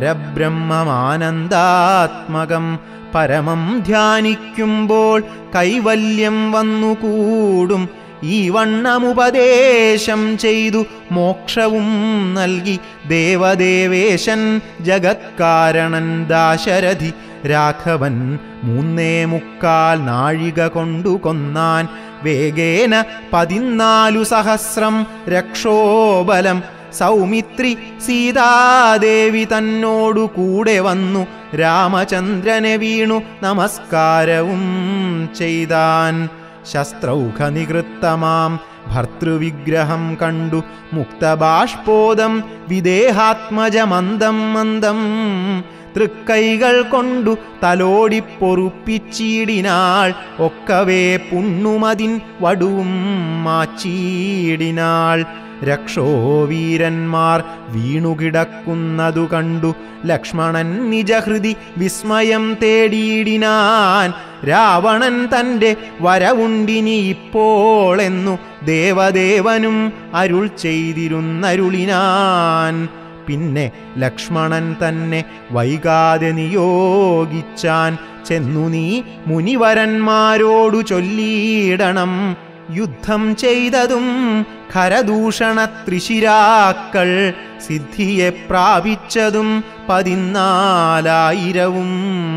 പരബ്രഹ്മമാനന്ദാത്മകം പരമം ധ്യാനിക്കുമ്പോൾ കൈവല്യം വന്നുകൂടും ഈ വണ്ണമുപദേശം ചെയ്തു മോക്ഷവും നൽകി ദേവദേവേശൻ ജഗത്കാരണൻ ദാശരഥി രാഘവൻ മൂന്നേ മുക്കാൽ നാഴിക കൊണ്ടു കൊന്നാൻ വേഗേന പതിനാലു സഹസ്രം രക്ഷോബലം സൗമിത്രി സീതാദേവി തന്നോടു കൂടെ വന്നു രാമചന്ദ്രനെ വീണു നമസ്കാരവും ചെയ്താൻ ശസ്ത്രൗഖനികൃത്തമാം ഭർത്തൃവിഗ്രഹം കണ്ടു മുക്തബാഷ്പോദം വിദേഹാത്മജമന്ദം മന്ദം തൃക്കൈകൾ കൊണ്ടു തലോടിപ്പൊറുപ്പിച്ചിടിനാൾ ഒക്കവേ പുണ്ണുമതിൻ വടുവും മാച്ചീടിനാൾ രക്ഷോവീരന്മാർ വീണുകിടക്കുന്നതു കണ്ടു ലക്ഷ്മണൻ നിജഹൃതി വിസ്മയം തേടിയിടിനാൻ രാവണൻ തൻ്റെ വരവുണ്ടിനി ഇപ്പോളെന്നു ദേവദേവനും അരുൾ ചെയ്തിരുന്നരുളിനാൻ പിന്നെ ലക്ഷ്മണൻ തന്നെ വൈകാതെ നിയോഗിച്ചാൻ ചെന്നു നീ മുനിവരന്മാരോടു ചൊല്ലിയിടണം യുദ്ധം ചെയ്തതും ഖരദൂഷണ ത്രിശിരാക്കൾ സിദ്ധിയെ പ്രാപിച്ചതും പതിനാലായിരവും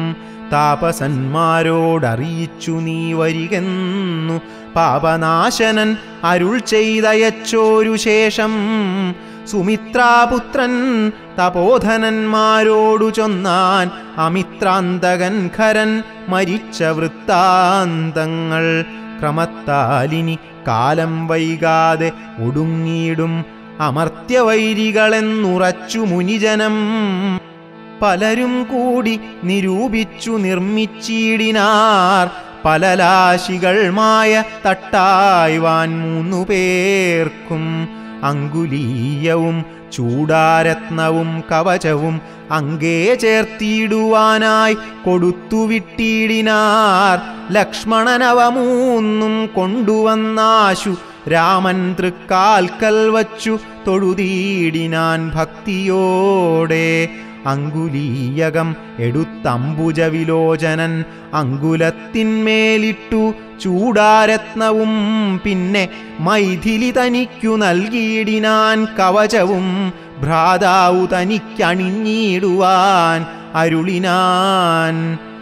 താപസന്മാരോടറിയിച്ചു നീ വരികെന്നു പാപനാശനൻ അരുൾ ചെയ്തയച്ചോരു ശേഷം സുമിത്രാപുത്രൻ തപോധനന്മാരോടു ചൊന്നാൻ അമിത്രാന്തകൻ ഖരൻ മരിച്ച വൃത്താന്തങ്ങൾ ക്രമത്താലിനി കാലം വൈകാതെ ഒടുങ്ങിയിടും അമർത്യവൈരികളെന്നുറച്ചു മുനിജനം പലരും കൂടി നിരൂപിച്ചു നിർമ്മിച്ചിടിനാർ പലലാശികൾ മായ തട്ടായ്വാൻ മൂന്നു പേർക്കും അങ്കുലീയവും ചൂടാരത്നവും കവചവും അങ്കേ ചേർത്തിടുവാനായി കൊടുത്തുവിട്ടിടിനാർ ലക്ഷ്മണനവ മൂന്നും കൊണ്ടുവന്നാശു രാമൻ തൃക്കാൽക്കൽ വച്ചു തൊഴുതീടിനാൻ ഭക്തിയോടെ അങ്കുലീയകം എടുത്തംബുജവിലോചനൻ അങ്കുലത്തിന്മേലിട്ടു ചൂടാരത്നവും പിന്നെ മൈഥിലി തനിക്കു നൽകിയിടിനാൻ കവചവും ഭ്രാതാവു തനിക്കണിഞ്ഞിടുവാൻ അരുളിനാൻ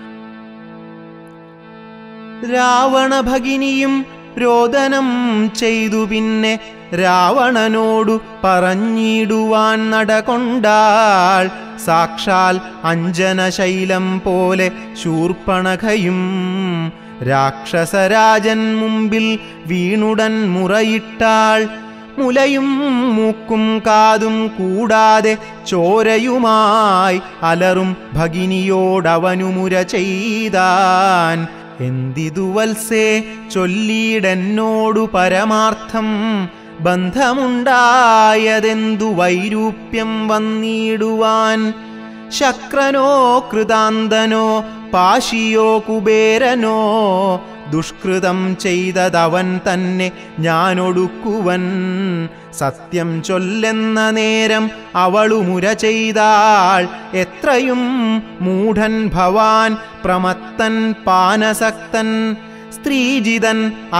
രാവണഭഗിനിയും രോദനം ചെയ്തു പിന്നെ രാവണനോടു പറഞ്ഞിടുവാൻ നടകൊണ്ടാൾ സാക്ഷാൽ അഞ്ജനശൈലം പോലെ ശൂർപ്പണഖയും രാക്ഷസരാജൻ മുമ്പിൽ വീണുടൻ മുറയിട്ടാൾ മുലയും മൂക്കും കാതും കൂടാതെ ചോരയുമായി അലറും ഭഗിനിയോടവനു മുര ചെയ്താൻ എന്തിതു വത്സേ ചൊല്ലിയിടെന്നോടു പരമാർത്ഥം ബന്ധമുണ്ടായതെന്തു വൈരൂപ്യം വന്നിടുവാൻ ശക്രനോ കൃതാന്തനോ പാശിയോ കുബേരനോ ദുഷ്കൃതം ചെയ്തതവൻ തന്നെ ഞാനൊടുക്കുവൻ സത്യം ചൊല്ലെന്ന നേരം അവളു മുര ചെയ്താൾ എത്രയും മൂഢൻ ഭവാൻ പ്രമത്തൻ പാനസക്തൻ സ്ത്രീജിതൻ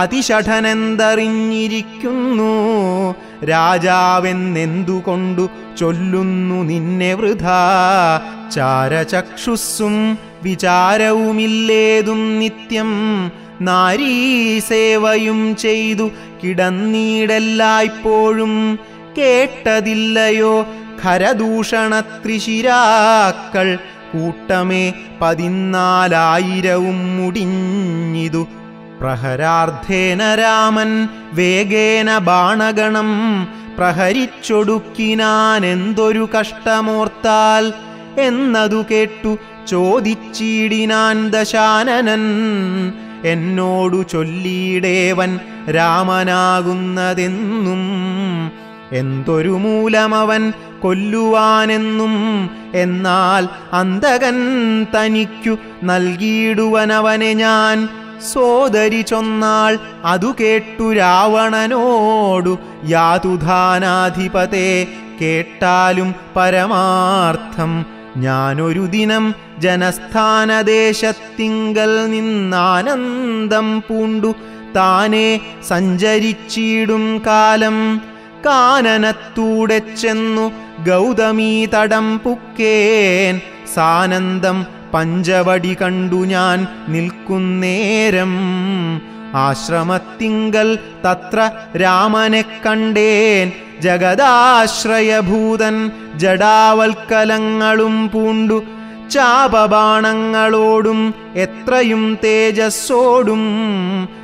അതിഷഠനെന്തറിഞ്ഞിരിക്കുന്നു രാജാവെന്നെന്തുകൊണ്ടു ചൊല്ലുന്നു നിന്നെ വൃഥാ ചാരചക്ഷുസ്സും വിചാരവുമില്ലേതും നിത്യം നാരീസേവയും ചെയ്തു കിടന്നീടെല്ലായ്പ്പോഴും കേട്ടതില്ലയോ ഖരദൂഷണ ത്രിശിരാക്കൾ കൂട്ടമേ പതിനാലായിരവും മുടിഞ്ഞിതു പ്രഹരാർദ്ധേന രാമൻ വേഗേന ബാണഗണം പ്രഹരിച്ചൊടുക്കിനാൻ എന്തൊരു കഷ്ടമോർത്താൽ എന്നതു കേട്ടു ചോദിച്ചിടിനാൻ ദശാനനൻ എന്നോടു ചൊല്ലിയിടേവൻ രാമനാകുന്നതെന്നും എന്തൊരു മൂലമവൻ കൊല്ലുവാനെന്നും എന്നാൽ അന്തകൻ തനിക്കു നൽകിയിടുവനവനെ ഞാൻ സോദരി ചൊന്നാൾ അതു കേട്ടു രാവണനോടു യാതുധാനാധിപതേ കേട്ടാലും പരമാർത്ഥം ഞാനൊരു ദിനം ജനസ്ഥാനദേശത്തിങ്കൽ നിന്നാനന്ദം പൂണ്ടു താനെ സഞ്ചരിച്ചിടും കാലം കാനനത്തൂടെ ചെന്നു ഗൗതമീ തടം പുക്കേൻ സാനന്ദം പഞ്ചവടി കണ്ടു ഞാൻ നിൽക്കുന്നേരം ആശ്രമത്തിങ്കൽ തത്ര രാമനെ കണ്ടേൻ ജഗദാശ്രയഭൂതൻ ജഡാവൽക്കലങ്ങളും പൂണ്ടു ചാപബാണങ്ങളോടും എത്രയും തേജസ്സോടും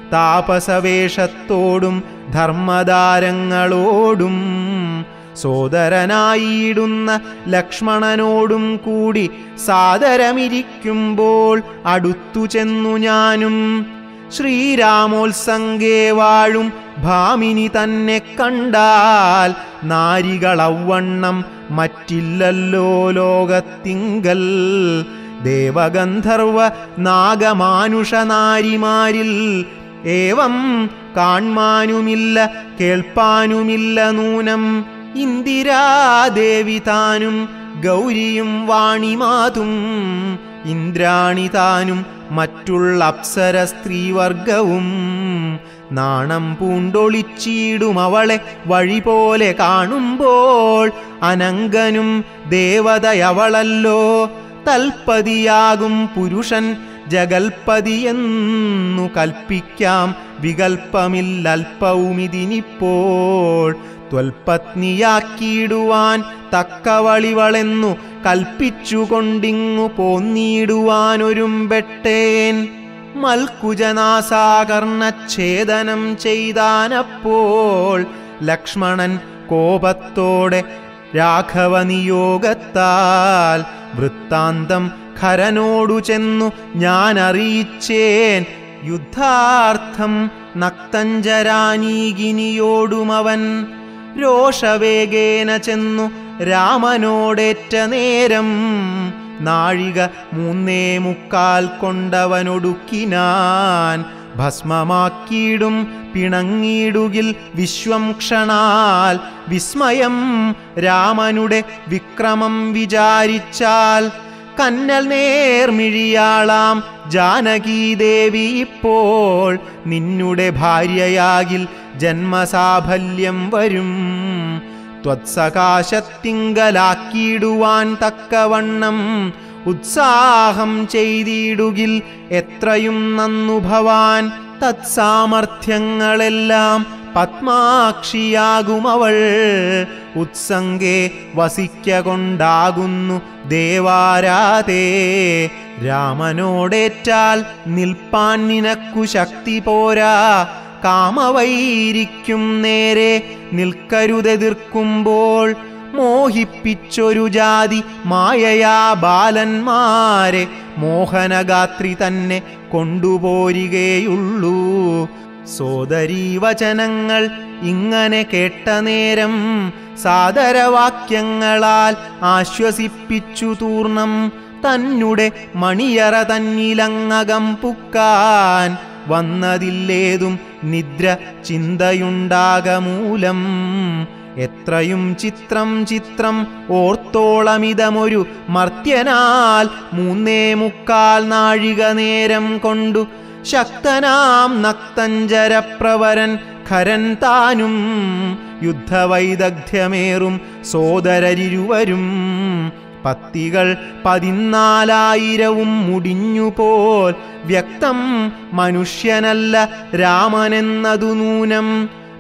താപസവേഷത്തോടും ധർമ്മദാരങ്ങളോടും സോദരനായിടുന്ന ലക്ഷ്മണനോടും കൂടി സാദരമിരിക്കുമ്പോൾ അടുത്തു ചെന്നു ഞാനും ശ്രീരാമോത്സംഗേ വാഴും ഭാമിനി തന്നെ കണ്ടാൽ നാരികളവണ്ണം മറ്റില്ലല്ലോ ലോകത്തിങ്കൽ ദേവഗന്ധർവ നാഗമാനുഷ നാരിമാരിൽ ഏവം കാൺമാനുമില്ല കേൾപ്പാനുമില്ല നൂനം ഇന്ദിരാദേവി താനും ഗൗരിയും വാണിമാതും ഇന്ദ്രാണി താനും മറ്റുള്ള അപ്സര സ്ത്രീവർഗവും നാണം പൂണ്ടൊളിച്ചിടും അവളെ വഴി പോലെ കാണുമ്പോൾ അനങ്കനും ദേവതയവളല്ലോ തൽപതിയാകും പുരുഷൻ ജഗൽപതിയെന്നു കൽപ്പിക്കാം വികൽപ്പമില്ലൽപ്പവുമിതിനിപ്പോൾ ത്വൽപത്നിയാക്കിയിടുവാൻ തക്കവളിവളെന്നു കൽപ്പിച്ചുകൊണ്ടിങ്ങു പോന്നിടുവാനൊരുമ്പെട്ടേൻ മൽക്കുജനാസാകർണച്ഛേദനം ചെയ്താനപ്പോൾ ലക്ഷ്മണൻ കോപത്തോടെ രാഘവനിയോഗത്താൽ വൃത്താന്തം ഖരനോടു ചെന്നു ഞാൻ അറിയിച്ചേൻ യുദ്ധാർത്ഥം നക്തഞ്ചരാനീകിനിയോടുമവൻ രോഷവേഗേന ചെന്നു രാമനോടേറ്റ നേരം നാഴിക മൂന്നേ മുക്കാൽ കൊണ്ടവനൊടുക്കിനാൻ ഭസ്മമാക്കിയിടും പിണങ്ങിയിടുകിൽ വിശ്വം ക്ഷണാൽ വിസ്മയം രാമനുടെ വിക്രമം വിചാരിച്ചാൽ കന്നൽ നേർമിഴിയാളാം ജാനകീദേവി ഇപ്പോൾ നിന്നുടെ ഭാര്യയാകിൽ ജന്മസാഫല്യം വരും ത്വത്സകാശത്തിങ്കലാക്കിയിടുവാൻ തക്കവണ്ണം ഉത്സാഹം ചെയ്തിടുകിൽ എത്രയും നന്നു ഭവാൻ തത്സാമർഥ്യങ്ങളെല്ലാം പത്മാക്ഷിയാകുമവൾ ഉത്സംഗേ വസിക്ക കൊണ്ടാകുന്നു ദേവാരാതേ രാമനോടേറ്റാൽ നിൽപ്പാൻ നിനക്കു ശക്തി പോരാ കാമവൈരിക്കും നേരെ നിൽക്കരുതെതിർക്കുമ്പോൾ മോഹിപ്പിച്ചൊരു ജാതി മായയാ ബാലന്മാരെ മോഹനഗാത്രി തന്നെ കൊണ്ടുപോരികയുള്ളൂ സോദരീ വചനങ്ങൾ ഇങ്ങനെ കേട്ട നേരം സാദരവാക്യങ്ങളാൽ ആശ്വസിപ്പിച്ചു തൂർണം തന്നെ മണിയറ തന്നിലങ്ങകം പുക്കാൻ വന്നതില്ലേതും നിദ്ര ചിന്തയുണ്ടാകമൂലം എത്രയും ചിത്രം ചിത്രം ഓർത്തോളമിതമൊരു മർത്യനാൽ മൂന്നേ മുക്കാൽ നാഴിക നേരം കൊണ്ടു ശക്തനാം നക്തഞ്ചരപ്രവരൻ ഖരൻ താനും യുദ്ധവൈദഗ്ധ്യമേറും സോദരരിരുവരും പത്തികൾ പതിനാലായിരവും മുടിഞ്ഞുപോൽ വ്യക്തം മനുഷ്യനല്ല രാമനെന്നതു നൂനം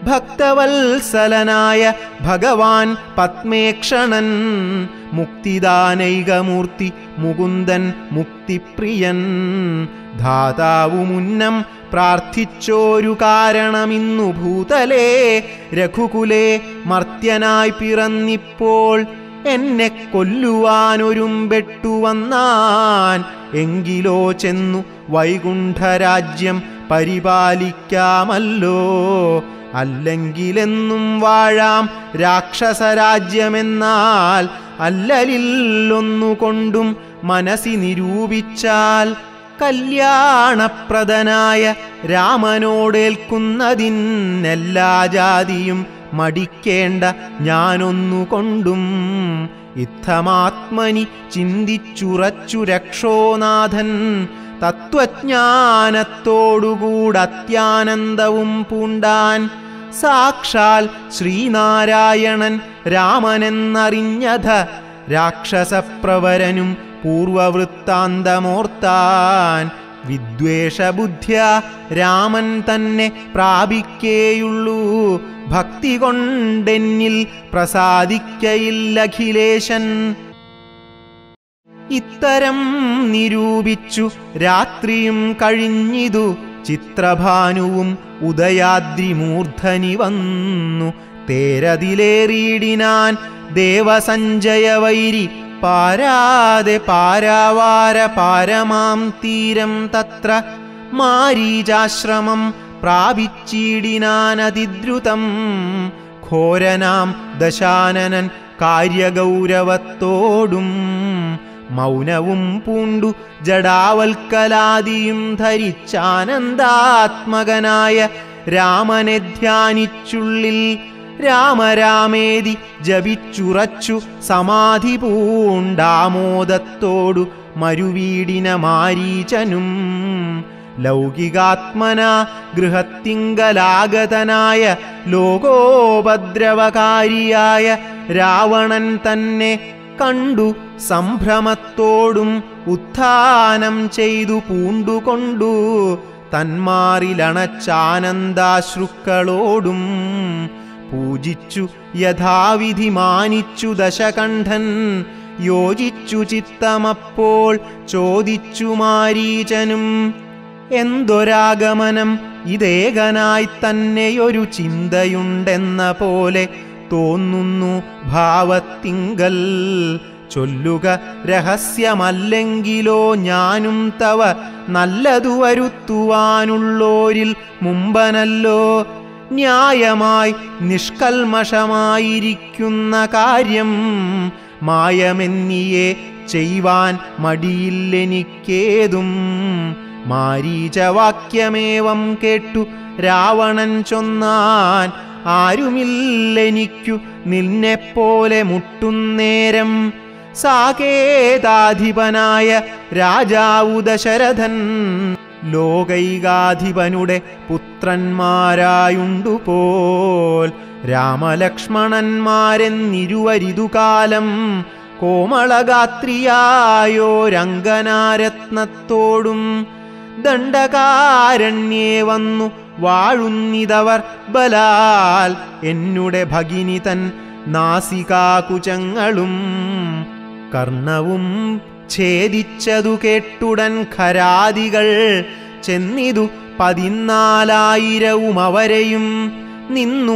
ഭക്തവത്സലനായ ഭഗവാൻ പത്മേക്ഷണൻ മുക്തിദാനൈകമൂർത്തി മുകുന്ദൻ മുക്തിപ്രിയൻ ധാതാവു മുന്നം പ്രാർത്ഥിച്ചോരു കാരണമിന്നു ഭൂതലേ രഘുകുലേ മർത്യനായി പിറന്നിപ്പോൾ എന്നെ കൊല്ലുവാനൊരുമ്പെട്ടു വന്നാൻ എങ്കിലോ ചെന്നു വൈകുണ്ഠരാജ്യം പരിപാലിക്കാമല്ലോ അല്ലെങ്കിലെന്നും വാഴാം രാക്ഷസരാജ്യമെന്നാൽ അല്ലലില്ലൊന്നുകൊണ്ടും മനസ്സി നിരൂപിച്ചാൽ കല്യാണപ്രദനായ രാമനോടേൽക്കുന്നതിനെല്ലാ ജാതിയും മടിക്കേണ്ട ഞാനൊന്നുകൊണ്ടും ഇത്തമാത്മനി ചിന്തിച്ചുറച്ചു രക്ഷോനാഥൻ തത്വജ്ഞാനത്തോടുകൂടത്യാനന്ദവും പൂണ്ടാൻ സാക്ഷാൽ ശ്രീനാരായണൻ രാമനെന്നറിഞ്ഞത രാക്ഷസപ്രവരനും പൂർവവൃത്താന്തമോർത്താൻ വിദ്വേഷബുദ്ധ്യ രാമൻ തന്നെ പ്രാപിക്കേയുള്ളൂ ഭക്തി കൊണ്ടെന്നിൽ പ്രസാദിക്കയില്ലഖിലേശൻ ഇത്തരം നിരൂപിച്ചു രാത്രിയും കഴിഞ്ഞിതു ചിത്രഭാനുവും ഉദയാദ്രിമൂർധനി വന്നു തേരതിലേറിയിടിനാൻ ദേവസഞ്ജയവൈരി പാരാതെ പാരാവാര പാരമാം തീരം തത്ര മാരീചാശ്രമം പ്രാപിച്ചിടിനാനതിദ്രുതം ഘോരനാം ദശാനനൻ കാര്യഗൗരവത്തോടും മൗനവും പൂണ്ടു ജഡാവൽക്കലാദിയും ധരിച്ചാനന്ദാത്മകനായ രാമനെ ധ്യാനിച്ചുള്ളിൽ രാമരാമേതി ജപിച്ചുറച്ചു സമാധി പൂണ്ടാമോദത്തോടു മരുവീടിന മാരീചനും ലൗകികാത്മന ഗൃഹത്തിങ്കലാഗതനായ ലോകോപദ്രവകാരിയായ രാവണൻ തന്നെ കണ്ടു സംഭ്രമത്തോടും ഉത്ഥാനം ചെയ്തു പൂണ്ടുകൊണ്ടു തന്മാറിലണച്ചാനന്ദാശ്രുക്കളോടും പൂജിച്ചു യഥാവിധി മാനിച്ചു ദശകണ്ഠൻ യോജിച്ചു ചിത്തമപ്പോൾ ചോദിച്ചു മാരീചനും എന്തൊരാഗമനം ഇതേകനായി തന്നെയൊരു ചിന്തയുണ്ടെന്ന പോലെ തോന്നുന്നു ഭാവത്തിങ്കൽ ചൊല്ലുക രഹസ്യമല്ലെങ്കിലോ ഞാനും തവ നല്ലതു വരുത്തുവാനുള്ളോരിൽ മുമ്പനല്ലോ ന്യായമായി നിഷ്കൽമഷമായിരിക്കുന്ന കാര്യം മായമെന്നിയെ ചെയ്യുവാൻ മടിയില്ലെനിക്കേതും മാരീചവാക്യമേവം കേട്ടു രാവണൻ ചൊന്നാൻ ആരുമില്ലെനിക്കു നിന്നെപ്പോലെ മുട്ടുന്നേരം സാകേതാധിപനായ രാജാവു ദശരഥൻ ലോകൈകാധിപനുടെ പുത്രന്മാരായുണ്ടു പോൽ രാമലക്ഷ്മണന്മാരെന്നിരുവരിതുകാലം കോമളഗാത്രിയായോരംഗനാരത്നത്തോടും ദണ്ഡകാരണ്യേ വന്നു വാഴുന്നിതവർ ബലാൽ എന്നുടെ ഭഗിനി തൻ നാസികാകുചങ്ങളും കർണവും ഛേദിച്ചതു കേട്ടുടൻ ഖരാദികൾ ചെന്നിതു പതിനാലായിരവും അവരെയും നിന്നു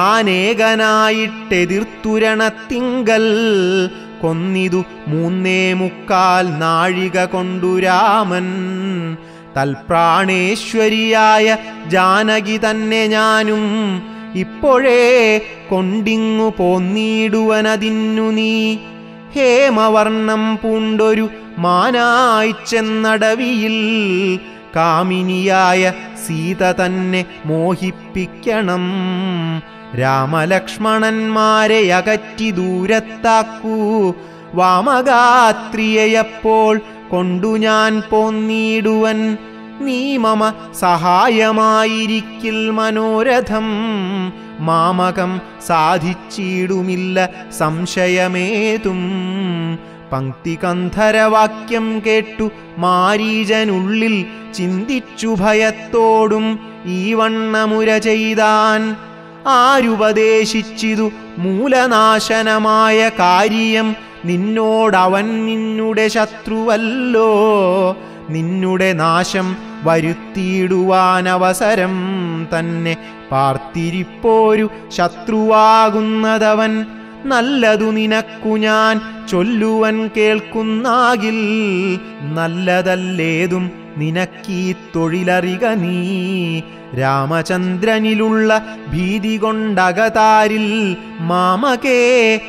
താനേകനായിട്ടെതിർത്തുരണത്തിങ്കൽ കൊന്നിതു മൂന്നേ മുക്കാൽ നാഴിക കൊണ്ടു രാമൻ തൽപ്രാണേശ്വരിയായ ജാനകി തന്നെ ഞാനും ഇപ്പോഴേ കൊണ്ടിങ്ങു പോന്നിടുവനതിന്നു നീ ഹേമവർണം പൂണ്ടൊരു മാനായി ചെന്നടവിയിൽ കാമിനിയായ സീത തന്നെ മോഹിപ്പിക്കണം രാമലക്ഷ്മണന്മാരെ അകറ്റി ദൂരത്താക്കൂ വാമഗാത്രിയപ്പോൾ കൊണ്ടു ഞാൻ പോന്നിടുവൻ നീ മമ സഹായമായിരിക്കിൽ മനോരഥം മാമകം സാധിച്ചിടുമില്ല സംശയമേതും പങ്ക്തികന്ധരവാക്യം കേട്ടു മാരീജനുള്ളിൽ ചിന്തിച്ചു ഭയത്തോടും ഈ വണ്ണമുര ചെയ്താൻ ആരുപദേശിച്ചിതു മൂലനാശനമായ കാര്യം നിന്നോടവൻ നിന്നുടെ ശത്രുവല്ലോ നിന്നുടെ നാശം വരുത്തിയിടുവാനവസരം തന്നെ പാർത്തിരിപ്പോരു ശത്രുവാകുന്നതവൻ നല്ലതു നിനക്കു ഞാൻ ചൊല്ലുവൻ കേൾക്കുന്നാകിൽ നല്ലതല്ലേതും നിനക്കീ തൊഴിലറിക നീ രാമചന്ദ്രനിലുള്ള ഭീതി കൊണ്ടകതാരിൽ മാമകേ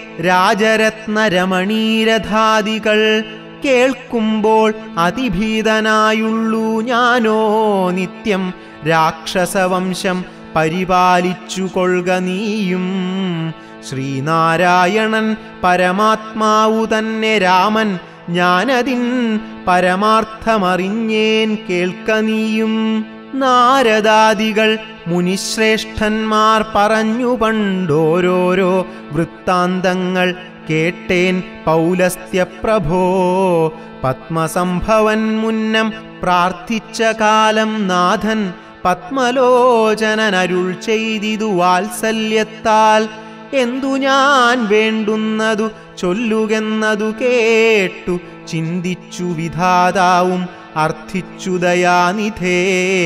രാജരത്നരമണീരഥാദികൾ കേൾക്കുമ്പോൾ അതിഭീതനായുള്ളൂ ഞാനോ നിത്യം രാക്ഷസവംശം പരിപാലിച്ചു കൊള്ളുക നീയും ശ്രീനാരായണൻ പരമാത്മാവു തന്നെ രാമൻ ഞാനതിൻ പരമാർത്ഥമറിഞ്ഞേൻ കേൾക്ക നീയും നാരദാദികൾ മുനിശ്രേഷ്ഠന്മാർ പറഞ്ഞു പണ്ടോരോരോ വൃത്താന്തങ്ങൾ കേട്ടേൻ പൗലസ്ത്യപ്രഭോ പത്മസംഭവൻ മുന്നം പ്രാർത്ഥിച്ച കാലം നാഥൻ പത്മലോചനനരുൾ ചെയ്തിതു വാത്സല്യത്താൽ എന്തു ഞാൻ വേണ്ടുന്നതു ചൊല്ലുകെന്നതു കേട്ടു ചിന്തിച്ചു വിധാതാവും അർത്ഥിച്ചു ദയാനിധേ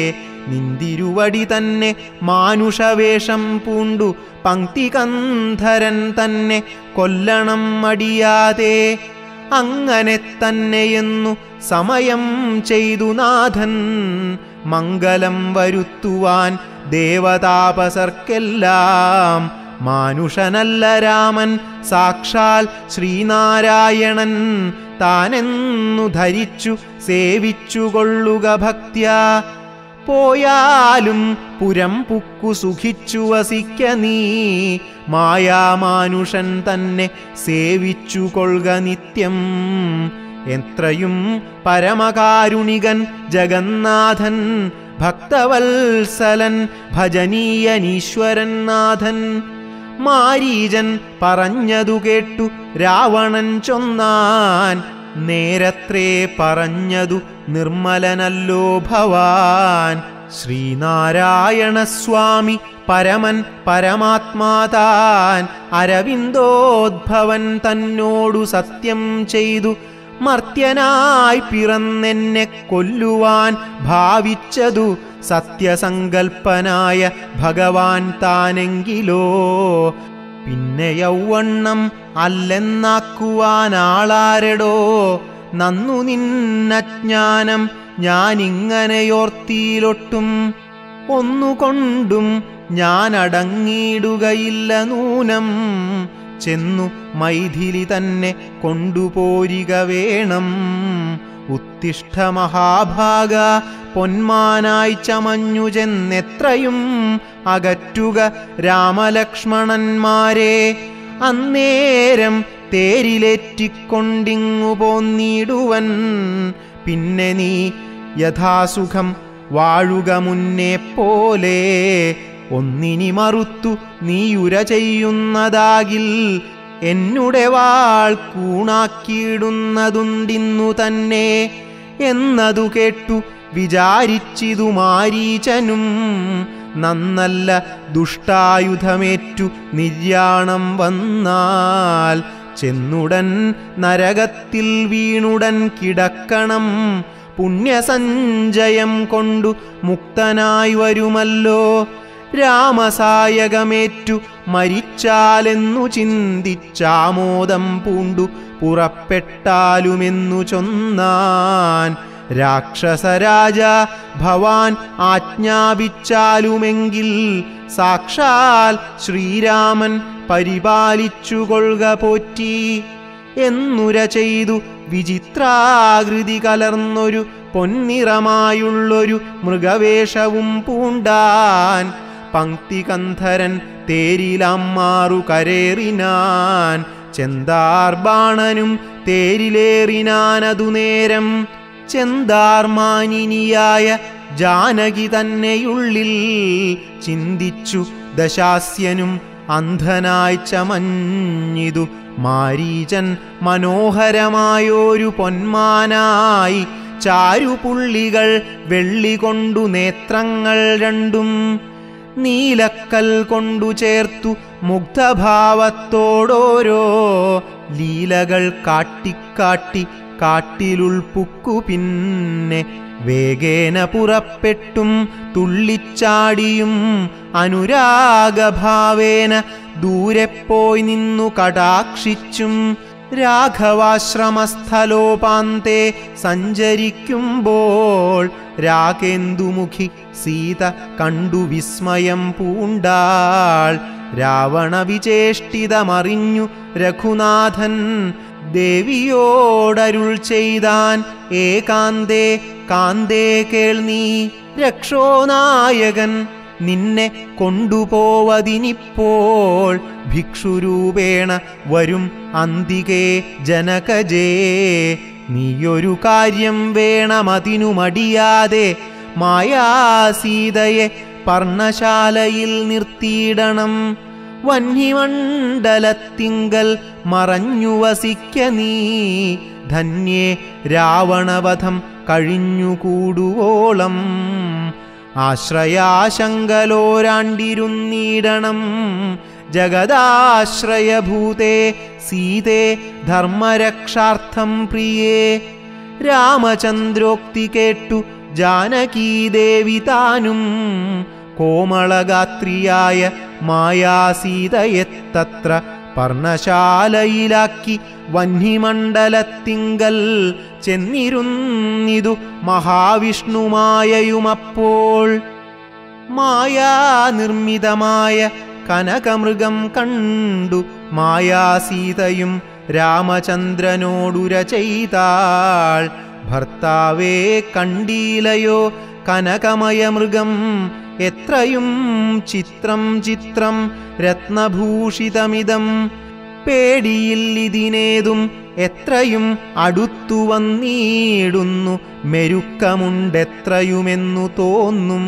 നിന്തിരുവടി തന്നെ മാനുഷവേഷം പൂണ്ടു പങ്ക്തികന്ധരൻ തന്നെ കൊല്ലണം മടിയാതെ അങ്ങനെ തന്നെയെന്നു സമയം ചെയ്തു നാഥൻ മംഗലം വരുത്തുവാൻ ദേവതാപസർക്കെല്ലാം മാനുഷനല്ല രാമൻ സാക്ഷാൽ ശ്രീനാരായണൻ താനെന്നു ധരിച്ചു സേവിച്ചുകൊള്ളുക ഭക്ത്യ പോയാലും പുരം പുക്കു സുഖിച്ചു വസിക്ക നീ മായാമാനുഷൻ തന്നെ സേവിച്ചു കൊള്ളുക നിത്യം എത്രയും പരമകാരുണികൻ ജഗന്നാഥൻ ഭക്തവത്സലൻ ഭജനീയനീശ്വരൻ നാഥൻ മാരീജൻ പറഞ്ഞതു കേട്ടു രാവണൻ ചൊന്നാൻ നേരത്രേ പറഞ്ഞതു നിർമ്മലനല്ലോ ഭവാൻ ശ്രീനാരായണസ്വാമി പരമൻ പരമാത്മാതാൻ അരവിന്ദോദ്ഭവൻ തന്നോടു സത്യം ചെയ്തു മർത്യനായി പിറന്നെന്നെ കൊല്ലുവാൻ ഭാവിച്ചതു സത്യസങ്കൽപ്പനായ ഭഗവാൻ താനെങ്കിലോ പിന്നെ യൗവണ്ണം അല്ലെന്നാക്കുവാനാളാരടോ നന്നു നിന്നജ്ഞാനം ഞാനിങ്ങനെയോർത്തിയിലൊട്ടും ഒന്നുകൊണ്ടും ഞാൻ അടങ്ങിയിടുകയില്ല നൂനം ചെന്നു മൈഥിലി തന്നെ കൊണ്ടുപോരിക വേണം ഉത്തിഷ്ഠ മഹാഭാഗ പൊന്മാനായി ചമഞ്ഞു ചെന്നെത്രയും അകറ്റുക രാമലക്ഷ്മണന്മാരെ അന്നേരം തേരിലേറ്റിക്കൊണ്ടിങ്ങു പോന്നിടുവൻ പിന്നെ നീ യഥാസുഖം വാഴുക മുന്നേ പോലെ ഒന്നിനി മറുത്തു നീയുര ചെയ്യുന്നതാകിൽ എന്നുടെ വാൾ കൂണാക്കിയിടുന്നതുണ്ടിന്നു തന്നെ എന്നതു കേട്ടു വിചാരിച്ചിതു മാരീചനും നന്നല്ല ദുഷ്ടായുധമേറ്റു നിര്യാണം വന്നാൽ ചെന്നുടൻ നരകത്തിൽ വീണുടൻ കിടക്കണം പുണ്യസഞ്ചയം കൊണ്ടു മുക്തനായി വരുമല്ലോ രാമസായകമേറ്റു മരിച്ചാലെന്നു ചിന്തിച്ചാമോദം പൂണ്ടു പുറപ്പെട്ടാലുമെന്നു ചൊന്നാൻ രാക്ഷസരാജ ഭവാൻ ആജ്ഞാപിച്ചാലുമെങ്കിൽ സാക്ഷാൽ ശ്രീരാമൻ പരിപാലിച്ചുകൊള്ളുക പോറ്റി എന്നുര ചെയ്തു വിചിത്രാകൃതി കലർന്നൊരു പൊന്നിറമായുള്ളൊരു മൃഗവേഷവും പൂണ്ടാൻ പങ്ക്തികന്ധരൻ തേരിലമ്മാറു കരേറിനാൻ ചെന്താർബാണനും തേരിലേറിനാനതു നേരം ചെന്താർമാനിനിയായ ജാനകി തന്നെയുള്ളിൽ ചിന്തിച്ചു ദശാസ്യനും അന്ധനായി ചമഞ്ഞിതു മാരീചൻ മനോഹരമായോരു പൊന്മാനായി ചാരുപുള്ളികൾ വെള്ളികൊണ്ടു നേത്രങ്ങൾ രണ്ടും നീലക്കൽ കൊണ്ടു ചേർത്തു മുഗ്ധഭാവത്തോടോരോ ലീലകൾ കാട്ടിക്കാട്ടി കാട്ടിലുൾപ്പുക്കു പിന്നെ വേഗേന പുറപ്പെട്ടും തുള്ളിച്ചാടിയും അനുരാഗഭാവേന ദൂരെ പോയി നിന്നു കടാക്ഷിച്ചും രാഘവാശ്രമസ്ഥലോപാന്തെ സഞ്ചരിക്കുമ്പോൾ രാഗേന്ദുമുഖി സീത കണ്ടു വിസ്മയം പൂണ്ടാൾ രാവണ വിചേഷ്ടിതമറിഞ്ഞു രഘുനാഥൻ ദേവിയോടരുൾ ചെയ്താൻ ഏകാന്തേ കാന്തേ കേൾനീ രക്ഷോനായകൻ നിന്നെ കൊണ്ടുപോവതിനിപ്പോൾ ഭിക്ഷുരൂപേണ വരും അന്തികേ ജനകജേ നീയൊരു കാര്യം വേണമതിനു മടിയാതെ മായാസീതയെ പർണശാലയിൽ നിർത്തിയിടണം വന്യമണ്ഡലത്തിങ്കൽ മറഞ്ഞു വസിക്ക നീ ധന്യേ രാവണവധം കഴിഞ്ഞുകൂടുവോളം ആശ്രയാശങ്കലോരാണ്ടിരുന്നീടണം ജഗദാശ്രയഭൂതേ സീതേ ധർമ്മരക്ഷാർത്ഥം പ്രിയേ രാമചന്ദ്രോക്തി കേട്ടു ജാനകീദേവി താനും കോമളഗാത്രിയായ മായാസീതയെത്തത്ര പർണശാലയിലാക്കി വഹ്നിമണ്ഡലത്തിങ്കൽ ചെന്നിരുന്നിതു മഹാവിഷ്ണുമായയുമപ്പോൾ മായാനിർമ്മിതമായ കനകമൃഗം കണ്ടു മായാസീതയും രാമചന്ദ്രനോടുര ചെയ്താൾ ഭർത്താവേ കണ്ടീലയോ കനകമയമൃഗം എത്രയും ചിത്രം ചിത്രം രത്നഭൂഷിതമിതം പേടിയില്ലിതിനേതും എത്രയും അടുത്തു വന്നിടുന്നു മെരുക്കമുണ്ടെത്രയുമെന്നു തോന്നും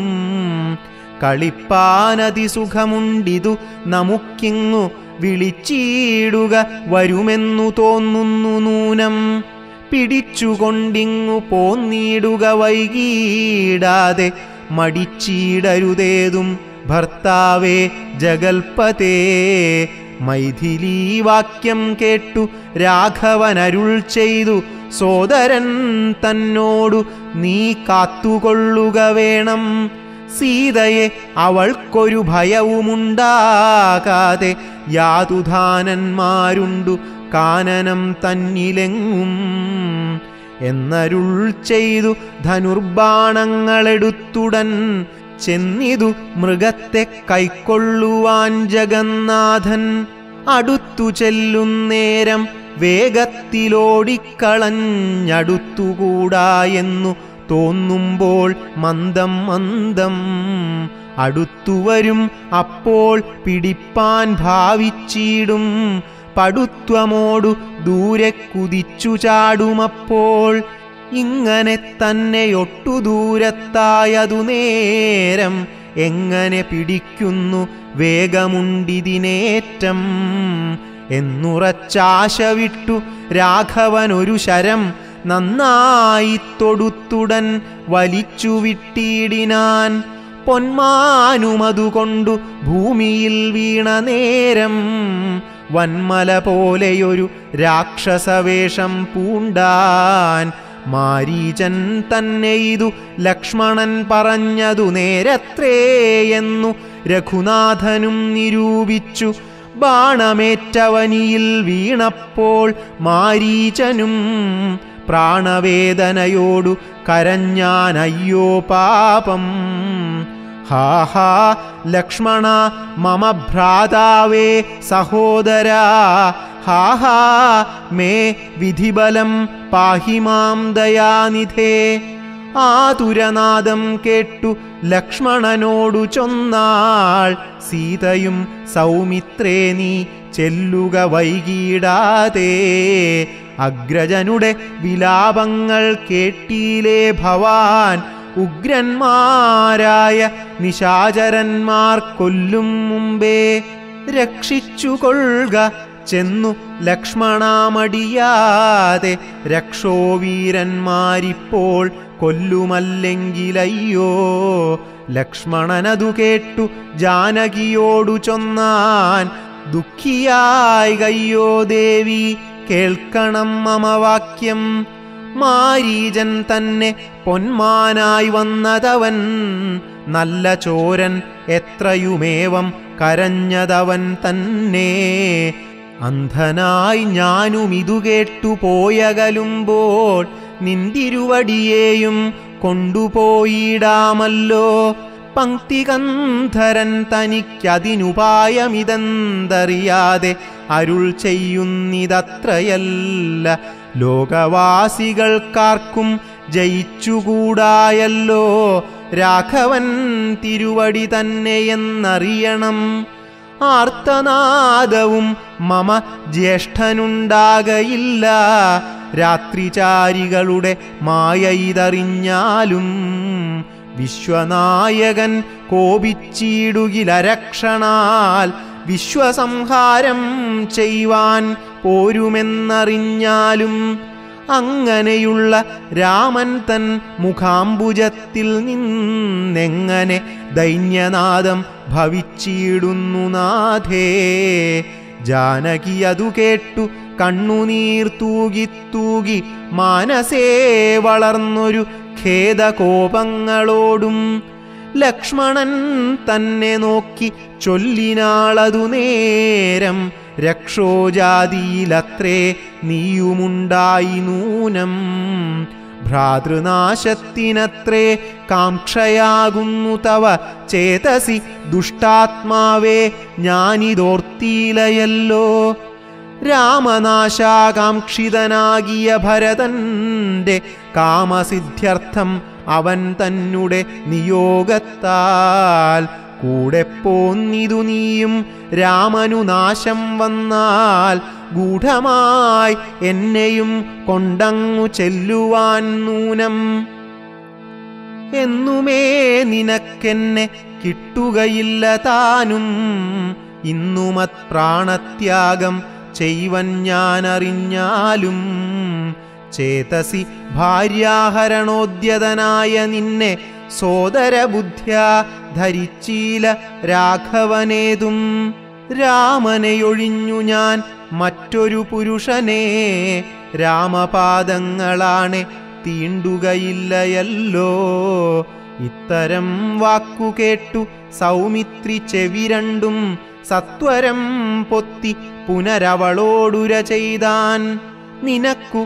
കളിപ്പാനതിസുഖമുണ്ടിതു നമുക്കിങ്ങു വിളിച്ചിടുക വരുമെന്നു തോന്നുന്നു നൂനം പിടിച്ചുകൊണ്ടിങ്ങു പോന്നിടുക വൈകീടാതെ മടിച്ചിടരുതേതും ഭർത്താവേ ജഗൽപതേ മൈഥിലീ വാക്യം കേട്ടു രാഘവനരുൾ ചെയ്തു സോദരൻ തന്നോടു നീ കാത്തുകൊള്ളുക വേണം സീതയെ അവൾക്കൊരു ഭയവുമുണ്ടാകാതെ യാതുധാനന്മാരുണ്ടു കാനനം തന്നിലെങ്ങും എന്നരുൾ ചെയ്തു ധനുർബാണങ്ങളെടുത്തുടൻ ചെന്നിതു മൃഗത്തെ കൈക്കൊള്ളുവാൻ ജഗന്നാഥൻ അടുത്തു ചെല്ലുന്നേരം വേഗത്തിലോടിക്കളഞ്ഞടുത്തുകൂടാ എന്നു തോന്നുമ്പോൾ മന്ദം മന്ദം അടുത്തുവരും അപ്പോൾ പിടിപ്പാൻ ഭാവിച്ചിടും പടുത്വമോടു ദൂരെ കുതിച്ചു ചാടുമപ്പോൾ ഇങ്ങനെ തന്നെയൊട്ടു ദൂരത്തായതു നേരം എങ്ങനെ പിടിക്കുന്നു വേഗമുണ്ടിതിനേറ്റം എന്നുറച്ചാശ വിട്ടു രാഘവനൊരു ശരം നന്നായി തൊടുത്തുടൻ വലിച്ചു വിട്ടിടിനാൻ പൊന്മാനുമതുകൊണ്ടു ഭൂമിയിൽ വീണ നേരം വന്മല പോലെയൊരു രാക്ഷസവേഷം പൂണ്ടാൻ മാരീചൻ തന്നെ ഇതു ലക്ഷ്മണൻ പറഞ്ഞതു നേരത്രേയെന്നു രഘുനാഥനും നിരൂപിച്ചു ബാണമേറ്റവനിയിൽ വീണപ്പോൾ മാരീചനും പ്രാണവേദനയോടു കരഞ്ഞാനയ്യോ പാപം ഹാ ഹാ ലക്ഷ്മണ മമ ഭ്രാതാവേ സഹോദരാ ഹാ ഹാ മേ വിധിബലം പാഹി മാം ദയാനിധേ ആതുരനാദം കേട്ടു ലക്ഷ്മണനോടു ചൊന്നാൾ സീതയും സൗമിത്രേ നീ ചെല്ലുക വൈകിടാതെ അഗ്രജനുടെ വിലാപങ്ങൾ കേട്ടീലേ ഭവാൻ ഉഗ്രന്മാരായ നിശാചരന്മാർ കൊല്ലും മുമ്പേ രക്ഷിച്ചുകൊള്ളുക ചെന്നു ലക്ഷ്മണാമടിയാതെ രക്ഷോവീരന്മാരിപ്പോൾ കൊല്ലുമല്ലെങ്കിലയ്യോ ലക്ഷ്മണനതു കേട്ടു ജാനകിയോടു ചൊന്നാൻ ദുഃഖിയായി കയ്യോ ദേവി കേൾക്കണം മമ വാക്യം മാരീജൻ തന്നെ പൊന്മാനായി വന്നതവൻ നല്ല ചോരൻ എത്രയുമേവം കരഞ്ഞതവൻ തന്നെ അന്ധനായി ഞാനും ഇതു കേട്ടു പോയകലുമ്പോൾ നിന്തിരുവടിയേയും കൊണ്ടുപോയിടാമല്ലോ പങ്ക്തികന്ധരൻ തനിക്കതിനുപായമിതെന്തറിയാതെ അരുൾ ചെയ്യുന്നിതത്രയല്ല ലോകവാസികൾക്കാർക്കും ജയിച്ചുകൂടായല്ലോ രാഘവൻ തിരുവടി തന്നെയെന്നറിയണം ആർത്തനാദവും മമ ജ്യേഷ്ഠനുണ്ടാകയില്ല രാത്രിചാരികളുടെ മായ ഇതറിഞ്ഞാലും വിശ്വനായകൻ കോപിച്ചിടുകിലരക്ഷണാൽ വിശ്വസംഹാരം ചെയ്യുവാൻ പോരുമെന്നറിഞ്ഞാലും അങ്ങനെയുള്ള രാമൻ തൻ മുഖാംബുജത്തിൽ നിന്നെങ്ങനെ ദൈന്യനാദം ഭവിച്ചിടുന്നു നാഥേ ജാനകി അതു കേട്ടു കണ്ണുനീർ തൂകി തൂകി മാനസേ വളർന്നൊരു ഖേദകോപങ്ങളോടും ലക്ഷ്മണൻ തന്നെ നോക്കി ചൊല്ലിനാളതു നേരം രക്ഷോജാതിയിലത്രേ നീയുമുണ്ടായി നൂനം ഭ്രാതൃനാശത്തിനത്രേ കാംക്ഷയാകുന്നു തവ ചേതസി ദുഷ്ടാത്മാവേ ഞാനിതോർത്തീലയല്ലോ രാമനാശാകാംക്ഷിതനാകിയ ഭരതന്റെ കാമസിദ്ധ്യർത്ഥം അവൻ തന്നെ നിയോഗത്താൽ കൂടെ പോന്നിതു നീയും രാമനു നാശം വന്നാൽ ഗൂഢമായി എന്നെയും കൊണ്ടങ്ങു ചെല്ലുവാൻ നൂനം എന്നുമേ നിനക്കെന്നെ കിട്ടുകയില്ല താനും ഇന്നുമത് പ്രാണത്യാഗം ചെയ്വൻ ഞാനറിഞ്ഞാലും ചേതസി ഭാര്യാഹരണോദ്യതനായ നിന്നെ സോദരബുദ്ധ്യാ ധരിച്ചീല രാഘവനേതും രാമനെയൊഴിഞ്ഞു ഞാൻ മറ്റൊരു പുരുഷനെ രാമപാദങ്ങളാണ് തീണ്ടുകയില്ലയല്ലോ ഇത്തരം വാക്കു കേട്ടു സൗമിത്രി ചെവി രണ്ടും സത്വരം പൊത്തി പുനരവളോടുര ചെയ്താൻ നിനക്കു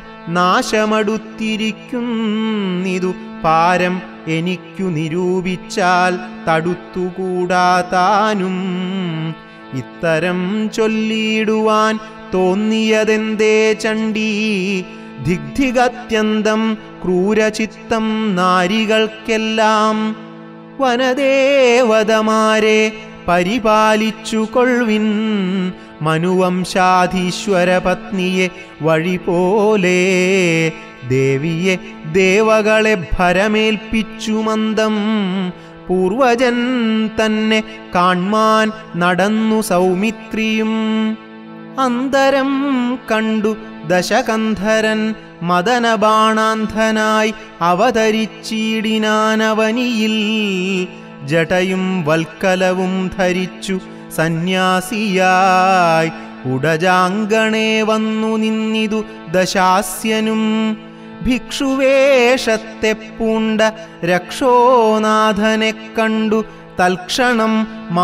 നാശമടുത്തിരിക്കുന്നിതു പാരം എനിക്കു നിരൂപിച്ചാൽ തടുത്തുകൂടാ താനും ഇത്തരം ചൊല്ലിയിടുവാൻ തോന്നിയതെന്തേ ചണ്ടീ ദിഗ്ധിഗത്യന്തം ക്രൂരചിത്തം നാരികൾക്കെല്ലാം വനദേവതമാരെ പരിപാലിച്ചു കൊൾവിൻ മനുവംശാധീശ്വര പത്നിയെ വഴി പോലെ ദേവിയെ ദേവകളെ ഭരമേൽപ്പിച്ചു മന്ദം പൂർവജൻ തന്നെ കാൺമാൻ നടന്നു സൗമിത്രിയും അന്തരം കണ്ടു ദശകന്ധരൻ മദനബാണാന്ധനായി അവതരിച്ചിടിനാനവനിയിൽ ജടയും വൽക്കലവും ധരിച്ചു സന്യാസിയായി ഉടജാങ്കണേ വന്നു നിന്നിതു ദശാസ്യനും ഭിക്ഷുവേഷത്തെ പൂണ്ട രക്ഷോനാഥനെ കണ്ടു തൽക്ഷണം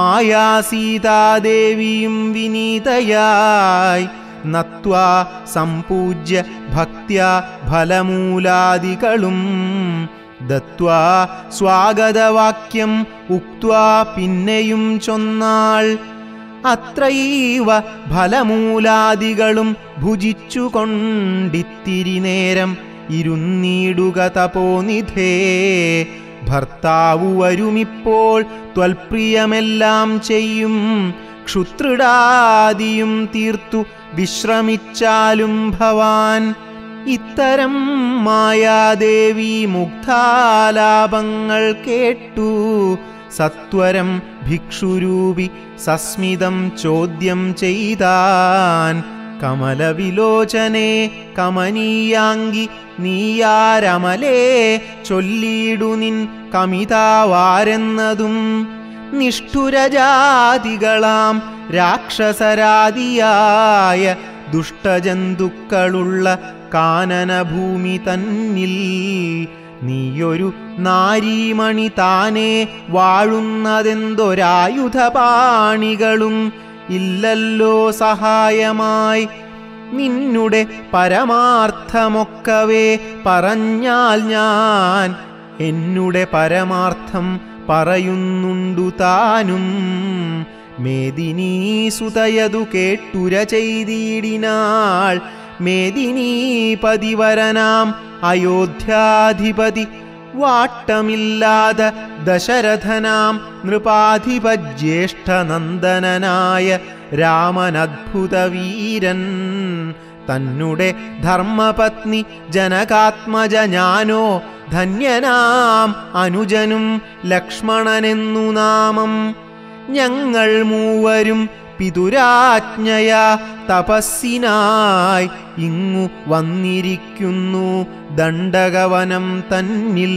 മായാസീതാദേവിയും വിനീതയായി നത്വാ സംപൂജ്യ ഭക്ത്യാ ഫലമൂലാദികളും ദത്വാ സ്വാഗതവാക്യം ഉക്വാ പിന്നെയും ചൊന്നാൾ അത്രൈവ ഫലമൂലാദികളും ഭുജിച്ചുകൊണ്ടിത്തിരി നേരം ഇരുന്നീടുക തപോനിധേ ഭർത്താവു വരുമിപ്പോൾ ത്വൽപ്രിയമെല്ലാം ചെയ്യും ക്ഷുത്രിടാദിയും തീർത്തു വിശ്രമിച്ചാലും ഭവാൻ ഇത്തരം മായാദേവി മുഗ്ധാലാപങ്ങൾ കേട്ടു സത്വരം ഭിക്ഷുരൂപി സസ്മിതം ചോദ്യം ചെയ്താൻ കമലവിലോചനെ കമനീയാങ്കി നീയാരമലേ ചൊല്ലിയിടു നിൻ കമിതാവാരെന്നതും നിഷ്ഠുരജാതികളാം രാക്ഷസരാദിയായ ദുഷ്ടജന്തുക്കളുള്ള കാനനഭൂമി തന്നിൽ നീയൊരു നാരീമണി താനേ വാഴുന്നതെന്തൊരായുധപാണികളും ഇല്ലല്ലോ സഹായമായി നിന്നുടെ പരമാർത്ഥമൊക്കവേ പറഞ്ഞാൽ ഞാൻ എന്നുടെ പരമാർത്ഥം പറയുന്നുണ്ടു താനും മേദിനീ സുതയതു കേട്ടുര ചെയ്തിടിനാൾ മേദിനീ പതിവരനാം അയോധ്യാധിപതി വാട്ടമില്ലാതെ ദശരഥനാം നൃപാധിപജ്യേഷ്ഠനന്ദനനായ രാമനദ്ഭുതവീരൻ തന്നെ ധർമ്മപത്നി ജനകാത്മജ ഞാനോ ധന്യനാം അനുജനും ലക്ഷ്മണനെന്നു നാമം ഞങ്ങൾ മൂവരും പിതുരാജ്ഞയ തപസ്സിനായി ഇങ്ങു വന്നിരിക്കുന്നു ദണ്ഡകവനം തന്നിൽ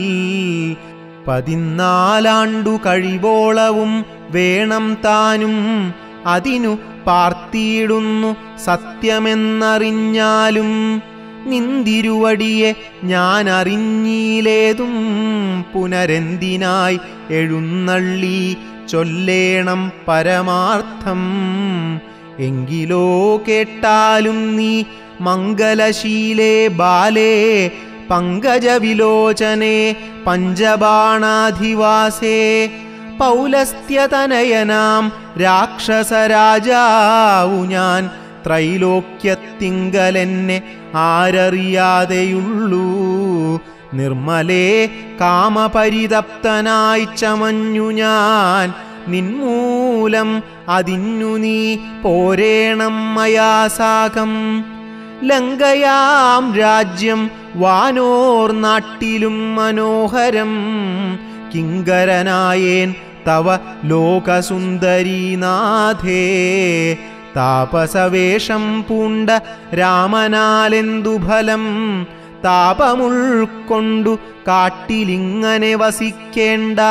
പതിനാലാണ്ടു കഴിവോളവും വേണം താനും അതിനു പാർത്തിയിടുന്നു സത്യമെന്നറിഞ്ഞാലും നിന്തിരുവടിയെ ഞാൻ അറിഞ്ഞീലേതും പുനരെന്തിനായി എഴുന്നള്ളി ചൊല്ലേണം പരമാർത്ഥം എങ്കിലോ കേട്ടാലും നീ മംഗലശീലേ ബാലേ പങ്കജവിലോചനെ പഞ്ചബാണാധിവാസേ പൗലസ്ത്യതനയനാം രാക്ഷസരാജാവു ഞാൻ ത്രൈലോക്യത്തിങ്കലെന്നെ ആരറിയാതെയുള്ളൂ നിർമ്മലേ കാമപരിതപ്തനായി ചമഞ്ഞു ഞാൻ നിന്മൂലം അതിന്നു നീ പോരേണം മയാസാകം ലങ്കയാം രാജ്യം വാനോർ നാട്ടിലും മനോഹരം കിങ്കരനായേൻ തവ ലോകസുന്ദരീനാഥേ താപസവേഷം പൂണ്ട രാമനാലെന്തു ഫലം താപമുൾക്കൊണ്ടു കാട്ടിലിങ്ങനെ വസിക്കേണ്ട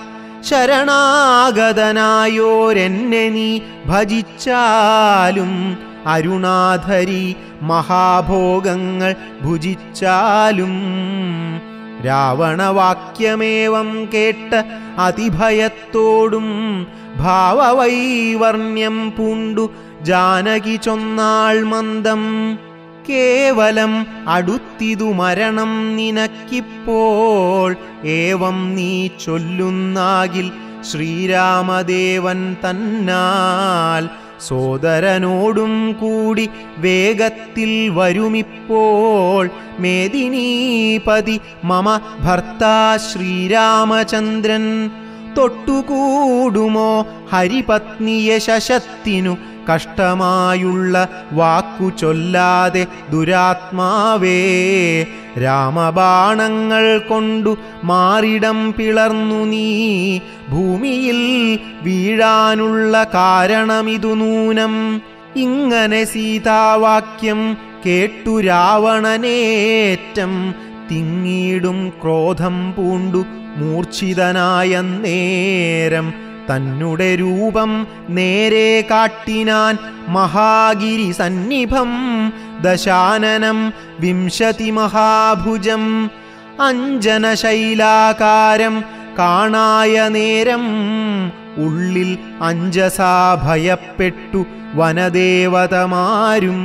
ശരണാഗതനായോരെന്നെ നീ ഭജിച്ചാലും അരുണാധരി മഹാഭോഗങ്ങൾ ഭുജിച്ചാലും രാവണവാക്യമേവം കേട്ട് അതിഭയത്തോടും ഭാവവൈവർണ്യം പൂണ്ടു ജാനകി ചൊന്നാൾ മന്ദം കേവലം അടുത്തിതു മരണം നിനക്കിപ്പോൾ ഏവം നീ ചൊല്ലുന്നാകിൽ ശ്രീരാമദേവൻ തന്നാൽ സോദരനോടും കൂടി വേഗത്തിൽ വരുമിപ്പോൾ മേദിനീപതി മമ ഭർത്താ ശ്രീരാമചന്ദ്രൻ തൊട്ടുകൂടുമോ ഹരിപത്നിയെ ശശത്തിനു കഷ്ടമായുള്ള വാക്കു ചൊല്ലാതെ ദുരാത്മാവേ രാമബാണങ്ങൾ കൊണ്ടു മാറിടം പിളർന്നു നീ ഭൂമിയിൽ വീഴാനുള്ള കാരണമിതു നൂനം ഇങ്ങനെ സീതാവാക്യം കേട്ടു രാവണനേറ്റം തിങ്ങീടും ക്രോധം പൂണ്ടു മൂർച്ഛിതനായ നേരം തന്നുടെ രൂപം നേരെ കാട്ടിനാൻ മഹാഗിരി സന്നിഭം ദശാനനം വിംശതി മഹാഭുജം അഞ്ജനശൈലാകാരം കാണായ നേരം ഉള്ളിൽ അഞ്ജസാ ഭയപ്പെട്ടു വനദേവതമാരും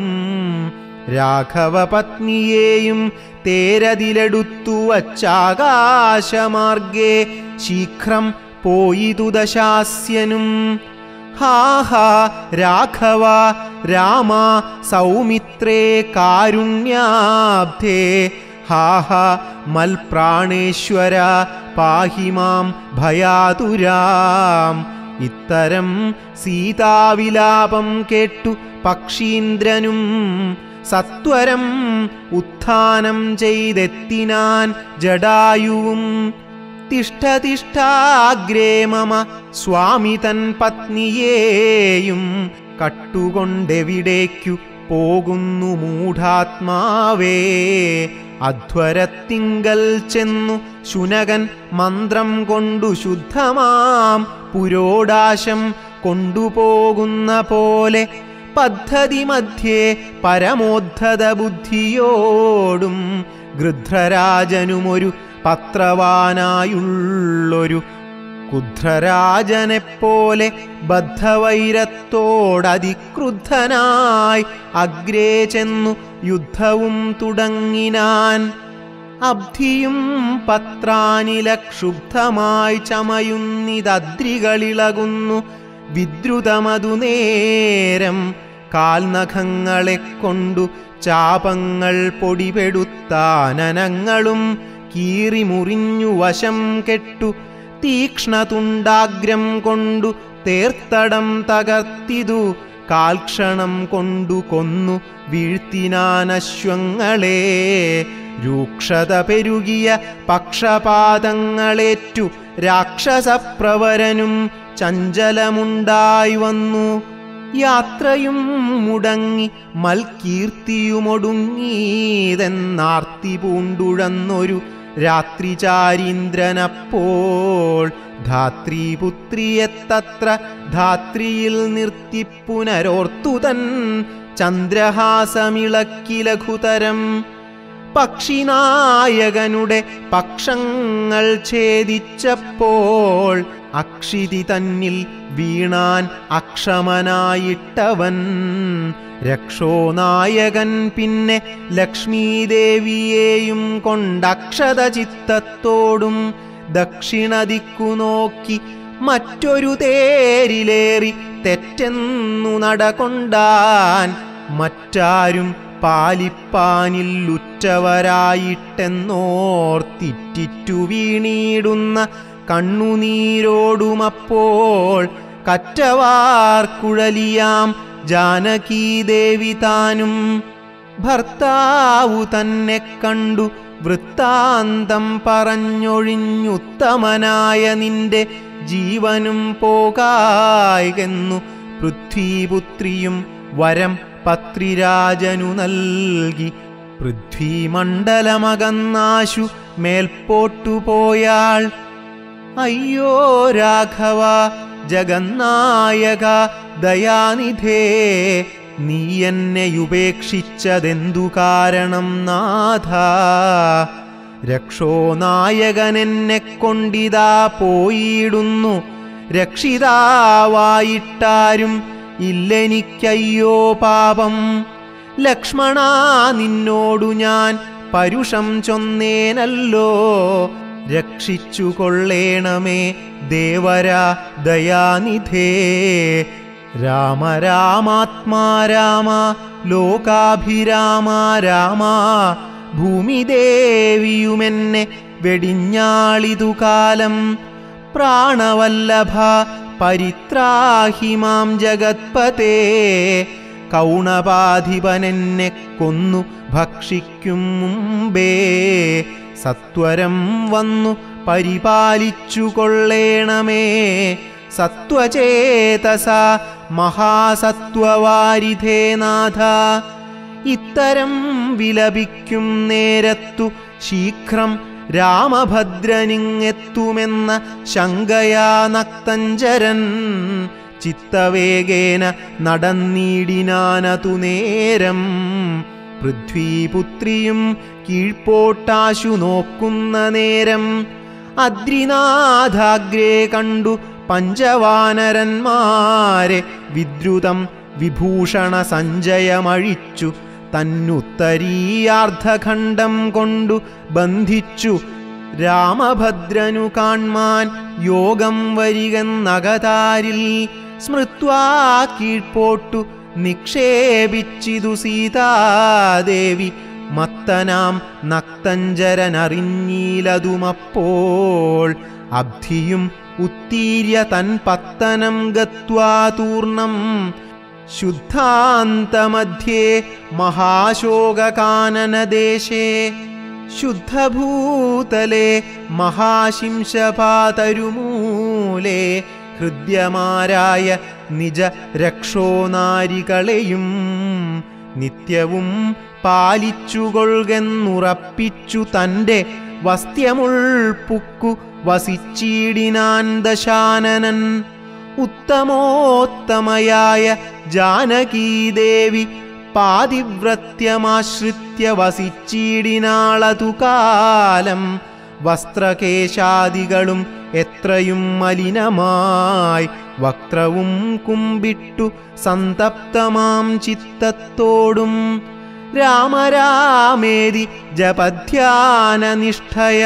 രാഘവപത്നിയെയും തേരതിലെടുത്തു വച്ചാകാശമാർഗേ ശീഘ്രം പോയിതു ദശാസ്യനും ഹാ ഹാ രാഘവ രാമ സൗമിത്രേ കാരുണ്യാബ്ധേ ഹാ ഹാ മൽപ്രാണേശ്വര പാഹി മാം ഭയാതുരാം ഇത്തരം സീതാവിലാപം കേട്ടു പക്ഷീന്ദ്രനും സത്വരം ഉത്ഥാനം ചെയ്തെത്തിനാൻ ജടായുവും തിഷ്ഠതിഷ്ഠാഗ്രേ മമ സ്വാമി തൻ പത്നിയേയും കട്ടുകൊണ്ടെവിടേക്കു പോകുന്നു മൂഢാത്മാവേ അധ്വരത്തിങ്കൽ ചെന്നു ശുനകൻ മന്ത്രം കൊണ്ടു ശുദ്ധമാം പുരോടാശം കൊണ്ടുപോകുന്ന പോലെ പദ്ധതി മധ്യേ പരമോദ്ധത ബുദ്ധിയോടും ഗൃധ്രരാജനുമൊരു പത്രവാനായുള്ളൊരു കുധ്രരാജനെപ്പോലെ ബദ്ധവൈരത്തോടതിക്രുദ്ധനായി അഗ്രേ ചെന്നു യുദ്ധവും തുടങ്ങിനാൻ അബ്ധിയും പത്രാനിലക്ഷുബ്ധമായി ചമയുന്നിതദ്രികളിളകുന്നു വിദ്രുതമതു നേരം കാൽനഖങ്ങളെ കൊണ്ടു ചാപങ്ങൾ പൊടിപെടുത്താനനങ്ങളും കീറി മുറിഞ്ഞു വശം കെട്ടു തീക്ഷ്ണതുണ്ടാഗ്രം കൊണ്ടു തേർത്തടം തകർത്തിതു കാൽക്ഷണം കൊണ്ടു കൊന്നു വീഴ്ത്തിനാനശ്വങ്ങളെ രൂക്ഷത പെരുകിയ പക്ഷപാതങ്ങളേറ്റു രാക്ഷസപ്രവരനും ചഞ്ചലമുണ്ടായി വന്നു യാത്രയും മുടങ്ങി മൽകീർത്തിയുമൊടുങ്ങീതെന്നാർത്തി പൂണ്ടുഴന്നൊരു രാത്രിചാരീന്ദ്രനപ്പോൾ ധാത്രീപുത്രിയെ തത്ര ധാത്രിയിൽ നിർത്തി പുനരോർത്തു തൻ ചന്ദ്രഹാസമിളക്കി ലഘുതരം പക്ഷിനായകനുടെ പക്ഷങ്ങൾ ഛേദിച്ചപ്പോൾ അക്ഷിതി തന്നിൽ വീണാൻ അക്ഷമനായിട്ടവൻ രക്ഷോനായകൻ പിന്നെ ലക്ഷ്മീദേവിയെയും കൊണ്ടക്ഷത ചിത്തത്തോടും ദക്ഷിണദിക്കു നോക്കി മറ്റൊരു തേരിലേറി തെറ്റെന്നു നടകൊണ്ടാൻ മറ്റാരും പാലിപ്പാനില്ലുറ്റവരായിട്ടെന്നോർത്തിറ്റിറ്റു വീണിടുന്ന കണ്ണുനീരോടുമപ്പോൾ കറ്റവാർ കുഴലിയാം ജാനകീദേവി താനും ഭർത്താവു തന്നെ കണ്ടു വൃത്താന്തം പറഞ്ഞൊഴിഞ്ഞുത്തമനായ നിന്റെ ജീവനും പോകായെന്നു പൃഥ്വീപുത്രിയും വരം പത്രിരാജനു നൽകി പൃഥ്വീമണ്ഡലമകന്നാശു മേൽപോട്ടു പോയാൾ അയ്യോ രാഘവ ജഗന്നായക ദയാനിധേ നീ എന്നെ ഉപേക്ഷിച്ചതെന്തു കാരണം നാഥ രക്ഷോനായകനെന്നെ കൊണ്ടിതാ പോയിടുന്നു രക്ഷിതാവായിട്ടാരും ഇല്ലെനിക്കയ്യോ പാപം ലക്ഷ്മണ നിന്നോടു ഞാൻ പരുഷം ചൊന്നേനല്ലോ രക്ഷിച്ചു കൊള്ളേണമേ ദേവര ദയാനിധേ രാമ രാമാത്മാ രാമ ലോകാഭിരാമ രാമ ഭൂമിദേവിയുമെന്നെ വെടിഞ്ഞാളിതു കാലം പ്രാണവല്ലഭ പരിത്രാഹി മാം ജഗത്പതേ കൗണപാധിപനെന്നെ കൊന്നു ഭക്ഷിക്കും മുമ്പേ സത്വരം വന്നു പരിപാലിച്ചു കൊള്ളേണമേ സത്വചേതസ മഹാസത്വവാരിധേ നാഥ ഇത്തരം വിലപിക്കും നേരത്തു ശീഘ്രം രാമഭദ്രനിങ്ങെത്തുമെന്ന ശങ്കയാ നക്തഞ്ചരൻ ചിത്തവേഗേന നടന്നിടിനാനതു നേരം പൃഥ്വീപുത്രിയും കീഴ്പോട്ടാശു നോക്കുന്ന നേരം അദ്രിനാഥാഗ്രേ കണ്ടു പഞ്ചവാനരന്മാരെ വിദ്രുതം വിഭൂഷണ സഞ്ജയമഴിച്ചു തന്നുത്തരീയാർദ്ധഖണ്ഡം കൊണ്ടു ബന്ധിച്ചു രാമഭദ്രനു കാൺമാൻ യോഗം വരികെന്നകതാരിൽ സ്മൃത്വാ കീഴ്പോട്ടു നിക്ഷേപിച്ചിതു സീതാദേവി മത്തനാം നക്തഞ്ചരനറിഞ്ഞീലതുമപ്പോൾ അബ്ധിയും ഉത്തീര്യ തൻ പത്തനം ഗത്വാ തൂർണം ശുദ്ധാന്തമധ്യേ മഹാശോകകാനനദേശേ ശുദ്ധഭൂതലെ മഹാശിംശപാതരുമൂലേ ഹൃദ്യമാരായ നിജ രക്ഷോനാരികളെയും നിത്യവും പാലിച്ചുകൊള്ളുകെന്നുറപ്പിച്ചു തൻ്റെ വസ്ത്യമുൾപ്പുക്കു വസിച്ചിടിനാൻ ദശാനനൻ ഉത്തമോത്തമയായ ജാനകീദേവി പാതിവ്രത്യമാശ്രിത്യ വസിച്ചിടിനാളതു കാലം വസ്ത്രകേശാദികളും എത്രയും മലിനമായി വക്രവും കുമ്പിട്ടു സന്തപ്തമാം ചിത്തത്തോടും രാമരാമേതി ജപധ്യാനനിഷ്ഠയ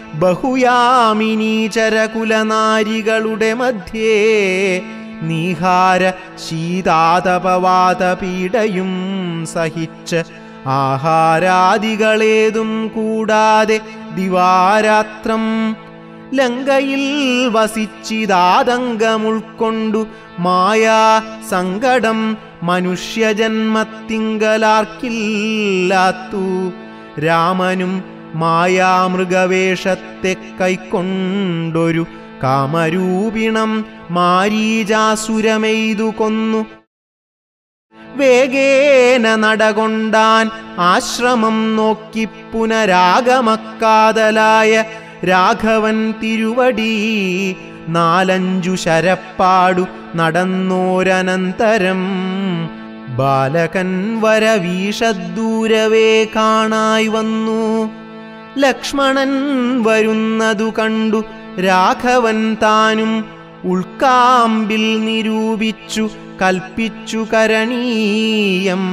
ബഹുയാമിനീചരകുലനാരികളുടെ മധ്യേ നീഹാര ശീതാതപവാതപീഡയും സഹിച്ച് ആഹാരാദികളേതും കൂടാതെ ദിവാരാത്രം ലങ്കയിൽ വസിച്ചിതാതങ്കമുൾക്കൊണ്ടു മായാ സങ്കടം മനുഷ്യജന്മത്തിങ്കലാർക്കില്ലാത്തു രാമനും മായാമൃഗവേഷത്തെ കൈക്കൊണ്ടൊരു കാമരൂപിണം മാരീജാസുരമെയ്തു കൊന്നു വേഗേന നടകൊണ്ടാൻ ആശ്രമം നോക്കി പുനരാഗമക്കാതലായ രാഘവൻ തിരുവടി നാലഞ്ചു ശരപ്പാടു നടന്നോരനന്തരം ബാലകൻ വരവീഷദ്ദൂരവേ കാണായി വന്നു ലക്ഷ്മണൻ വരുന്നതു കണ്ടു രാഘവൻ താനും ഉൾക്കാമ്പിൽ നിരൂപിച്ചു കൽപ്പിച്ചു കരണീയം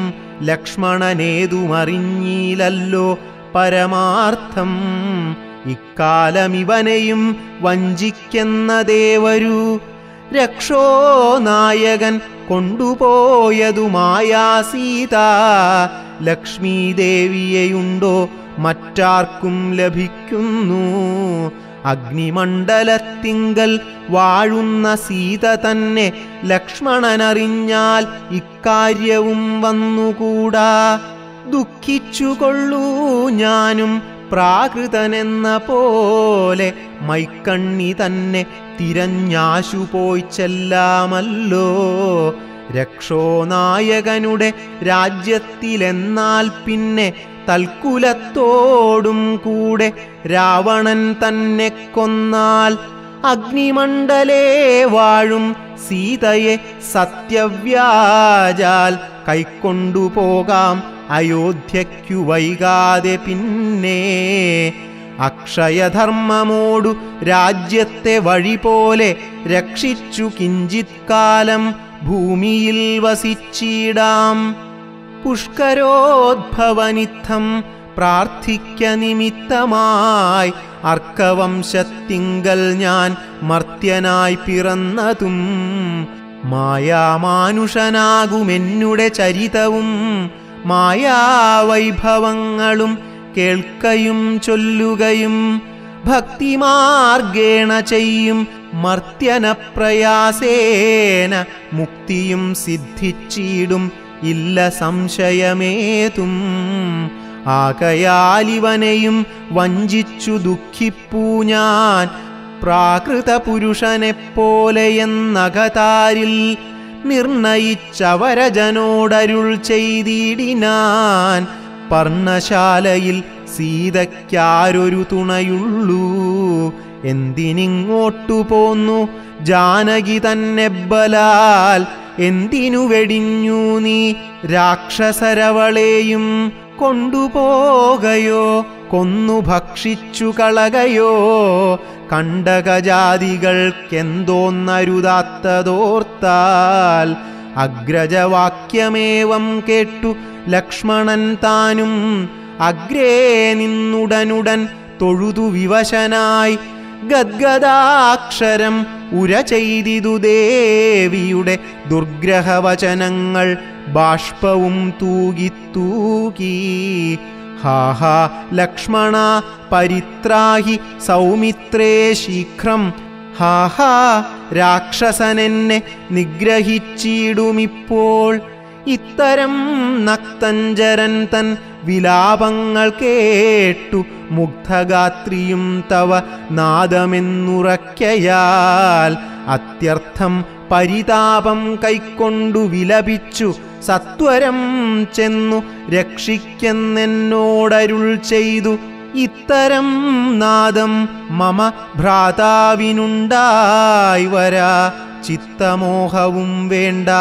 ലക്ഷ്മണനേതുമറിഞ്ഞീലല്ലോ പരമാർത്ഥം ഇക്കാലമിവനെയും വഞ്ചിക്കെന്നതേവരൂ രക്ഷോ നായകൻ കൊണ്ടുപോയതുമായാ സീത ലക്ഷ്മീ ദേവിയെയുണ്ടോ മറ്റാർക്കും ലഭിക്കുന്നു അഗ്നിമണ്ഡലത്തിങ്കൽ വാഴുന്ന സീത തന്നെ ലക്ഷ്മണനറിഞ്ഞാൽ ഇക്കാര്യവും വന്നുകൂടാ ദുഃഖിച്ചുകൊള്ളൂ ഞാനും പ്രാകൃതനെന്ന പോലെ മൈക്കണ്ണി തന്നെ തിരഞ്ഞാശു പോയി ചെല്ലാമല്ലോ രക്ഷോനായകനുടെ രാജ്യത്തിലെന്നാൽ പിന്നെ തൽക്കുലത്തോടും കൂടെ രാവണൻ തന്നെ കൊന്നാൽ അഗ്നിമണ്ഡലേ വാഴും സീതയെ സത്യവ്യാജാൽ കൈക്കൊണ്ടുപോകാം അയോധ്യയ്ക്കു വൈകാതെ പിന്നെ അക്ഷയധർമ്മമോടു രാജ്യത്തെ വഴി പോലെ രക്ഷിച്ചു കിഞ്ചിത് കാലം ഭൂമിയിൽ വസിച്ചിടാം പുഷ്കരോദ്ഭവനിത്തം പ്രാർത്ഥിക്ക നിമിത്തമായി അർക്കവംശത്തിങ്കൽ ഞാൻ മർത്യനായി പിറന്നതും മായാമാനുഷനാകുമെന്നുടെ ചരിതവും മായാവൈഭവങ്ങളും കേൾക്കയും ചൊല്ലുകയും ഭക്തിമാർഗേണ ചെയ്യും മർത്യന പ്രയാസേന മുക്തിയും സിദ്ധിച്ചിടും ഇല്ല സംശയമേതും ആകയാലിവനെയും വഞ്ചിച്ചു ദുഃഖിപ്പൂ ഞാൻ പ്രാകൃത പുരുഷനെപ്പോലെയെന്നകതാരിൽ നിർണയിച്ചവരജനോടരുൾ ചെയ്തിടിനാൻ പർണശാലയിൽ സീതയ്ക്കാരൊരു തുണയുള്ളൂ എന്തിനിങ്ങോട്ടു പോന്നു ജാനകി തന്നെ ബലാൽ എന്തിനു വെടിഞ്ഞു നീ രാക്ഷസരവളെയും കൊണ്ടുപോകയോ കൊന്നു ഭക്ഷിച്ചു കളകയോ കണ്ടകജാതികൾക്കെന്തോന്നരുതാത്തതോർത്താൽ അഗ്രജവാക്യമേവം കേട്ടു ലക്ഷ്മണൻ താനും അഗ്രേ നിന്നുടനുടൻ തൊഴുതു വിവശനായി ഗദ്ഗദാക്ഷരം ഉര ചെയ്തിതു ദേവിയുടെ ദുർഗ്രഹവചനങ്ങൾ ബാഷ്പവും തൂകി തൂകി ഹാഹാ ലക്ഷ്മണ പരിത്രാഹി സൗമിത്രേ ശീഘ്രം ഹാഹാ രാക്ഷസനെന്നെ നിഗ്രഹിച്ചിടുമിപ്പോൾ ഇത്തരം നക്തഞ്ചരൻ തൻ വിലാപങ്ങൾ കേട്ടു മുഗ്ധഗാത്രിയും തവ നാദമെന്നുറക്കയാൽ അത്യർത്ഥം പരിതാപം കൈക്കൊണ്ടു വിലപിച്ചു സത്വരം ചെന്നു രക്ഷിക്കെന്നെന്നോടരുൾ ചെയ്തു ഇത്തരം നാദം മമ ഭ്രാതാവിനുണ്ടായി വരാ ചിത്തമോഹവും വേണ്ട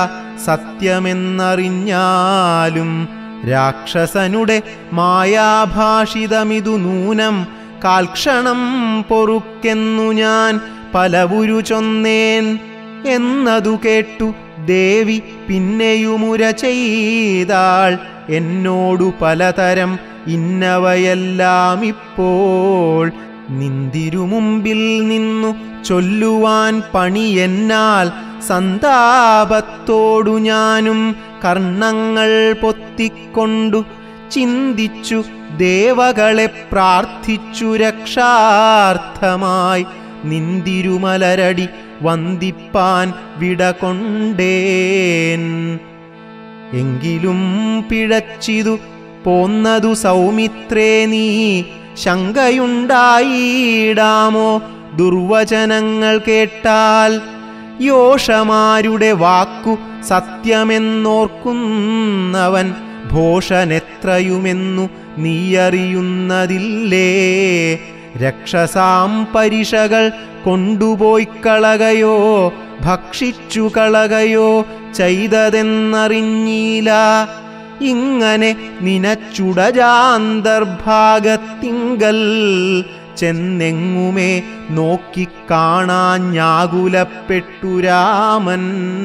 സത്യമെന്നറിഞ്ഞാലും രാക്ഷസനുടെ മായാഭാഷിതമിതു നൂനം കാൽക്ഷണം പൊറുക്കെന്നു ഞാൻ പലവുരു ചൊന്നേൻ എന്നതു കേട്ടു ദേവി പിന്നെയുമുര ചെയ്താൾ എന്നോടു പലതരം ഇന്നവയെല്ലാം ഇപ്പോൾ നിന്തിരുമുമ്പിൽ നിന്നു ചൊല്ലുവാൻ പണിയെന്നാൽ സന്താപത്തോടു ഞാനും കർണങ്ങൾ പൊത്തിക്കൊണ്ടു ചിന്തിച്ചു ദേവകളെ പ്രാർത്ഥിച്ചു രക്ഷാർത്ഥമായി നിന്തിരുമലരടി വന്ദിപ്പാൻ വിട കൊണ്ടേൻ എങ്കിലും പിഴച്ചിതു പോന്നതു സൗമിത്രേ നീ ശങ്കയുണ്ടായിടാമോ ദുർവചനങ്ങൾ കേട്ടാൽ യോഷമാരുടെ വാക്കു സത്യമെന്നോർക്കുന്നവൻ ഭോഷനെത്രയുമെന്നു നീയറിയുന്നതില്ലേ രക്ഷസാം പരിഷകൾ കൊണ്ടുപോയി കളകയോ ഭക്ഷിച്ചു കളകയോ ചെയ്തതെന്നറിഞ്ഞീല ഇങ്ങനെ നിനച്ചുടജാന്തർഭാഗത്തിങ്കൽ ചെന്നെങ്ങുമേ നോക്കിക്കാണാഞ്ഞാകുലപ്പെട്ടു രാമൻ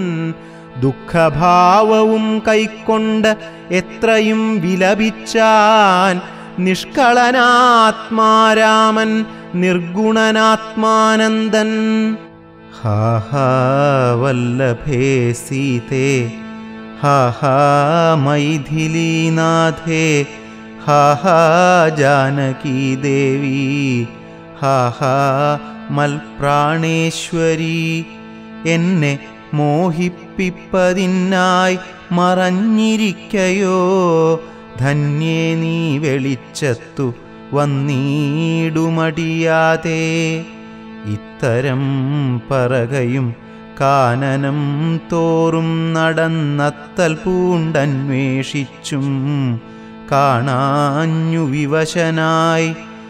ദുഃഖഭാവവും കൈക്കൊണ്ട് എത്രയും വിലപിച്ചാൻ നിഷ്കളനാത്മാരാമൻ നിർഗുണനാത്മാനന്ദൻ ഹാ ഹാ വല്ലഭേ സീതേ ഹാ ഹാ മൈഥിലീനാഥേ ഹാ ഹാ ജാനകീ ദേവി ഹാ ഹാ മൽപ്രാണേശ്വരി എന്നെ മോഹിപ്പിപ്പതിനായി മറഞ്ഞിരിക്കയോ ധന്യേ നീ വെളിച്ചത്തു വന്നീടുമടിയാതെ ഇത്തരം പറകയും കാനനം തോറും നടന്നത്തൽ പൂണ്ടന്വേഷിച്ചും കാണാഞ്ഞു വിവശനായി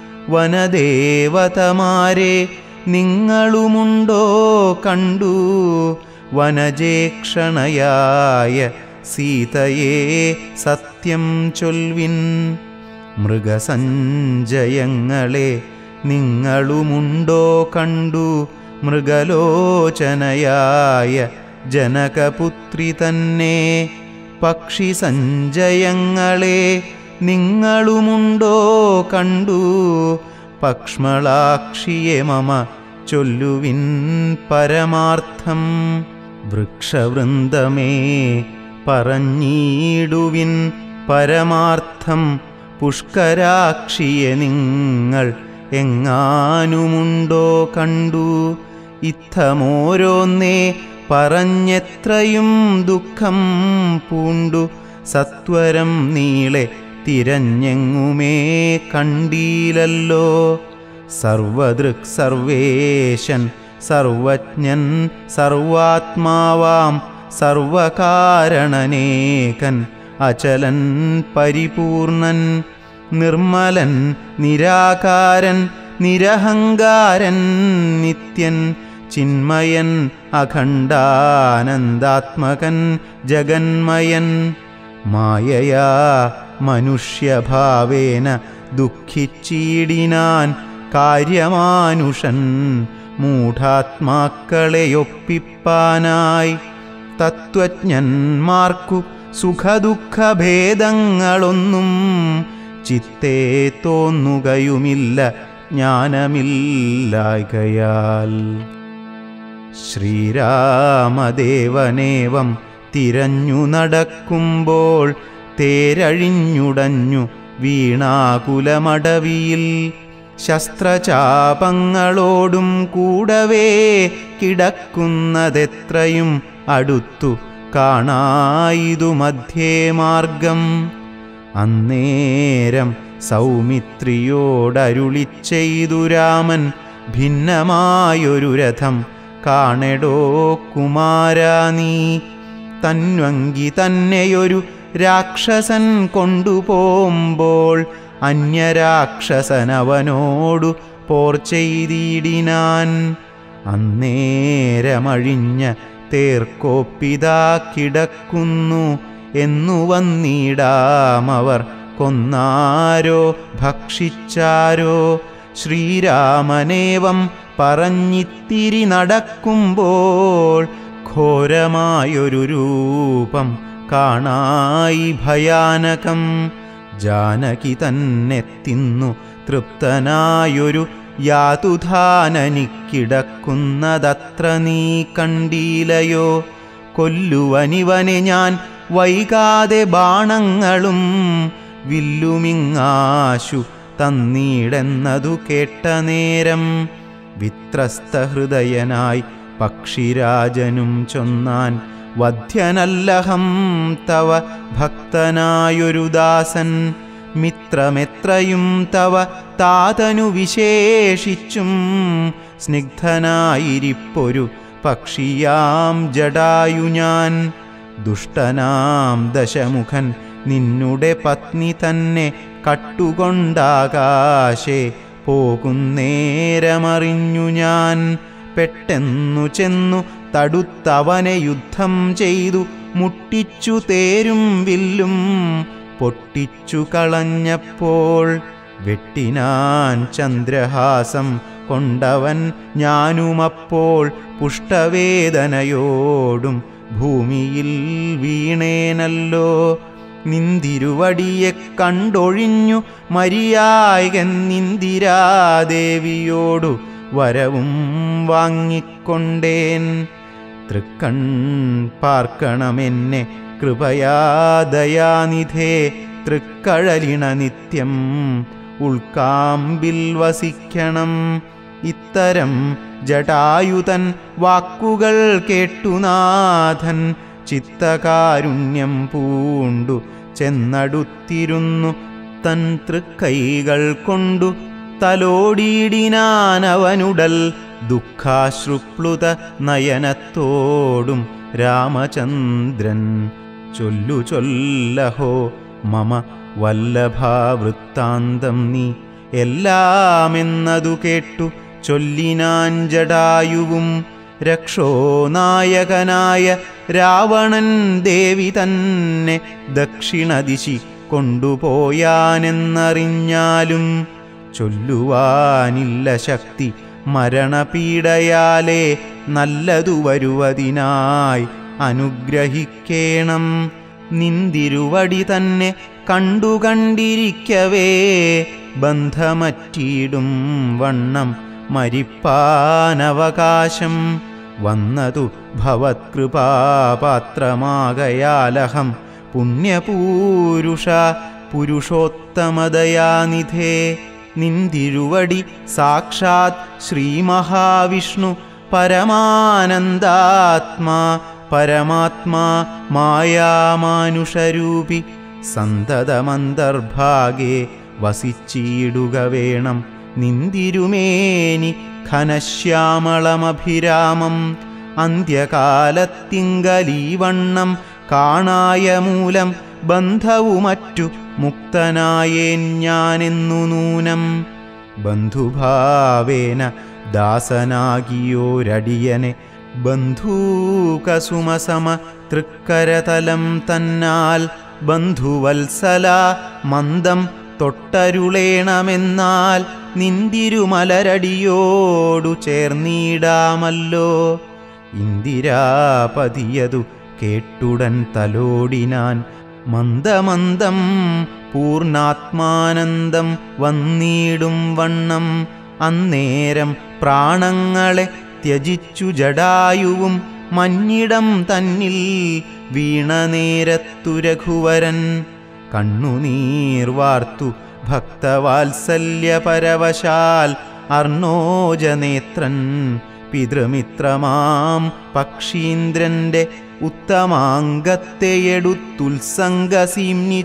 വനദേവതമാരെ നിങ്ങളുമുണ്ടോ കണ്ടു വനജേക്ഷണയായ സീതയെ സത്യം ചൊൽവിൻ മൃഗസഞ്ജയങ്ങളെ നിങ്ങളുമുണ്ടോ കണ്ടു മൃഗലോചനയായ ജനകപുത്രി തന്നെ പക്ഷി സഞ്ജയങ്ങളെ നിങ്ങളുമുണ്ടോ കണ്ടു പക്ഷ്മളാക്ഷിയെ മമ ചൊല്ലുവിൻ പരമാർത്ഥം വൃക്ഷവൃന്ദമേ പറഞ്ഞിടുവിൻ പരമാർത്ഥം പുഷ്കരാക്ഷിയെ നിങ്ങൾ എങ്ങാനുമുണ്ടോ കണ്ടു ഇത്തമോരോന്നേ പറഞ്ഞെത്രയും ദുഃഖം പൂണ്ടു സത്വരം നീളെ തിരഞ്ഞെങ്ങുമേ കണ്ടീലല്ലോ സർവദൃക് സർവേശൻ സർവജ്ഞൻ സർവാത്മാവാം സർവകാരണനേകൻ അചലൻ പരിപൂർണൻ നിർമ്മലൻ നിരാകാരൻ നിരഹങ്കാരൻ നിത്യൻ ചിന്മയൻ അഖണ്ഡാനന്ദാത്മകൻ ജഗന്മയൻ മായയാ മനുഷ്യഭാവേന ദുഃഖിച്ചീടിനാൻ കാര്യമാനുഷൻ മൂഢാത്മാക്കളെയൊപ്പിപ്പാനായി തത്വജ്ഞന്മാർക്കു സുഖദുഃഖഭേദങ്ങളൊന്നും ചിത്തേ തോന്നുകയുമില്ല ജ്ഞാനമില്ലായകയാൽ ശ്രീരാമദേവനേവം തിരഞ്ഞു നടക്കുമ്പോൾ തേരഴിഞ്ഞുടഞ്ഞു വീണാകുലമടവിയിൽ ശസ്ത്രചാപങ്ങളോടും കൂടവേ കിടക്കുന്നതെത്രയും അടുത്തു കാണായിതു മധ്യേ മാർഗം അന്നേരം സൗമിത്രിയോടരുളി ചെയ്തു രാമൻ ഭിന്നമായൊരു രഥം കാണെടോ കുമാരാ നീ തന്വങ്കി തന്നെയൊരു രാക്ഷസൻ കൊണ്ടുപോകുമ്പോൾ അന്യരാക്ഷസനവനോടു പോർ ചെയ്തിടിനാൻ അന്നേരമഴിഞ്ഞ തേർക്കോപ്പിതാ കിടക്കുന്നു എന്നു വന്നിടാമവർ കൊന്നാരോ ഭക്ഷിച്ചാരോ ശ്രീരാമനേവം പറഞ്ഞിത്തിരി നടക്കുമ്പോൾ ഘോരമായൊരു രൂപം കാണായി ഭയാനകം ജാനകി തന്നെ തിന്നു തൃപ്തനായൊരു യാതുധാനനിക്കിടക്കുന്നതത്ര നീ കണ്ടീലയോ കൊല്ലുവനിവനെ ഞാൻ വൈകാതെ ബാണങ്ങളും വില്ലുമിങ്ങാശു തന്നീടെന്നതു കേട്ട നേരം വിത്രസ്തഹൃദയനായി പക്ഷിരാജനും ചൊന്നാൻ വധ്യനല്ലഹം തവ ഭക്തനായൊരു ദാസൻ മിത്രമെത്രയും തവ താതനു വിശേഷിച്ചും സ്നിഗ്ധനായിരിപ്പൊരു പക്ഷിയാം ജടായു ഞാൻ ദുഷ്ടനാം ദശമുഖൻ നിന്നുടെ പത്നി തന്നെ കട്ടുകൊണ്ടാകാശേ പോകുന്നേരമറിഞ്ഞു ഞാൻ പെട്ടെന്നു ചെന്നു തടുത്തവനെ യുദ്ധം ചെയ്തു മുട്ടിച്ചു തേരും വില്ലും പൊട്ടിച്ചു കളഞ്ഞപ്പോൾ വെട്ടിനാൻ ചന്ദ്രഹാസം കൊണ്ടവൻ ഞാനുമപ്പോൾ പുഷ്ടവേദനയോടും ഭൂമിയിൽ വീണേനല്ലോ നിന്തിരുവടിയെ കണ്ടൊഴിഞ്ഞു മരിയായകൻ നിന്ദിരാദേവിയോടു വരവും വാങ്ങിക്കൊണ്ടേൻ തൃക്കൺ പാർക്കണമെന്നെ കൃപയാ ദയാനിധേ തൃക്കഴലിണ നിത്യം ഉൾക്കാമ്പിൽ വസിക്കണം ഇത്തരം ജടായുതൻ വാക്കുകൾ കേട്ടുനാഥൻ ചിത്തകാരുണ്യം പൂണ്ടു ചെന്നടുത്തിരുന്നു തൻ തൃക്കൈകൾ കൊണ്ടു തലോടിയിടിനാനവനുടൽ ദുഃഖാശ്രുപ്ലുത നയനത്തോടും രാമചന്ദ്രൻ ചൊല്ലു ചൊല്ലഹോ മമ വല്ലഭാവൃത്താന്തം നീ എല്ലാമെന്നതു കേട്ടു ചൊല്ലിനാൻ ജടായുവും രക്ഷോ നായകനായ രാവണൻ ദേവി തന്നെ ദക്ഷിണദിശി കൊണ്ടുപോയാനെന്നറിഞ്ഞാലും ചൊല്ലുവാനില്ല ശക്തി മരണപീഡയാലേ നല്ലതു വരുവതിനായി അനുഗ്രഹിക്കേണം നിന്തിരുവടി തന്നെ കണ്ടു കണ്ടിരിക്കവേ ബന്ധമറ്റിയിടും വണ്ണം മരിപ്പാനവകാശം വന്നതു ഭവത്കൃപാപാത്രമാകയാലഹം പുണ്യപൂരുഷ പുരുഷോത്തമദയാനിധേ നിന്തിരുവടി സാക്ഷാത് ശ്രീമഹാവിഷ്ണു പരമാനന്ദാത്മാ പരമാത്മാ മായാമാനുഷരൂപി സന്തതമന്തർഭാഗേ വസിച്ചിടുക വേണം നിന്തിരുമേനി ഘനശ്യാമളമഭിരാമം അന്ത്യകാലത്തിങ്കലീവണ്ണം കാണായ മൂലം ബന്ധവുമറ്റു മുക്തനായേൻ ഞാനെന്നു നൂനം ബന്ധുഭാവേന ദാസനാകിയോരടിയനെ ബന്ധൂകസുമസമ തൃക്കരതലം തന്നാൽ ബന്ധുവത്സല മന്ദം തൊട്ടരുളേണമെന്നാൽ നിന്തിരുമലരടിയോടു ചേർന്നിടാമല്ലോ ഇന്ദിരാപതിയതു കേട്ടുടൻ തലോടിനാൻ മന്ദമന്ദം പൂർണാത്മാനന്ദം വന്നിടും വണ്ണം അന്നേരം പ്രാണങ്ങളെ ത്യജിച്ചു ജടായുവും മഞ്ഞിടം തന്നിൽ വീണനേരത്തു രഘുവരൻ കണ്ണുനീർ വാർത്തു ഭക്തവാത്സല്യപരവശാൽ അർണോജനേത്രൻ പിതൃമിത്രമാം പക്ഷീന്ദ്രന്റെ ഉത്തമാംഗത്തെയെടുത്തുത്സംഗസീംനി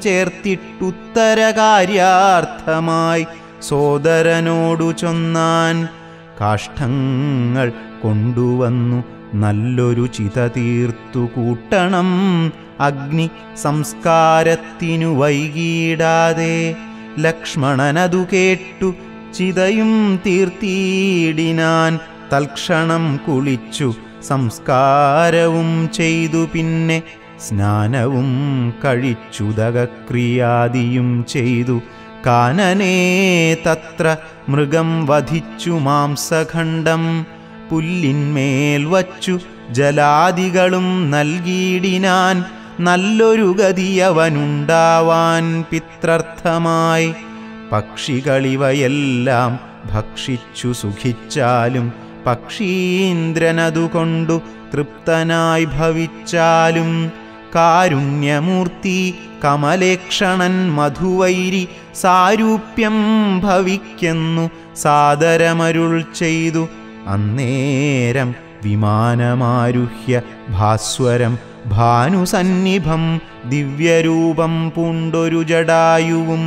ചേർത്തിട്ടുത്തരകാര്യാർത്ഥമായി സോദരനോടു ചൊന്നാൻ കാഷ്ഠങ്ങൾ കൊണ്ടുവന്നു നല്ലൊരു ചിത തീർത്തു കൂട്ടണം അഗ്നി സംസ്കാരത്തിനു വൈകിടാതെ ലക്ഷ്മണനതു കേട്ടു ചിതയും തീർത്തിയിടിനാൻ തൽക്ഷണം കുളിച്ചു സംസ്കാരവും ചെയ്തു പിന്നെ സ്നാനവും കഴിച്ചുദകക്രിയാദിയും ചെയ്തു കാനനേ തത്ര മൃഗം വധിച്ചു മാംസഖണ്ഡം പുല്ലിന്മേൽ വച്ചു ജലാദികളും നൽകിയിടിനാൻ നല്ലൊരു ഗതിയവനുണ്ടാവാൻ പിത്രർത്ഥമായി പക്ഷികളിവയെല്ലാം ഭക്ഷിച്ചു സുഖിച്ചാലും പക്ഷീന്ദ്രനതുകൊണ്ടു തൃപ്തനായി ഭവിച്ചാലും കാരുണ്യമൂർത്തി കമലേക്ഷണൻ മധുവൈരി സാരൂപ്യം ഭവിക്കുന്നു സാദരമരുൾ ചെയ്തു അന്നേരം വിമാനമാരുഹ്യ ഭാസ്വരം ഭാനുസന്നിഭം ദിവ്യരൂപം പൂണ്ടൊരു ജടായുവും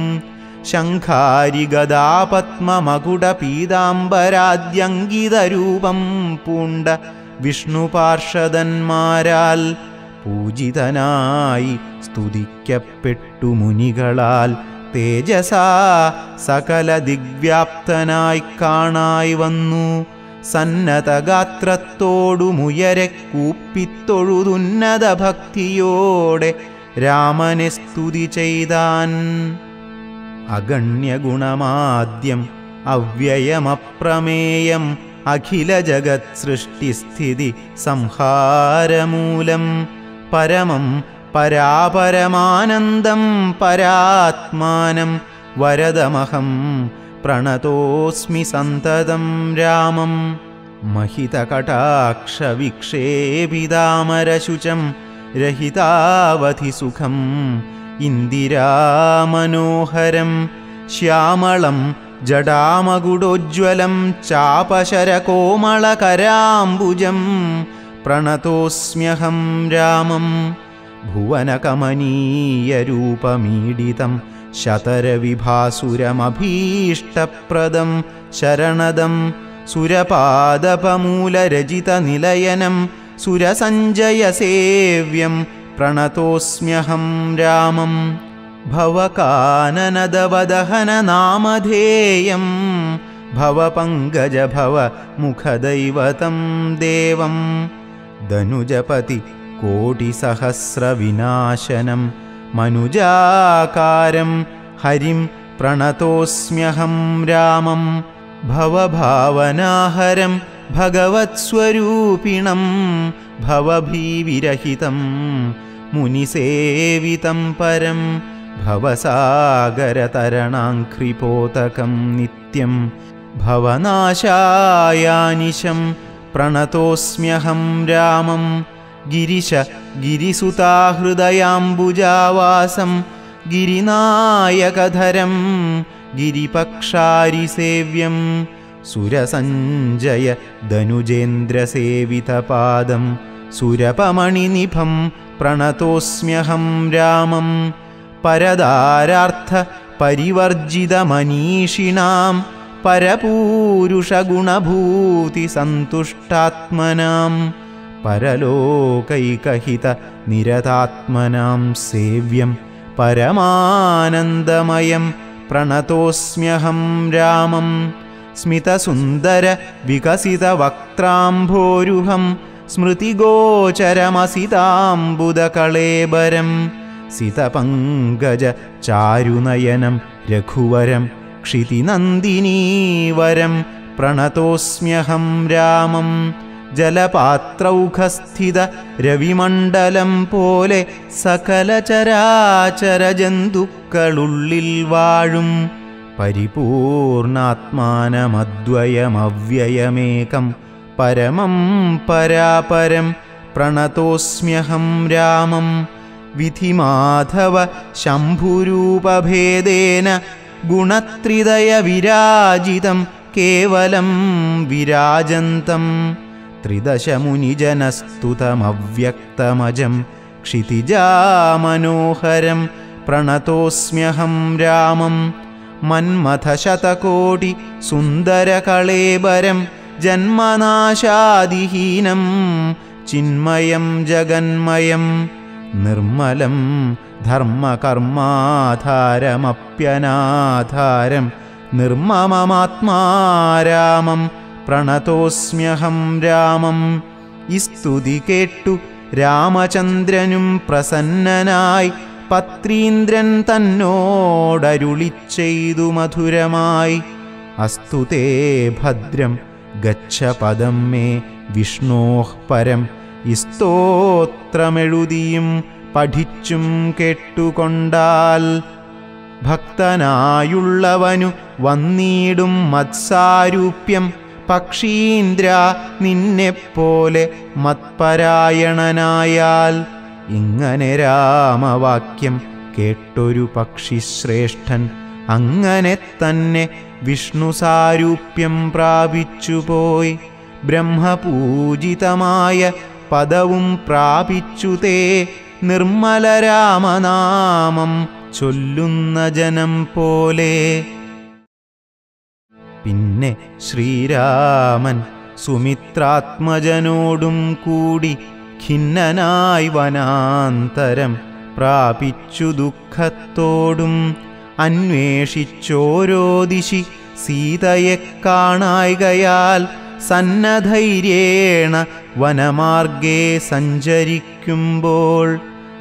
ശംഖാരിഗദാപത്മമകുട പീതാംബരാദ്യങ്കിതരൂപം പൂണ്ട വിഷ്ണുപാർഷദന്മാരാൽ പൂജിതനായി സ്തുതിക്കപ്പെട്ടു മുനികളാൽ തേജസാ സകല ദിഗ്വ്യാപ്തനായി കാണായി വന്നു സന്നതഗാത്രത്തോടുമുയരെ കൂപ്പിത്തൊഴുതുന്നത ഭക്തിയോടെ രാമനെ സ്തുതി ചെയ്താൻ അഗണ്യഗുണമാദ്യം അവ്യയമപ്രമേയം അഖില ജഗത് സൃഷ്ടിസ്ഥിതി സംഹാരമൂലം പരമം പരാപരമാനന്ദം പരാത്മാനം വരദമഹം പ്രണതോസ്മി സന്തതം രാമം महितकटाक्षविक्षेपितामरशुचं रहितावधिसुखम् इन्दिरामनोहरं श्यामलं जडामगुडोज्ज्वलं चापशरकोमलकराम्बुजं प्रणतोऽस्म्यहं रामं भुवनकमनीयरूपमीडितं शतरविभासुरमभीष्टप्रदं शरणदं सुरपादपमूलरजितनिलयनं सुरसञ्जयसेव्यं प्रणतोऽस्म्यहं रामं भवकाननदवदहननामधेयं भवपङ्कज भव मुखदैवतं देवं धनुजपति कोटिसहस्रविनाशनं मनुजाकारं हरिं प्रणतोऽस्म्यहं रामं भवभावनाहरं भगवत्स्वरूपिणं भवभीविरहितं मुनिसेवितं परं भवसागरतरणाङ्घ्रिपोतकं नित्यं भवनाशायानिशं प्रणतोऽस्म्यहं रामं गिरिश गिरिसुताहृदयाम्बुजावासं गिरिनायकधरं गिरिपक्षारिसेव्यं सुरसञ्जय धनुजेन्द्रसेवितपादं सुरपमणिनिभं प्रणतोऽस्म्यहं रामं परदारार्थ परिवर्जितमनीषिणां परपूरुषगुणभूतिसन्तुष्टात्मनां परलोकैकहितनिरतात्मनां सेव्यं परमानन्दमयं प्रणतोऽस्म्यहं रामं स्मितसुन्दरविकसितवक्त्राम्भोरुहं स्मृतिगोचरमसिताम्बुदकळेबरं सितपङ्कजचारुनयनं रघुवरं क्षितिनन्दिनीवरं प्रणतोऽस्म्यहं രാമം ജലപാത്രൗഖസ്ഥിത രവിമണ്ഡലം പോലെ സകല ചരാചര ജന്തുക്കളുള്ളിൽ വാഴും പരിപൂർണാത്മാനമദ്വയമവ്യയമേകം പരമം പരാപരം പ്രണതോസ്മ്യഹം രാമം വിധിമാധവ ശംഭുരൂപഭേദേന ഗുണത്രിതയ വിരാജിതം കേവലം വിരാജന്തം ത്രിദശമുനിജനസ്തുതമവ്യക്തമജം ക്ഷിതിജാമനോഹരം പ്രണതോസ്മ്യഹം രാമം മന്മഥശതകോടി സുന്ദരകളേബരം ജന്മനാശാദിഹീനം ചിന്മയം ജഗന്മയം നിർമ്മലം ധർമ്മകർമാധാരമപ്യനാധാരം നിർമ്മമമാത്മാരാമം പ്രണതോസ്മ്യഹം രാമം ഈ സ്തുതി കേട്ടു രാമചന്ദ്രനും പ്രസന്നനായി പത്രീന്ദ്രൻ തന്നോടരുളി ചെയ്തു മധുരമായി അസ്തുതേ ഭദ്രം ഗച്ഛ പദം മേ വിഷ്ണോഃ പരം ഈ സ്തോത്രമെഴുതിയും പഠിച്ചും കേട്ടുകൊണ്ടാൽ ഭക്തനായുള്ളവനു വന്നിടും മത്സാരൂപ്യം പക്ഷീന്ദ്ര നിന്നെപ്പോലെ മത്പരായണനായാൽ ഇങ്ങനെ രാമവാക്യം കേട്ടൊരു പക്ഷിശ്രേഷ്ഠൻ അങ്ങനെ തന്നെ വിഷ്ണു സാരൂപ്യം പ്രാപിച്ചുപോയി ബ്രഹ്മപൂജിതമായ പദവും പ്രാപിച്ചു തേ നിർമ്മല രാമനാമം ചൊല്ലുന്ന ജനം പോലെ പിന്നെ ശ്രീരാമൻ സുമിത്രാത്മജനോടും കൂടി ഖിന്നനായി വനാന്തരം പ്രാപിച്ചു ദുഃഖത്തോടും അന്വേഷിച്ചോരോ ദിശി സീതയെ കാണായികയാൽ സന്നധൈര്യേണ വനമാർഗേ സഞ്ചരിക്കുമ്പോൾ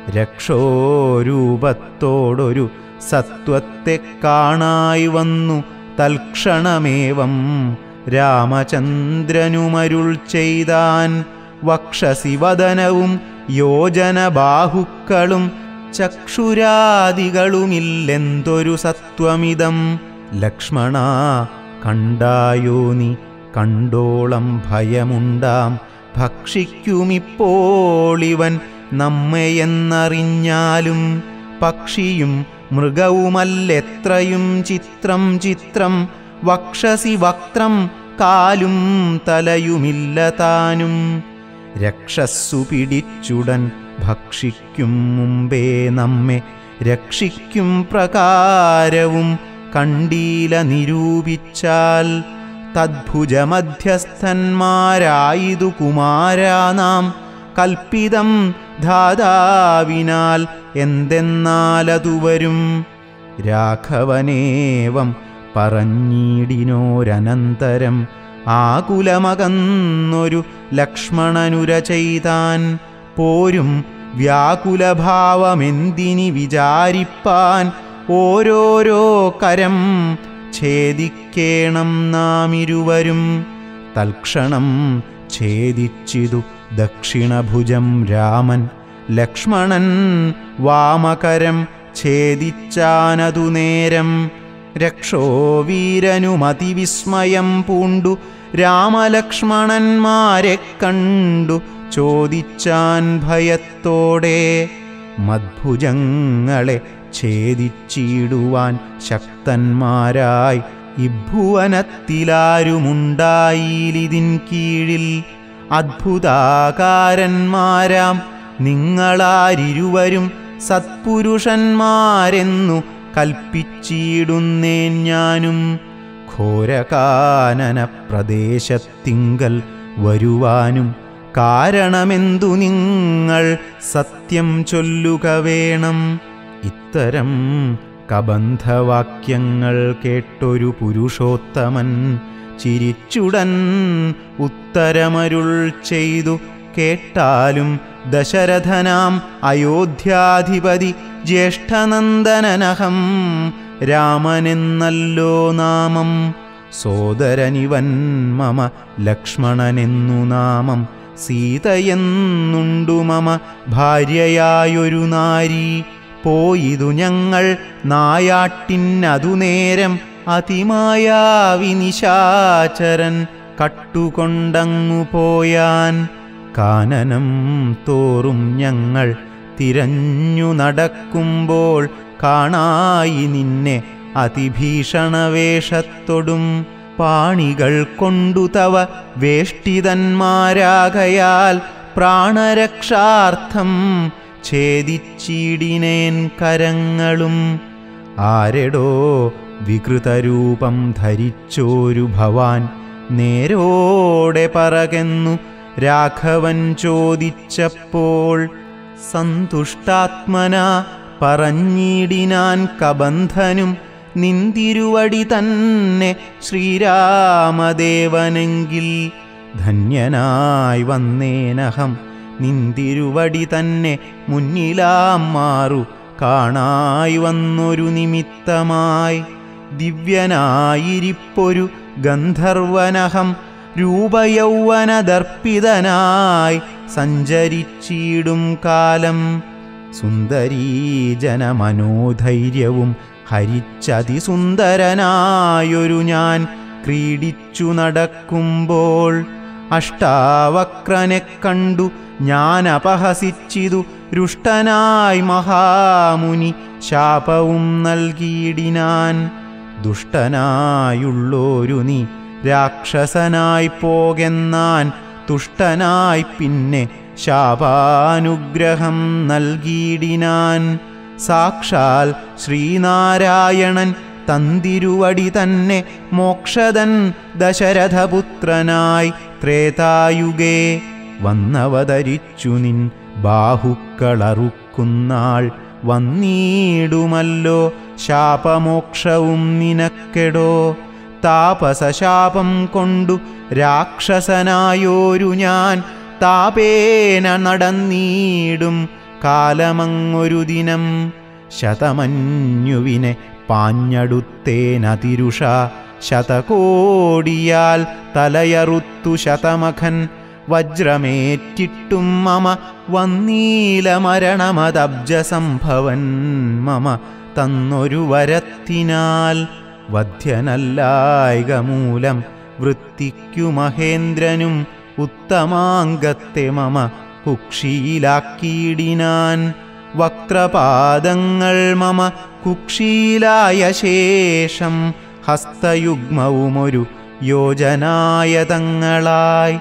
രക്ഷോരൂപത്തോടൊരു സത്വത്തെ കാണായി വന്നു തൽക്ഷണമേവം രാമചന്ദ്രനുമരുൾ ചെയ്താൻ വക്ഷസിവദനവും യോജനബാഹുക്കളും ചക്ഷുരാദികളുമില്ലെന്തൊരു സത്വമിതം ലക്ഷ്മണ കണ്ടായോ നീ കണ്ടോളം ഭയമുണ്ടാം ഭക്ഷിക്കുമിപ്പോളിവൻ നമ്മയെന്നറിഞ്ഞാലും പക്ഷിയും മൃഗവുമല്ലെത്രയും ചിത്രം ചിത്രം വക്ഷസി വക്ത്രം കാലും തലയുമില്ല താനും രക്ഷസ്സു പിടിച്ചുടൻ ഭക്ഷിക്കും മുമ്പേ നമ്മെ രക്ഷിക്കും പ്രകാരവും കണ്ടീല നിരൂപിച്ചാൽ തദ്ഭുജമധ്യസ്ഥന്മാരായിതു കുമാരാ നാം കൽപ്പിതം ധാതാവിനാൽ എന്തെന്നാലതു വരും രാഘവനേവം പറഞ്ഞിടിനോരനന്തരം ആകുലമകന്നൊരു ലക്ഷ്മണനുര ചെയ്താൻ പോരും വ്യാകുലഭാവമെന്തിനി വിചാരിപ്പാൻ ഓരോരോ കരം ഛേദിക്കേണം നാം ഇരുവരും തൽക്ഷണം ഛേദിച്ചിതു ദക്ഷിണഭുജം രാമൻ ലക്ഷ്മണൻ വാമകരം ഛേദിച്ചാനതു നേരം രക്ഷോ വീരനുമതിവിസ്മയം പൂണ്ടു രാമലക്ഷ്മണന്മാരെ കണ്ടു ചോദിച്ചാൻ ഭയത്തോടെ മദ്ഭുജങ്ങളെ ഛേദിച്ചിടുവാൻ ശക്തന്മാരായി ഇഭുവനത്തിലാരുമുണ്ടായിലിതിൻ കീഴിൽ അദ്ഭുതാകാരന്മാരാം നിങ്ങളാരിരുവരും സത്പുരുഷന്മാരെന്നു കൽപ്പിച്ചിടുന്നേൻ ഞാനും ഘോരകാനന പ്രദേശത്തിങ്കൽ വരുവാനും കാരണമെന്തു നിങ്ങൾ സത്യം ചൊല്ലുക വേണം ഇത്തരം കബന്ധവാക്യങ്ങൾ കേട്ടൊരു പുരുഷോത്തമൻ ചിരിച്ചുടൻ ഉത്തരമരുൾ ചെയ്തു കേട്ടാലും ദശരഥനാം അയോധ്യാധിപതി ജ്യേഷ്ഠനന്ദനനഹം രാമനെന്നല്ലോ നാമം സോദരനിവൻ മമ ലക്ഷ്മണനെന്നു നാമം സീതയെന്നുണ്ടു മമ ഭാര്യയായൊരു നാരി പോയിതു ഞങ്ങൾ നായാട്ടിനതു നേരം അതിമായാവിനിശാചരൻ കട്ടുകൊണ്ടങ്ങു പോയാൻ കാനനം തോറും ഞങ്ങൾ തിരഞ്ഞു നടക്കുമ്പോൾ കാണായി നിന്നെ അതിഭീഷണവേഷത്തൊടും പാണികൾ കൊണ്ടു തവ വേഷ്ടിതന്മാരാകയാൽ പ്രാണരക്ഷാർത്ഥം ഛേദിച്ചിടിനേൻ കരങ്ങളും ആരെടോ വികൃതരൂപം ധരിച്ചോരു ഭവാൻ നേരോടെ പറകെന്നു രാഘവൻ ചോദിച്ചപ്പോൾ സന്തുഷ്ടാത്മന പറഞ്ഞിടിനാൻ കബന്ധനും നിന്തിരുവടി തന്നെ ശ്രീരാമദേവനെങ്കിൽ ധന്യനായി വന്നേനഹം നിന്തിരുവടി തന്നെ മുന്നിലാം മാറു കാണായി വന്നൊരു നിമിത്തമായി ദിവ്യനായിരിപ്പൊരു ഗന്ധർവനഹം രൂപയൗവനദർപ്പിതനായി സഞ്ചരിച്ചിടും കാലം സുന്ദരീജനമനോധൈര്യവും ഹരിച്ചതിസുന്ദരനായൊരു ഞാൻ ക്രീഡിച്ചു നടക്കുമ്പോൾ അഷ്ടാവക്രനെ കണ്ടു ഞാൻ അപഹസിച്ചിതു രുഷ്ടനായി മഹാമുനി ശാപവും നൽകിയിടിനാൻ ദുഷ്ടനായുള്ളോരു നീ രാക്ഷസനായി പോകെന്നാൻ തുഷ്ടനായി പിന്നെ ശാപാനുഗ്രഹം നൽകിയിടിനാൻ സാക്ഷാൽ ശ്രീനാരായണൻ തന്തിരുവടി തന്നെ മോക്ഷദൻ ദശരഥപുത്രനായി ത്രേതായുഗേ വന്നവതരിച്ചു നിൻ ബാഹുക്കളറുക്കുന്നാൾ വന്നീടുമല്ലോ ശാപമോക്ഷവും നിനക്കെടോ താപസശാപം കൊണ്ടു രാക്ഷസനായോരു ഞാൻ താപേന നടന്നീടും കാലമങ്ങൊരു ദിനം ശതമന്യുവിനെ പാഞ്ഞടുത്തേനതിരുഷ ശതകോടിയാൽ തലയറുത്തു ശതമഖൻ വജ്രമേറ്റിട്ടും മമ വന്നീല മരണമതബ്ജസംഭവൻ മമ തന്നൊരു വരത്തിനാൽ വധ്യനല്ലായിക മൂലം വൃത്തിക്കു മഹേന്ദ്രനും ഉത്തമാംഗത്തെ മമ കുക്ഷിയിലാക്കിയിടിനാൻ വക്രപാദങ്ങൾ മമ കുക്ഷിയിലായ ശേഷം ഹസ്തയുഗ്മവുമൊരു യോജനായതങ്ങളായി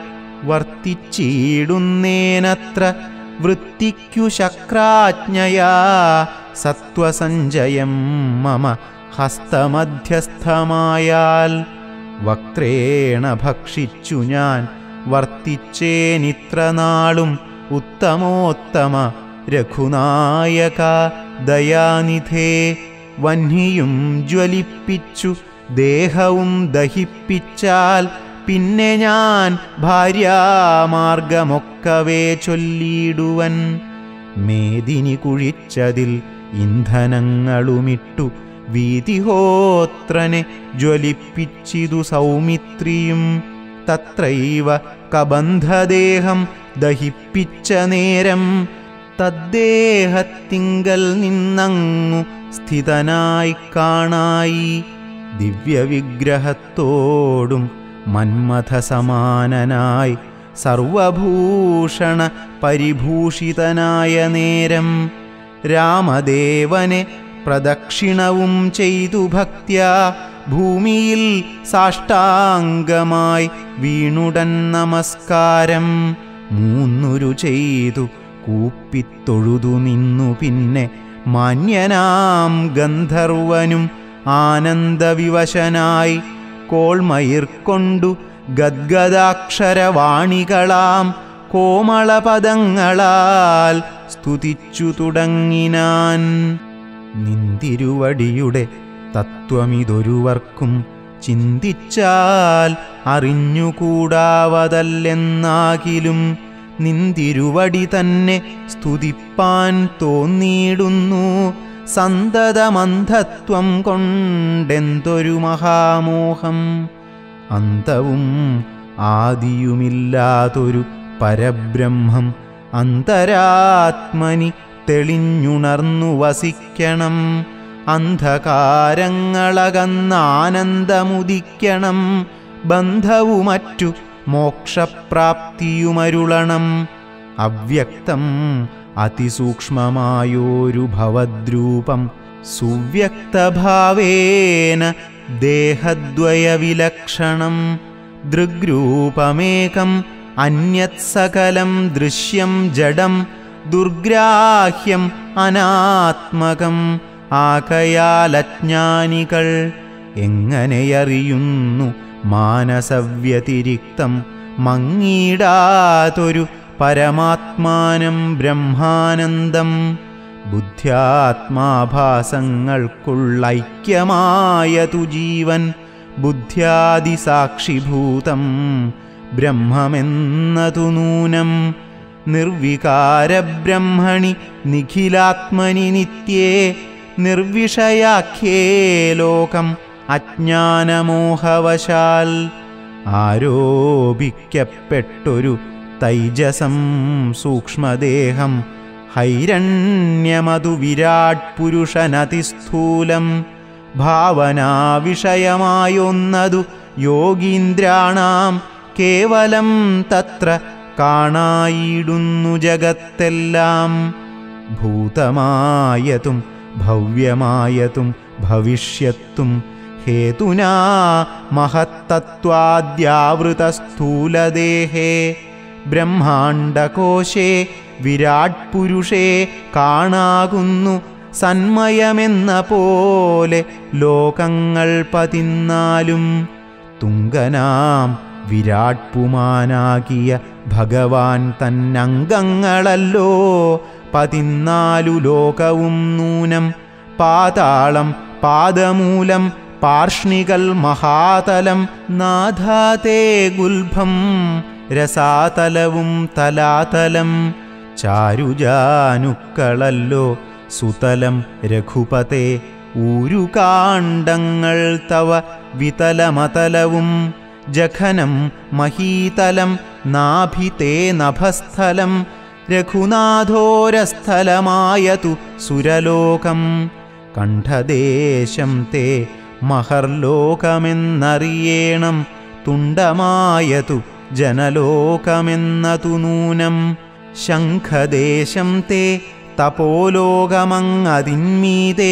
വർത്തിച്ചിടുന്നേനത്ര വൃത്തിക്കു ശക്രാജ്ഞയാ സത്വസഞ്ചയം മമ ഹസ്തമധ്യസ്ഥമായാൽ വക്രേണ ഭക്ഷിച്ചു ഞാൻ വർത്തിച്ചേനിത്ര നാളും ഉത്തമോത്തമ രഘുനായക ദയാനിധേ വഹ്നിയും ജ്വലിപ്പിച്ചു ദേഹവും ദഹിപ്പിച്ചാൽ പിന്നെ ഞാൻ ഭാര്യാമാർഗമൊക്കവേ ചൊല്ലിയിടുവൻ മേദിനി കുഴിച്ചതിൽ ഇന്ധനങ്ങളുമിട്ടു വീതിഹോത്രനെ ജ്വലിപ്പിച്ചിതു സൗമിത്രിയും തത്രൈവ കബന്ധദേഹം ദഹിപ്പിച്ച നേരം തദ്ദേഹത്തിങ്കൽ നിന്നങ്ങു സ്ഥിതനായി കാണായി ദിവ്യവിഗ്രഹത്തോടും മന്മഥസമാനനായി സർവഭൂഷണ പരിഭൂഷിതനായ നേരം രാമദേവനെ പ്രദക്ഷിണവും ചെയ്തു ഭക്ത്യാ ഭൂമിയിൽ സാഷ്ടാംഗമായി വീണുടൻ നമസ്കാരം മൂന്നുരു ചെയ്തു കൂപ്പിത്തൊഴുതു നിന്നു പിന്നെ മാന്യനാം ഗന്ധർവനും ആനന്ദവിവശനായി കോൾമയിർ കൊണ്ടു ഗദ്ഗദാക്ഷരവാണികളാം കോമളപദങ്ങളാൽ സ്തുതിച്ചു തുടങ്ങിനാൻ നിന്തിരുവടിയുടെ തത്വമിതൊരുവർക്കും ചിന്തിച്ചാൽ അറിഞ്ഞുകൂടാവതല്ലെന്നാകിലും നിന്തിരുവടി തന്നെ സ്തുതിപ്പാൻ തോന്നിയിടുന്നു സന്തതമന്ധത്വം കൊണ്ടെന്തൊരു മഹാമോഹം അന്തവും ആദിയുമില്ലാതൊരു പരബ്രഹ്മം അന്തരാത്മനി തെളിഞ്ഞുണർന്നു വസിക്കണം അന്ധകാരങ്ങളകന്നാനന്ദമുദിക്കണം ബന്ധവുമറ്റു മോക്ഷപ്രാപ്തിയുമരുളണം അവ്യക്തം അതിസൂക്ഷ്മമായോരു ഭവദ്രൂപം സുവ്യക്തഭാവേന ദേഹദ്വയവിലക്ഷണം ദൃഗ്രൂപമേകം അന്യത് സകലം ദൃശ്യം ജഡം ദുർഗ്രാഹ്യം അനാത്മകം ആകയാലജ്ഞാനികൾ എങ്ങനെയറിയുന്നു മാനസവ്യതിരിക്തം മങ്ങിടാതൊരു പരമാത്മാനം ബ്രഹ്മാനന്ദം ബുദ്ധ്യാത്മാഭാസങ്ങൾക്കുള്ളൈക്യമായതു ജീവൻ ബുദ്ധ്യാദിസാക്ഷിഭൂതം ബ്രഹ്മമെന്നതു നൂനം നിർവികാരബ്രഹ്മണി നിഖിലാത്മനി നിത്യേ നിർവിഷയാഖ്യേ ലോകം അജ്ഞാനമോഹവശാൽ ആരോപിക്കപ്പെട്ടൊരു തൈജസം സൂക്ഷ്മദേഹം ഹൈരണ്യമതു വിരാട് പുരുഷനതിസ്ഥൂലം ഭാവനാവിഷയമായൊന്നതു യോഗീന്ദ്രാണാം കേവലം തത്ര കാണായിടുന്നു ജഗത്തെല്ലാം ഭൂതമായതും ഭവ്യമായതും ഭവിഷ്യത്തും ഹേതുനാ മഹത്തത്വാദ്യാവൃതസ്ഥൂലദേഹേ ബ്രഹ്മാണ്ടകോശേ വിരാട് പുരുഷേ കാണാകുന്നു സന്മയമെന്ന പോലെ ലോകങ്ങൾ പതിന്നാലും തുങ്കനാം വിരാട് പുമാനാകിയ ഭഗവാൻ തന്നംഗങ്ങളല്ലോ പതിനാലു ലോകവും നൂനം പാതാളം പാദമൂലം പാർഷ്ണികൽ മഹാതലം നാഥാതേ ഗുൽഭം രസാതലവും തലാതലം ചാരുജാനുക്കളല്ലോ സുതലം രഘുപതേ ഊരുകാണ്ഡങ്ങൾ തവ വിതലമതലവും ജഘനം മഹീതലം നാഭിതേ നഭസ്ഥലം രഘുനാഥോരസ്ഥലമായതു സുരലോകം കണ്ഠദേശം തേ മഹർലോകമെന്നറിയേണം തുണ്ടമായതു ജനലോകമെന്നതു നൂനം ശംഖദേശം തേ തപോലോകമങ്ങതിന്മീതേ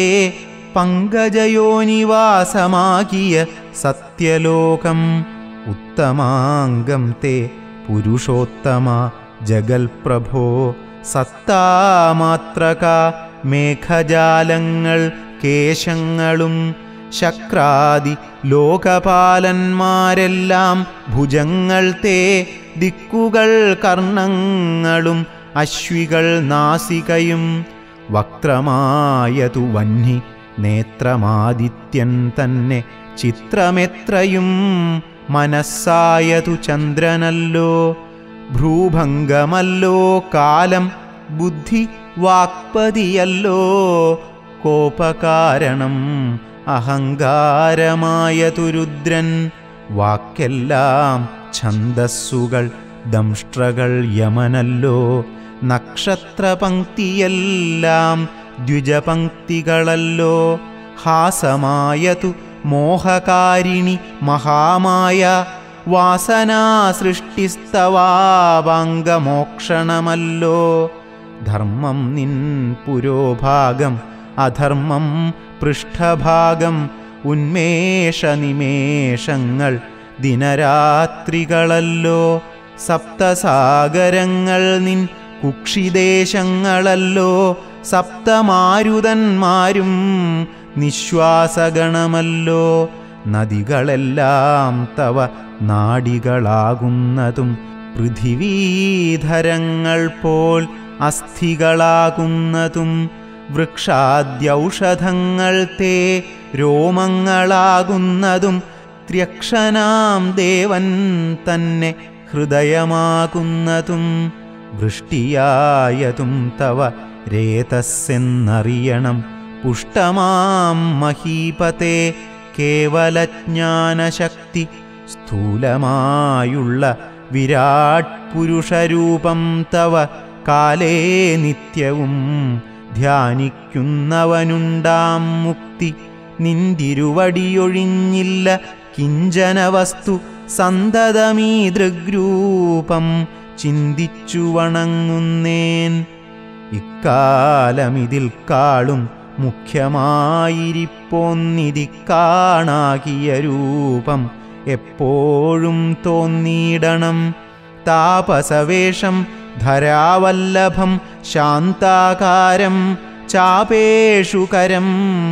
പങ്കജയോനിവാസമാകിയ സത്യലോകം ഉത്തമാംഗം തേ പുരുഷോത്തമ ജഗൽപ്രഭോ സത്താമാത്രക മേഘജാലങ്ങൾ കേശങ്ങളും ശക്രാദി ലോകപാലന്മാരെല്ലാം ഭുജങ്ങൾ തേ ദിക്കുകൾ കർണങ്ങളും അശ്വികൾ നാസികയും വക്രമായതു വന്നി നേത്രമാദിത്യൻ തന്നെ ചിത്രമെത്രയും മനസ്സായതു ചന്ദ്രനല്ലോ ഭ്രൂഭംഗമല്ലോ കാലം ബുദ്ധി വാക്പതിയല്ലോ കോപകാരണം അഹങ്കാരമായതു രുദ്രൻ വാക്കെല്ലാം ഛന്ദസ്സുകൾ ദംഷ്ട്രകൾ യമനല്ലോ നക്ഷത്രപങ്ക്തിയെല്ലാം ദ്വിജപങ്ക്തികളല്ലോ ഹാസമായതു മോഹകാരിണി മഹാമായ വാസനാ സൃഷ്ടിസ്തവാപാംഗമോക്ഷണമല്ലോ ധർമ്മം നിൻ പുരോഭാഗം അധർമ്മം പൃഷ്ഠഭാഗം ഉന്മേഷനിമേഷങ്ങൾ ദിനരാത്രികളല്ലോ സപ്തസാഗരങ്ങൾ നിൻ കുക്ഷിദേശങ്ങളല്ലോ സപ്തമാരുതന്മാരും നിശ്വാസഗണമല്ലോ നദികളെല്ലാം തവ നാടികളാകുന്നതും പൃഥിവീധരങ്ങൾ പോൽ അസ്ഥികളാകുന്നതും വൃക്ഷാദ്യൗഷധങ്ങൾ തേ രോമങ്ങളാകുന്നതും ത്യക്ഷനാം ദേവൻ തന്നെ ഹൃദയമാകുന്നതും വൃഷ്ടിയായതും തവ രേതസ്സെന്നറിയണം പുഷ്ടമാം മഹീപത്തെ കേവലജ്ഞാനശക്തി സ്ഥൂലമായുള്ള വിരാട് പുരുഷരൂപം തവ കാലേ നിത്യവും ധ്യാനിക്കുന്നവനുണ്ടാം മുക്തി നിന്തിരുവടിയൊഴിഞ്ഞില്ല കിഞ്ചന വസ്തു സന്തതമീ ദൃഗ്രൂപം ചിന്തിച്ചു വണങ്ങുന്നേൻ ഇക്കാലമിതിൽ കാളും മുഖ്യമായിരിപ്പോന്നിതി കാണാകിയ രൂപം എപ്പോഴും തോന്നിയിടണം താപസവേഷം ധരാവല്ലഭം ശാന്താകാരം ചാപേഷു കരം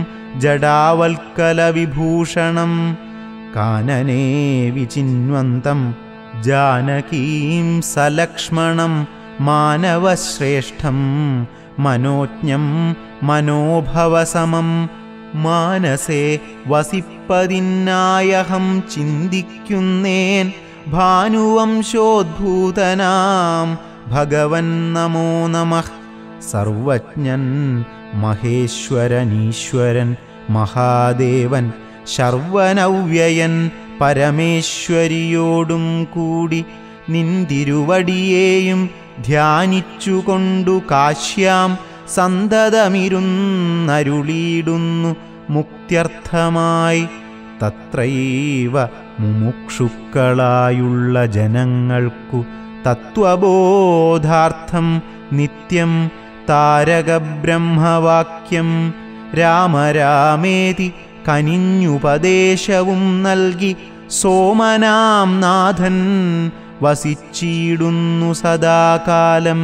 ജഡാവൽക്കലവിഭൂഷണം കാനനേ വിചിന്വന്തം ജാനകീം സലക്ഷ്മണം മാനവശ്രേഷ്ഠം മനോജ്ഞം മനോഭവസമം മാനസേ വസിപ്പതിന്നായഹം ചിന്തിക്കുന്നേൻ ഭാനുവംശോദ്ഭൂതനാം ഭഗവൻ നമോ നമഃ സർവജ്ഞൻ മഹേശ്വരനീശ്വരൻ മഹാദേവൻ ശർവനവ്യയൻ പരമേശ്വരിയോടും കൂടി നിന്തിരുവടിയേയും ധ്യാനിച്ചുകൊണ്ടു കാശ്യാം സന്തതമിരുന്നരുളിയിടുന്നു മുക്ത്യർത്ഥമായി തത്രൈവ മുമുക്ഷുക്കളായുള്ള ജനങ്ങൾക്കു തത്വബോധാർത്ഥം നിത്യം താരകബ്രഹ്മവാക്യം രാമരാമേതി കനിഞ്ഞുപദേശവും നൽകി സോമനാം നാഥൻ വസിച്ചിടുന്നു സദാകാലം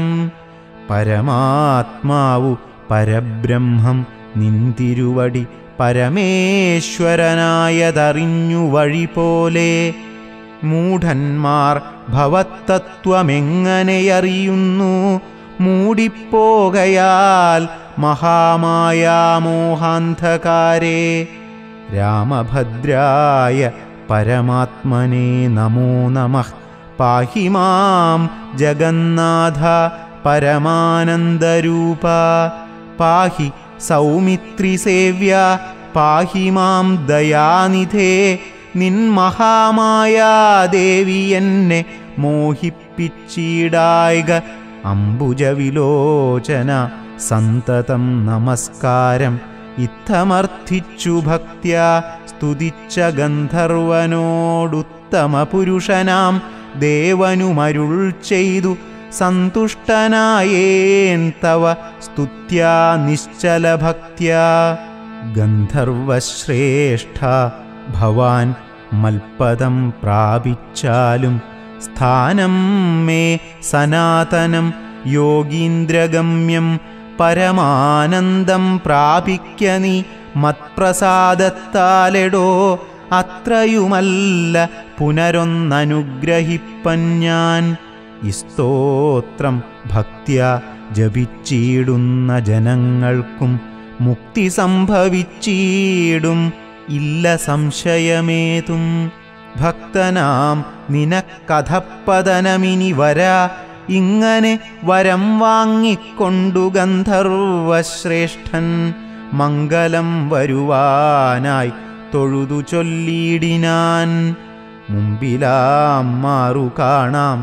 പരമാത്മാവു പരബ്രഹ്മം നിന്തിരുവടി പരമേശ്വരനായതറിഞ്ഞു വഴി പോലെ മൂഢന്മാർ ഭവത്തത്വമെങ്ങനെയറിയുന്നു മൂടിപ്പോകയാൽ മഹാമായാമോഹാന്ധകാരേ രാമഭദ്രായ പരമാത്മനെ നമോ നമഃ പാഹി മാം ജഗന്നാഥ പരമാനന്ദരൂപ പാഹി സൗമിത്രിസേവ്യ പാഹി മാം ദയാനിധേ നിൻ മഹാമായാദേവി എന്നെ മോഹിപ്പിച്ചിടായിക അംബുജവിലോചന സന്തതം നമസ്കാരം ഇത്തമർത്ഥിച്ചു ഭക്ത്യ സ്തുതിച്ച ഗന്ധർവനോടുത്തമ പുരുഷനാം ദേവനുമരുൾ ചെയ്തു സന്തുഷ്ടനായേൻ തവ സ്തുത്യാ നിശ്ചല ഭക്ത്യാ ഗന്ധർവശ്രേഷ്ഠ ഭവാൻ മൽപദം പ്രാപിച്ചാലും സ്ഥാനം മേ സനാതനം യോഗീന്ദ്രഗമ്യം പരമാനന്ദം പ്രാപിക്ക നീ മത്പ്രസാദത്താലെടോ അത്രയുമല്ല പുനരൊന്നനുഗ്രഹിപ്പൻ ഞാൻ ഈ സ്തോത്രം ഭക്ത്യ ജപിച്ചിടുന്ന ജനങ്ങൾക്കും മുക്തി സംഭവിച്ചിടും ഇല്ല സംശയമേതും ഭക്തനാം നിനക്കഥപ്പതനമിനി വരാ ഇങ്ങനെ വരം വാങ്ങിക്കൊണ്ടു ഗന്ധർവശ്രേഷ്ഠൻ മംഗലം വരുവാനായി തൊഴുതു ചൊല്ലിയിടിനാൻ മുമ്പിലാം മാറു കാണാം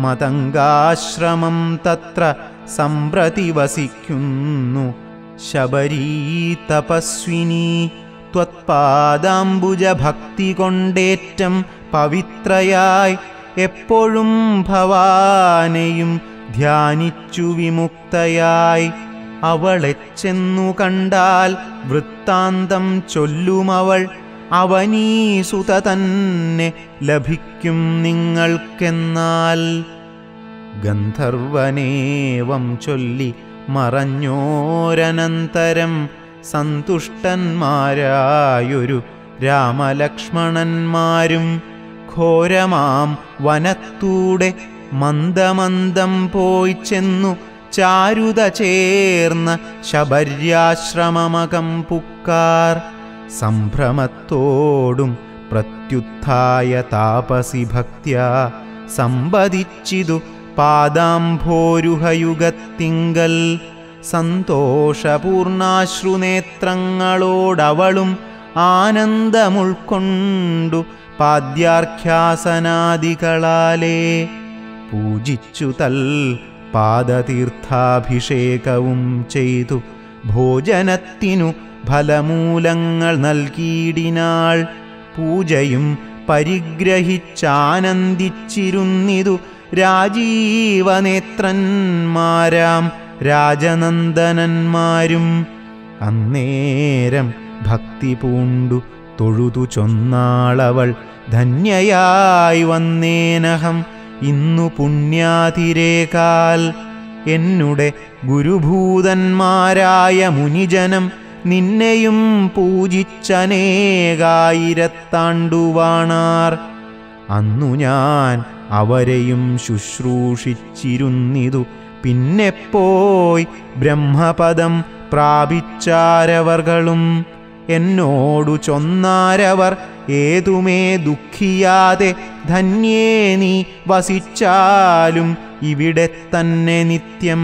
മതങ്കാശ്രമം തത്ര സംപ്രതി വസിക്കുന്നു ശബരീ തപസ്വിനി ത്വത്പാദാംബുജ ഭക്തി കൊണ്ടേറ്റം പവിത്രയായി എപ്പോഴും ഭവാനെയും ധ്യാനിച്ചു വിമുക്തയായി അവളെ ചെന്നു കണ്ടാൽ വൃത്താന്തം ചൊല്ലുമവൾ അവനീസുത തന്നെ ലഭിക്കും നിങ്ങൾക്കെന്നാൽ ഗന്ധർവനേവം ചൊല്ലി മറഞ്ഞോരനന്തരം സന്തുഷ്ടന്മാരായൊരു രാമലക്ഷ്മണന്മാരും ഘോരമാം വനത്തൂടെ മന്ദമന്ദം പോയി ചെന്നു ചാരുത ചേർന്ന ശബര്യാശ്രമമകം പുക്കാർ സംഭ്രമത്തോടും പ്രത്യുത്ഥായ താപസി ഭക്ത്യ സമ്പതിച്ചിതു പാദാംഭോരുഹയുഗത്തിങ്കൽ സന്തോഷപൂർണാശ്രുനേത്രങ്ങളോടവളും ആനന്ദമുൾക്കൊണ്ടു പാദ്യാർഖ്യാസനാദികളാലേ പൂജിച്ചു തൽ പാദതീർത്ഥാഭിഷേകവും ചെയ്തു ഭോജനത്തിനു ഫലമൂലങ്ങൾ നൽകിയിടിനാൾ പൂജയും പരിഗ്രഹിച്ചാനന്ദിച്ചിരുന്നിതു രാജീവനേത്രന്മാരാം രാജനന്ദനന്മാരും അന്നേരം ഭക്തി പൂണ്ടു തൊഴുതു ചൊന്നാളവൾ ധന്യയായി വന്നേനഹം ഇന്നു പുണ്യാതിരേകാൽ എന്നുടെ ഗുരുഭൂതന്മാരായ മുനിജനം നിന്നെയും പൂജിച്ചനേകായിരത്താണ്ടുവാണാർ അന്നു ഞാൻ അവരെയും ശുശ്രൂഷിച്ചിരുന്നിതു പിന്നെ പോയി ബ്രഹ്മപദം പ്രാപിച്ചാരവർകളും എന്നോടു ചൊന്നാരവർ ഏതുമേ ദുഃഖിയാതെ ധന്യേ നീ വസിച്ചാലും ഇവിടെ തന്നെ നിത്യം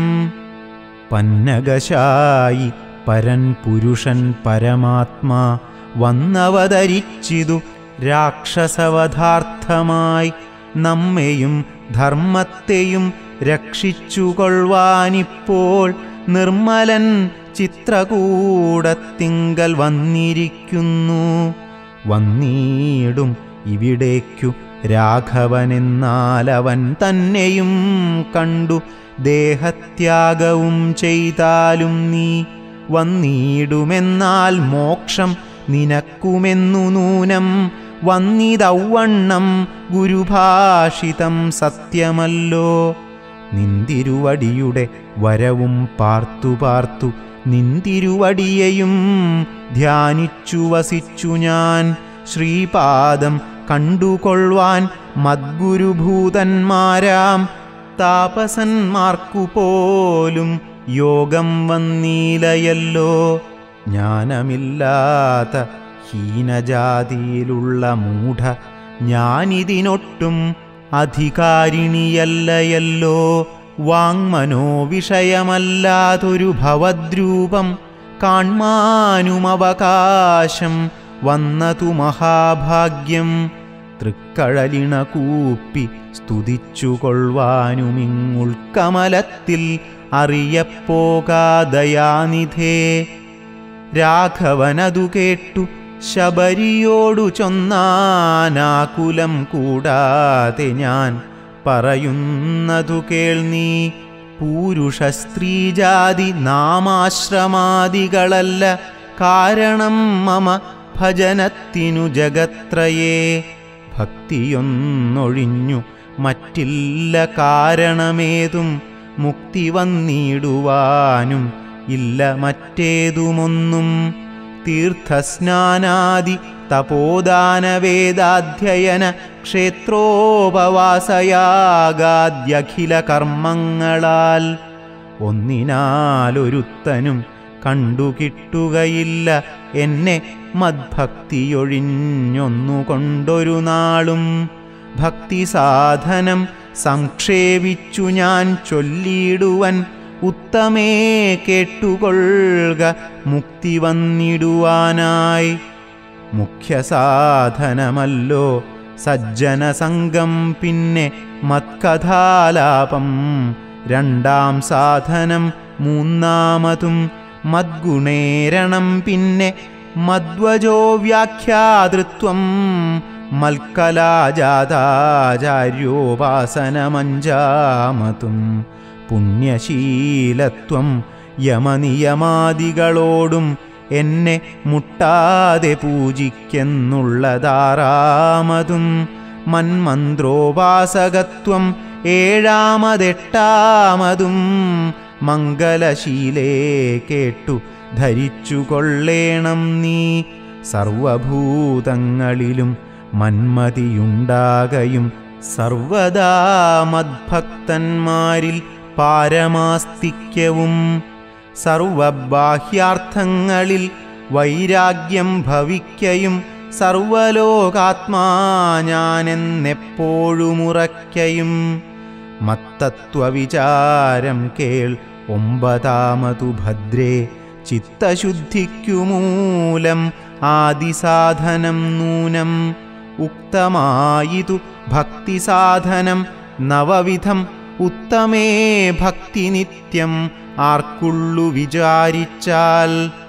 പന്നകശായി പരൻ പുരുഷൻ പരമാത്മാ വന്നവതരിച്ചിതു രാക്ഷസവധാർത്ഥമായി നമ്മെയും ധർമ്മത്തെയും രക്ഷിച്ചുകൊള്ളുവാനിപ്പോൾ നിർമ്മലൻ ചിത്രകൂടത്തിങ്കൽ വന്നിരിക്കുന്നു വന്നീടും ഇവിടേക്കു രാഘവനെന്നാലവൻ തന്നെയും കണ്ടു ദേഹത്യാഗവും ചെയ്താലും നീ വന്നിടുമെന്നാൽ മോക്ഷം നിനക്കുമെന്നു നൂനം വന്നിതൗവണ്ണം ഗുരുഭാഷിതം സത്യമല്ലോ നിന്തിരുവടിയുടെ വരവും പാർത്തു പാർത്തു നിന്തിരുവടിയെയും ധ്യാനിച്ചു വസിച്ചു ഞാൻ ശ്രീപാദം കണ്ടുകൊള്ളുവാൻ മദ്ഗുരുഭൂതന്മാരാം താപസന്മാർക്കു പോലും യോഗം വന്നീലയല്ലോ ജ്ഞാനമില്ലാത്ത ഹീനജാതിയിലുള്ള മൂഢ ഞാനിതിനൊട്ടും അധികാരിണിയല്ലയല്ലോ വാങ്മനോ വിഷയമല്ലാതൊരു ഭവദ്രൂപം കാൺമാനും അവകാശം വന്നതു മഹാഭാഗ്യം തൃക്കഴലിണ കൂപ്പി സ്തുതിച്ചുകൊള്ളുവാനുമിങ്ങുൾക്കമലത്തിൽ അറിയപ്പോകാദയാനിധേ രാഘവനതു കേട്ടു ശബരിയോടു ചൊന്നാനാകുലം കൂടാതെ ഞാൻ പറയുന്നതു കേൾനീ പൂരുഷ സ്ത്രീജാതി നാമാശ്രമാദികളല്ല കാരണം മമ ഭജനത്തിനു ജഗത്രയേ ഭക്തിയൊന്നൊഴിഞ്ഞു മറ്റില്ല കാരണമേതും മുക്തി വന്നിടുവാനും ഇല്ല മറ്റേതുമൊന്നും തീർത്ഥസ്നാനാദി തപോദാനവേദാധ്യയന ക്ഷേത്രോപവാസയാഗാദ്യഖില കർമ്മങ്ങളാൽ ഒന്നിനാലൊരുത്തനും കണ്ടുകിട്ടുകയില്ല എന്നെ മദ്ഭക്തിയൊഴിഞ്ഞൊന്നുകൊണ്ടൊരു നാളും ഭക്തിസാധനം സംക്ഷേപിച്ചു ഞാൻ ചൊല്ലിയിടുവൻ ഉത്തമേ കേട്ടുകൊള്ളുക മുക്തി വന്നിടുവാനായി മുഖ്യസാധനമല്ലോ സജ്ജനസംഗം പിന്നെ മത്കഥാലാപം രണ്ടാം സാധനം മൂന്നാമതും മദ്ഗുണേരണം പിന്നെ മദ്വജോ വ്യാഖ്യാതൃത്വം മൽക്കലാജാതാചാര്യോപാസനമഞ്ചാമതും പുണ്യശീലത്വം യമനിയമാദികളോടും എന്നെ മുട്ടാതെ പൂജിക്കെന്നുള്ളതാറാമതും മന്മന്ത്രോപാസകത്വം ഏഴാമതെട്ടാമതും മംഗലശീലേ കേട്ടു ധരിച്ചു കൊള്ളേണം നീ സർവഭൂതങ്ങളിലും മന്മതിയുണ്ടാകയും സർവദാ മദ്ഭക്തന്മാരിൽ പാരമാസ്തിക്യവും സർവബാഹ്യാർത്ഥങ്ങളിൽ വൈരാഗ്യം ഭവിക്കയും സർവലോകാത്മാ ഞാനെന്നെപ്പോഴുമുറയ്ക്കയും മത്തത്വവിചാരം കേൾ ഒമ്പതാമതു ഭദ്രേ ചിത്തശുദ്ധിക്കുമൂലം ആദിസാധനം നൂനം ഉക്തമായിതു ഭക്തിസാധനം നവവിധം ഉത്തമേ ഭക്തി നിത്യം ആർക്കുള്ളു വിചാരിച്ചാൽ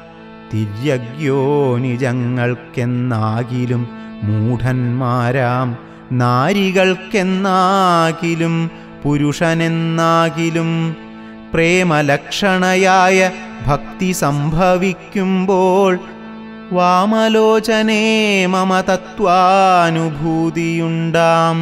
തിര്യഗ്യോനിജങ്ങൾക്കെന്നാകിലും മൂഢന്മാരാം നാരികൾക്കെന്നാകിലും പുരുഷനെന്നാകിലും പ്രേമലക്ഷണയായ ഭക്തി സംഭവിക്കുമ്പോൾ വാമലോചനേ മമ തത്വാനുഭൂതിയുണ്ടാം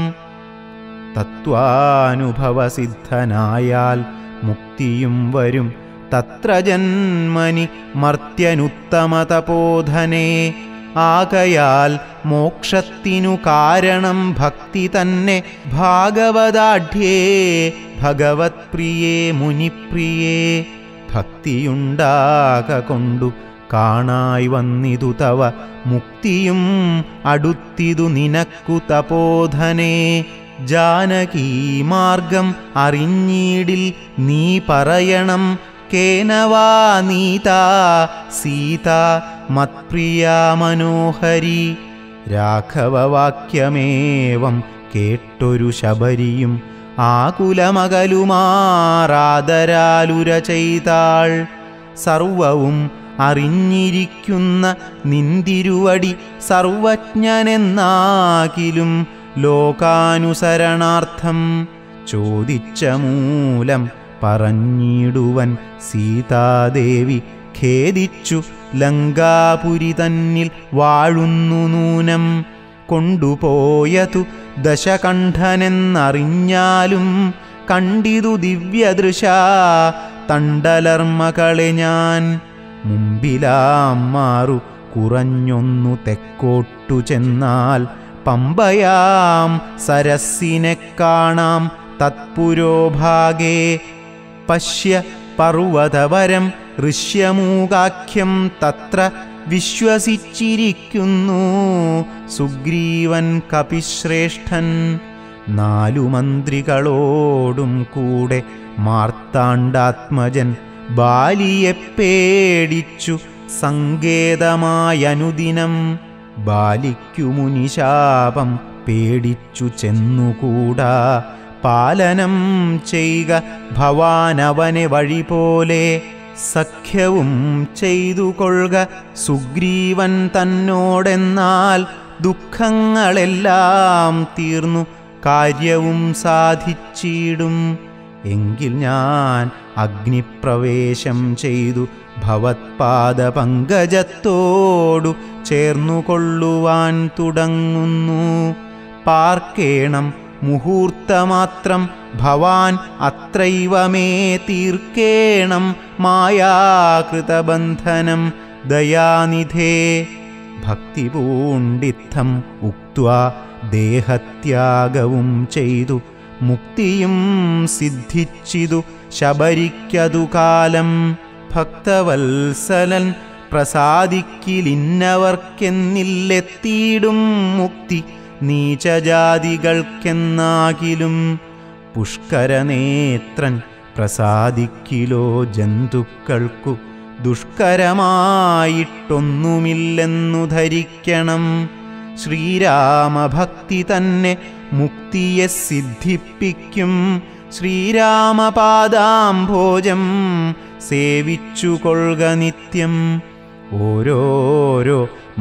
തത്വാനുഭവസിദ്ധനായാൽ മുക്തിയും വരും തത്ര ജന്മനി മർത്യനുത്തമതപോധനേ ആകയാൽ മോക്ഷത്തിനു കാരണം ഭക്തി തന്നെ ഭാഗവതാഢ്യേ ഭഗവത് പ്രിയേ മുനിപ്രിയേ ഭക്തിയുണ്ടാക കൊണ്ടു കാണായി വന്നിതു തവ മുക്തിയും അടുത്തിതു നിനക്കു തപോധനേ ജാനകീ മാർഗം അറിഞ്ഞീടിൽ നീ പറയണം കേനവാ നീതാ സീത മത്പ്രിയാ മനോഹരി രാഘവവാക്യമേവം കേട്ടൊരു ശബരിയും ആകുലമകലുമാറാദരാലുര ചെയ്താൾ സർവവും അറിഞ്ഞിരിക്കുന്ന നിന്തിരുവടി സർവജ്ഞനെന്നാകിലും ലോകാനുസരണാർത്ഥം ചോദിച്ച മൂലം പറഞ്ഞിടുവൻ സീതാദേവി ഖേദിച്ചു ലങ്കാപുരി തന്നിൽ വാഴുന്നു നൂനം കൊണ്ടുപോയതു ദശകണ്ഠനെന്നറിഞ്ഞാലും കണ്ടിതു ദിവ്യദൃശ തണ്ടലർമ്മകളെ ഞാൻ മുമ്പിലാം മാറു കുറഞ്ഞൊന്നു തെക്കോട്ടു ചെന്നാൽ പമ്പയാം സരസ്സിനെ കാണാം തത്പുരോഭാഗേ പശ്യ പർവ്വതവരം ഋഷ്യമൂകാഖ്യം തത്ര വിശ്വസിച്ചിരിക്കുന്നു സുഗ്രീവൻ കപിശ്രേഷ്ഠൻ നാലു മന്ത്രികളോടും കൂടെ മാർത്താണ്ഡാത്മജൻ ബാലിയെ പേടിച്ചു സങ്കേതമായനുദിനം ബാലിക്കു മുനിശാപം പേടിച്ചു ചെന്നുകൂടാ പാലനം ചെയ്യുക ഭവാനവനെ വഴി പോലെ സഖ്യവും ചെയ്തു കൊള്ളുക സുഗ്രീവൻ തന്നോടെന്നാൽ ദുഃഖങ്ങളെല്ലാം തീർന്നു കാര്യവും സാധിച്ചിടും എങ്കിൽ ഞാൻ അഗ്നിപ്രവേശം ചെയ്തു ഭവത്പാദ പങ്കജത്തോടു ചേർന്നുകൊള്ളുവാൻ തുടങ്ങുന്നു പാർക്കേണം മുഹൂർത്തമാത്രം ഭവാൻ അത്രൈവമേ തീർക്കേണം മായാകൃതബന്ധനം ദയാനിധേ ഭക്തി പൂണ്ടിത്തം ഉക്വാ ദേഹത്യാഗവും ചെയ്തു മുക്തിയും സിദ്ധിച്ചിതു ശബരിക്കതു കാലം ഭക്തവത്സലൻ പ്രസാദിക്കിലിന്നവർക്കെന്നില്ലെത്തിയിടും മുക്തി നീചജാതികൾക്കെന്നാകിലും പുഷ്കരനേത്രൻ പ്രസാദിക്കിലോ ജന്തുക്കൾക്കു ദുഷ്കരമായിട്ടൊന്നുമില്ലെന്നു ധരിക്കണം ശ്രീരാമഭക്തി തന്നെ മുക്തിയെ സിദ്ധിപ്പിക്കും ശ്രീരാമപാദാംഭോജം സേവിച്ചുകൊള്ളുക നിത്യം ഓരോരോ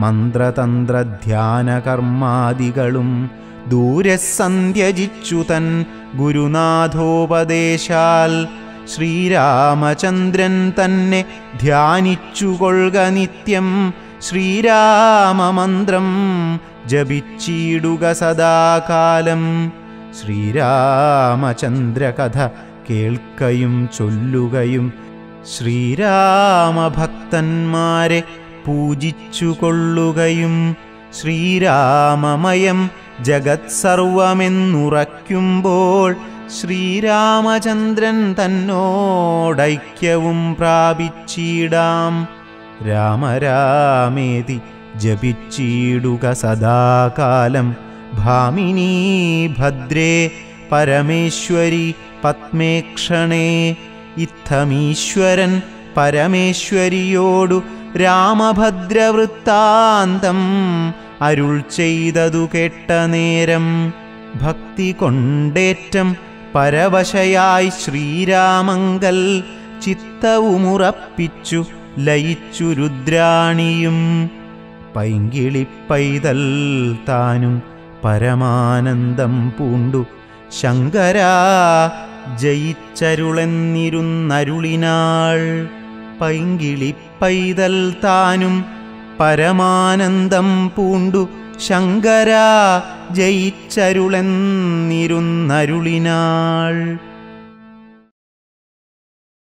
മന്ത്രതന്ത്രധ്യാനകർമാദികളും ദൂരെ സന്ധ്യജിച്ചു തൻ ഗുരുനാഥോപദേശാൽ ശ്രീരാമചന്ദ്രൻ തന്നെ ധ്യാനിച്ചുകൊള്ളുക നിത്യം ശ്രീരാമമന്ത്രം ജപിച്ചിടുക സദാകാലം ശ്രീരാമചന്ദ്രകഥ കേൾക്കയും ചൊല്ലുകയും ശ്രീരാമഭക്തന്മാരെ പൂജിച്ചുകൊള്ളുകയും ശ്രീരാമമയം ജഗത് സർവമെന്നുറയ്ക്കുമ്പോൾ ശ്രീരാമചന്ദ്രൻ തന്നോടൈക്യവും പ്രാപിച്ചിടാം രാമരാമേതി ജപിച്ചിടുക സദാകാലം ഭാമിനി ഭദ്രേ പരമേശ്വരി പത്മേക്ഷണേ ഇത്തമീശ്വരൻ പരമേശ്വരിയോടു രാമഭദ്രവൃത്താന്തം അരുൾ ചെയ്തതു കേട്ട നേരം ഭക്തി കൊണ്ടേറ്റം പരവശയായി ശ്രീരാമങ്കൽ ചിത്തവുമുറപ്പിച്ചു ലയിച്ചു രുദ്രാണിയും പൈങ്കിളിപ്പൈതൽ താനും പരമാനന്ദം പൂണ്ടു ശങ്കരാ ജയിച്ചരുളെന്നിരുന്നരുളിനാൾ പൈങ്കിളിപ്പൈതൽ താനും പരമാനന്ദം പൂണ്ടു ശങ്കരാ ജയിച്ചരുളെന്നിരുന്നരുളിനാൾ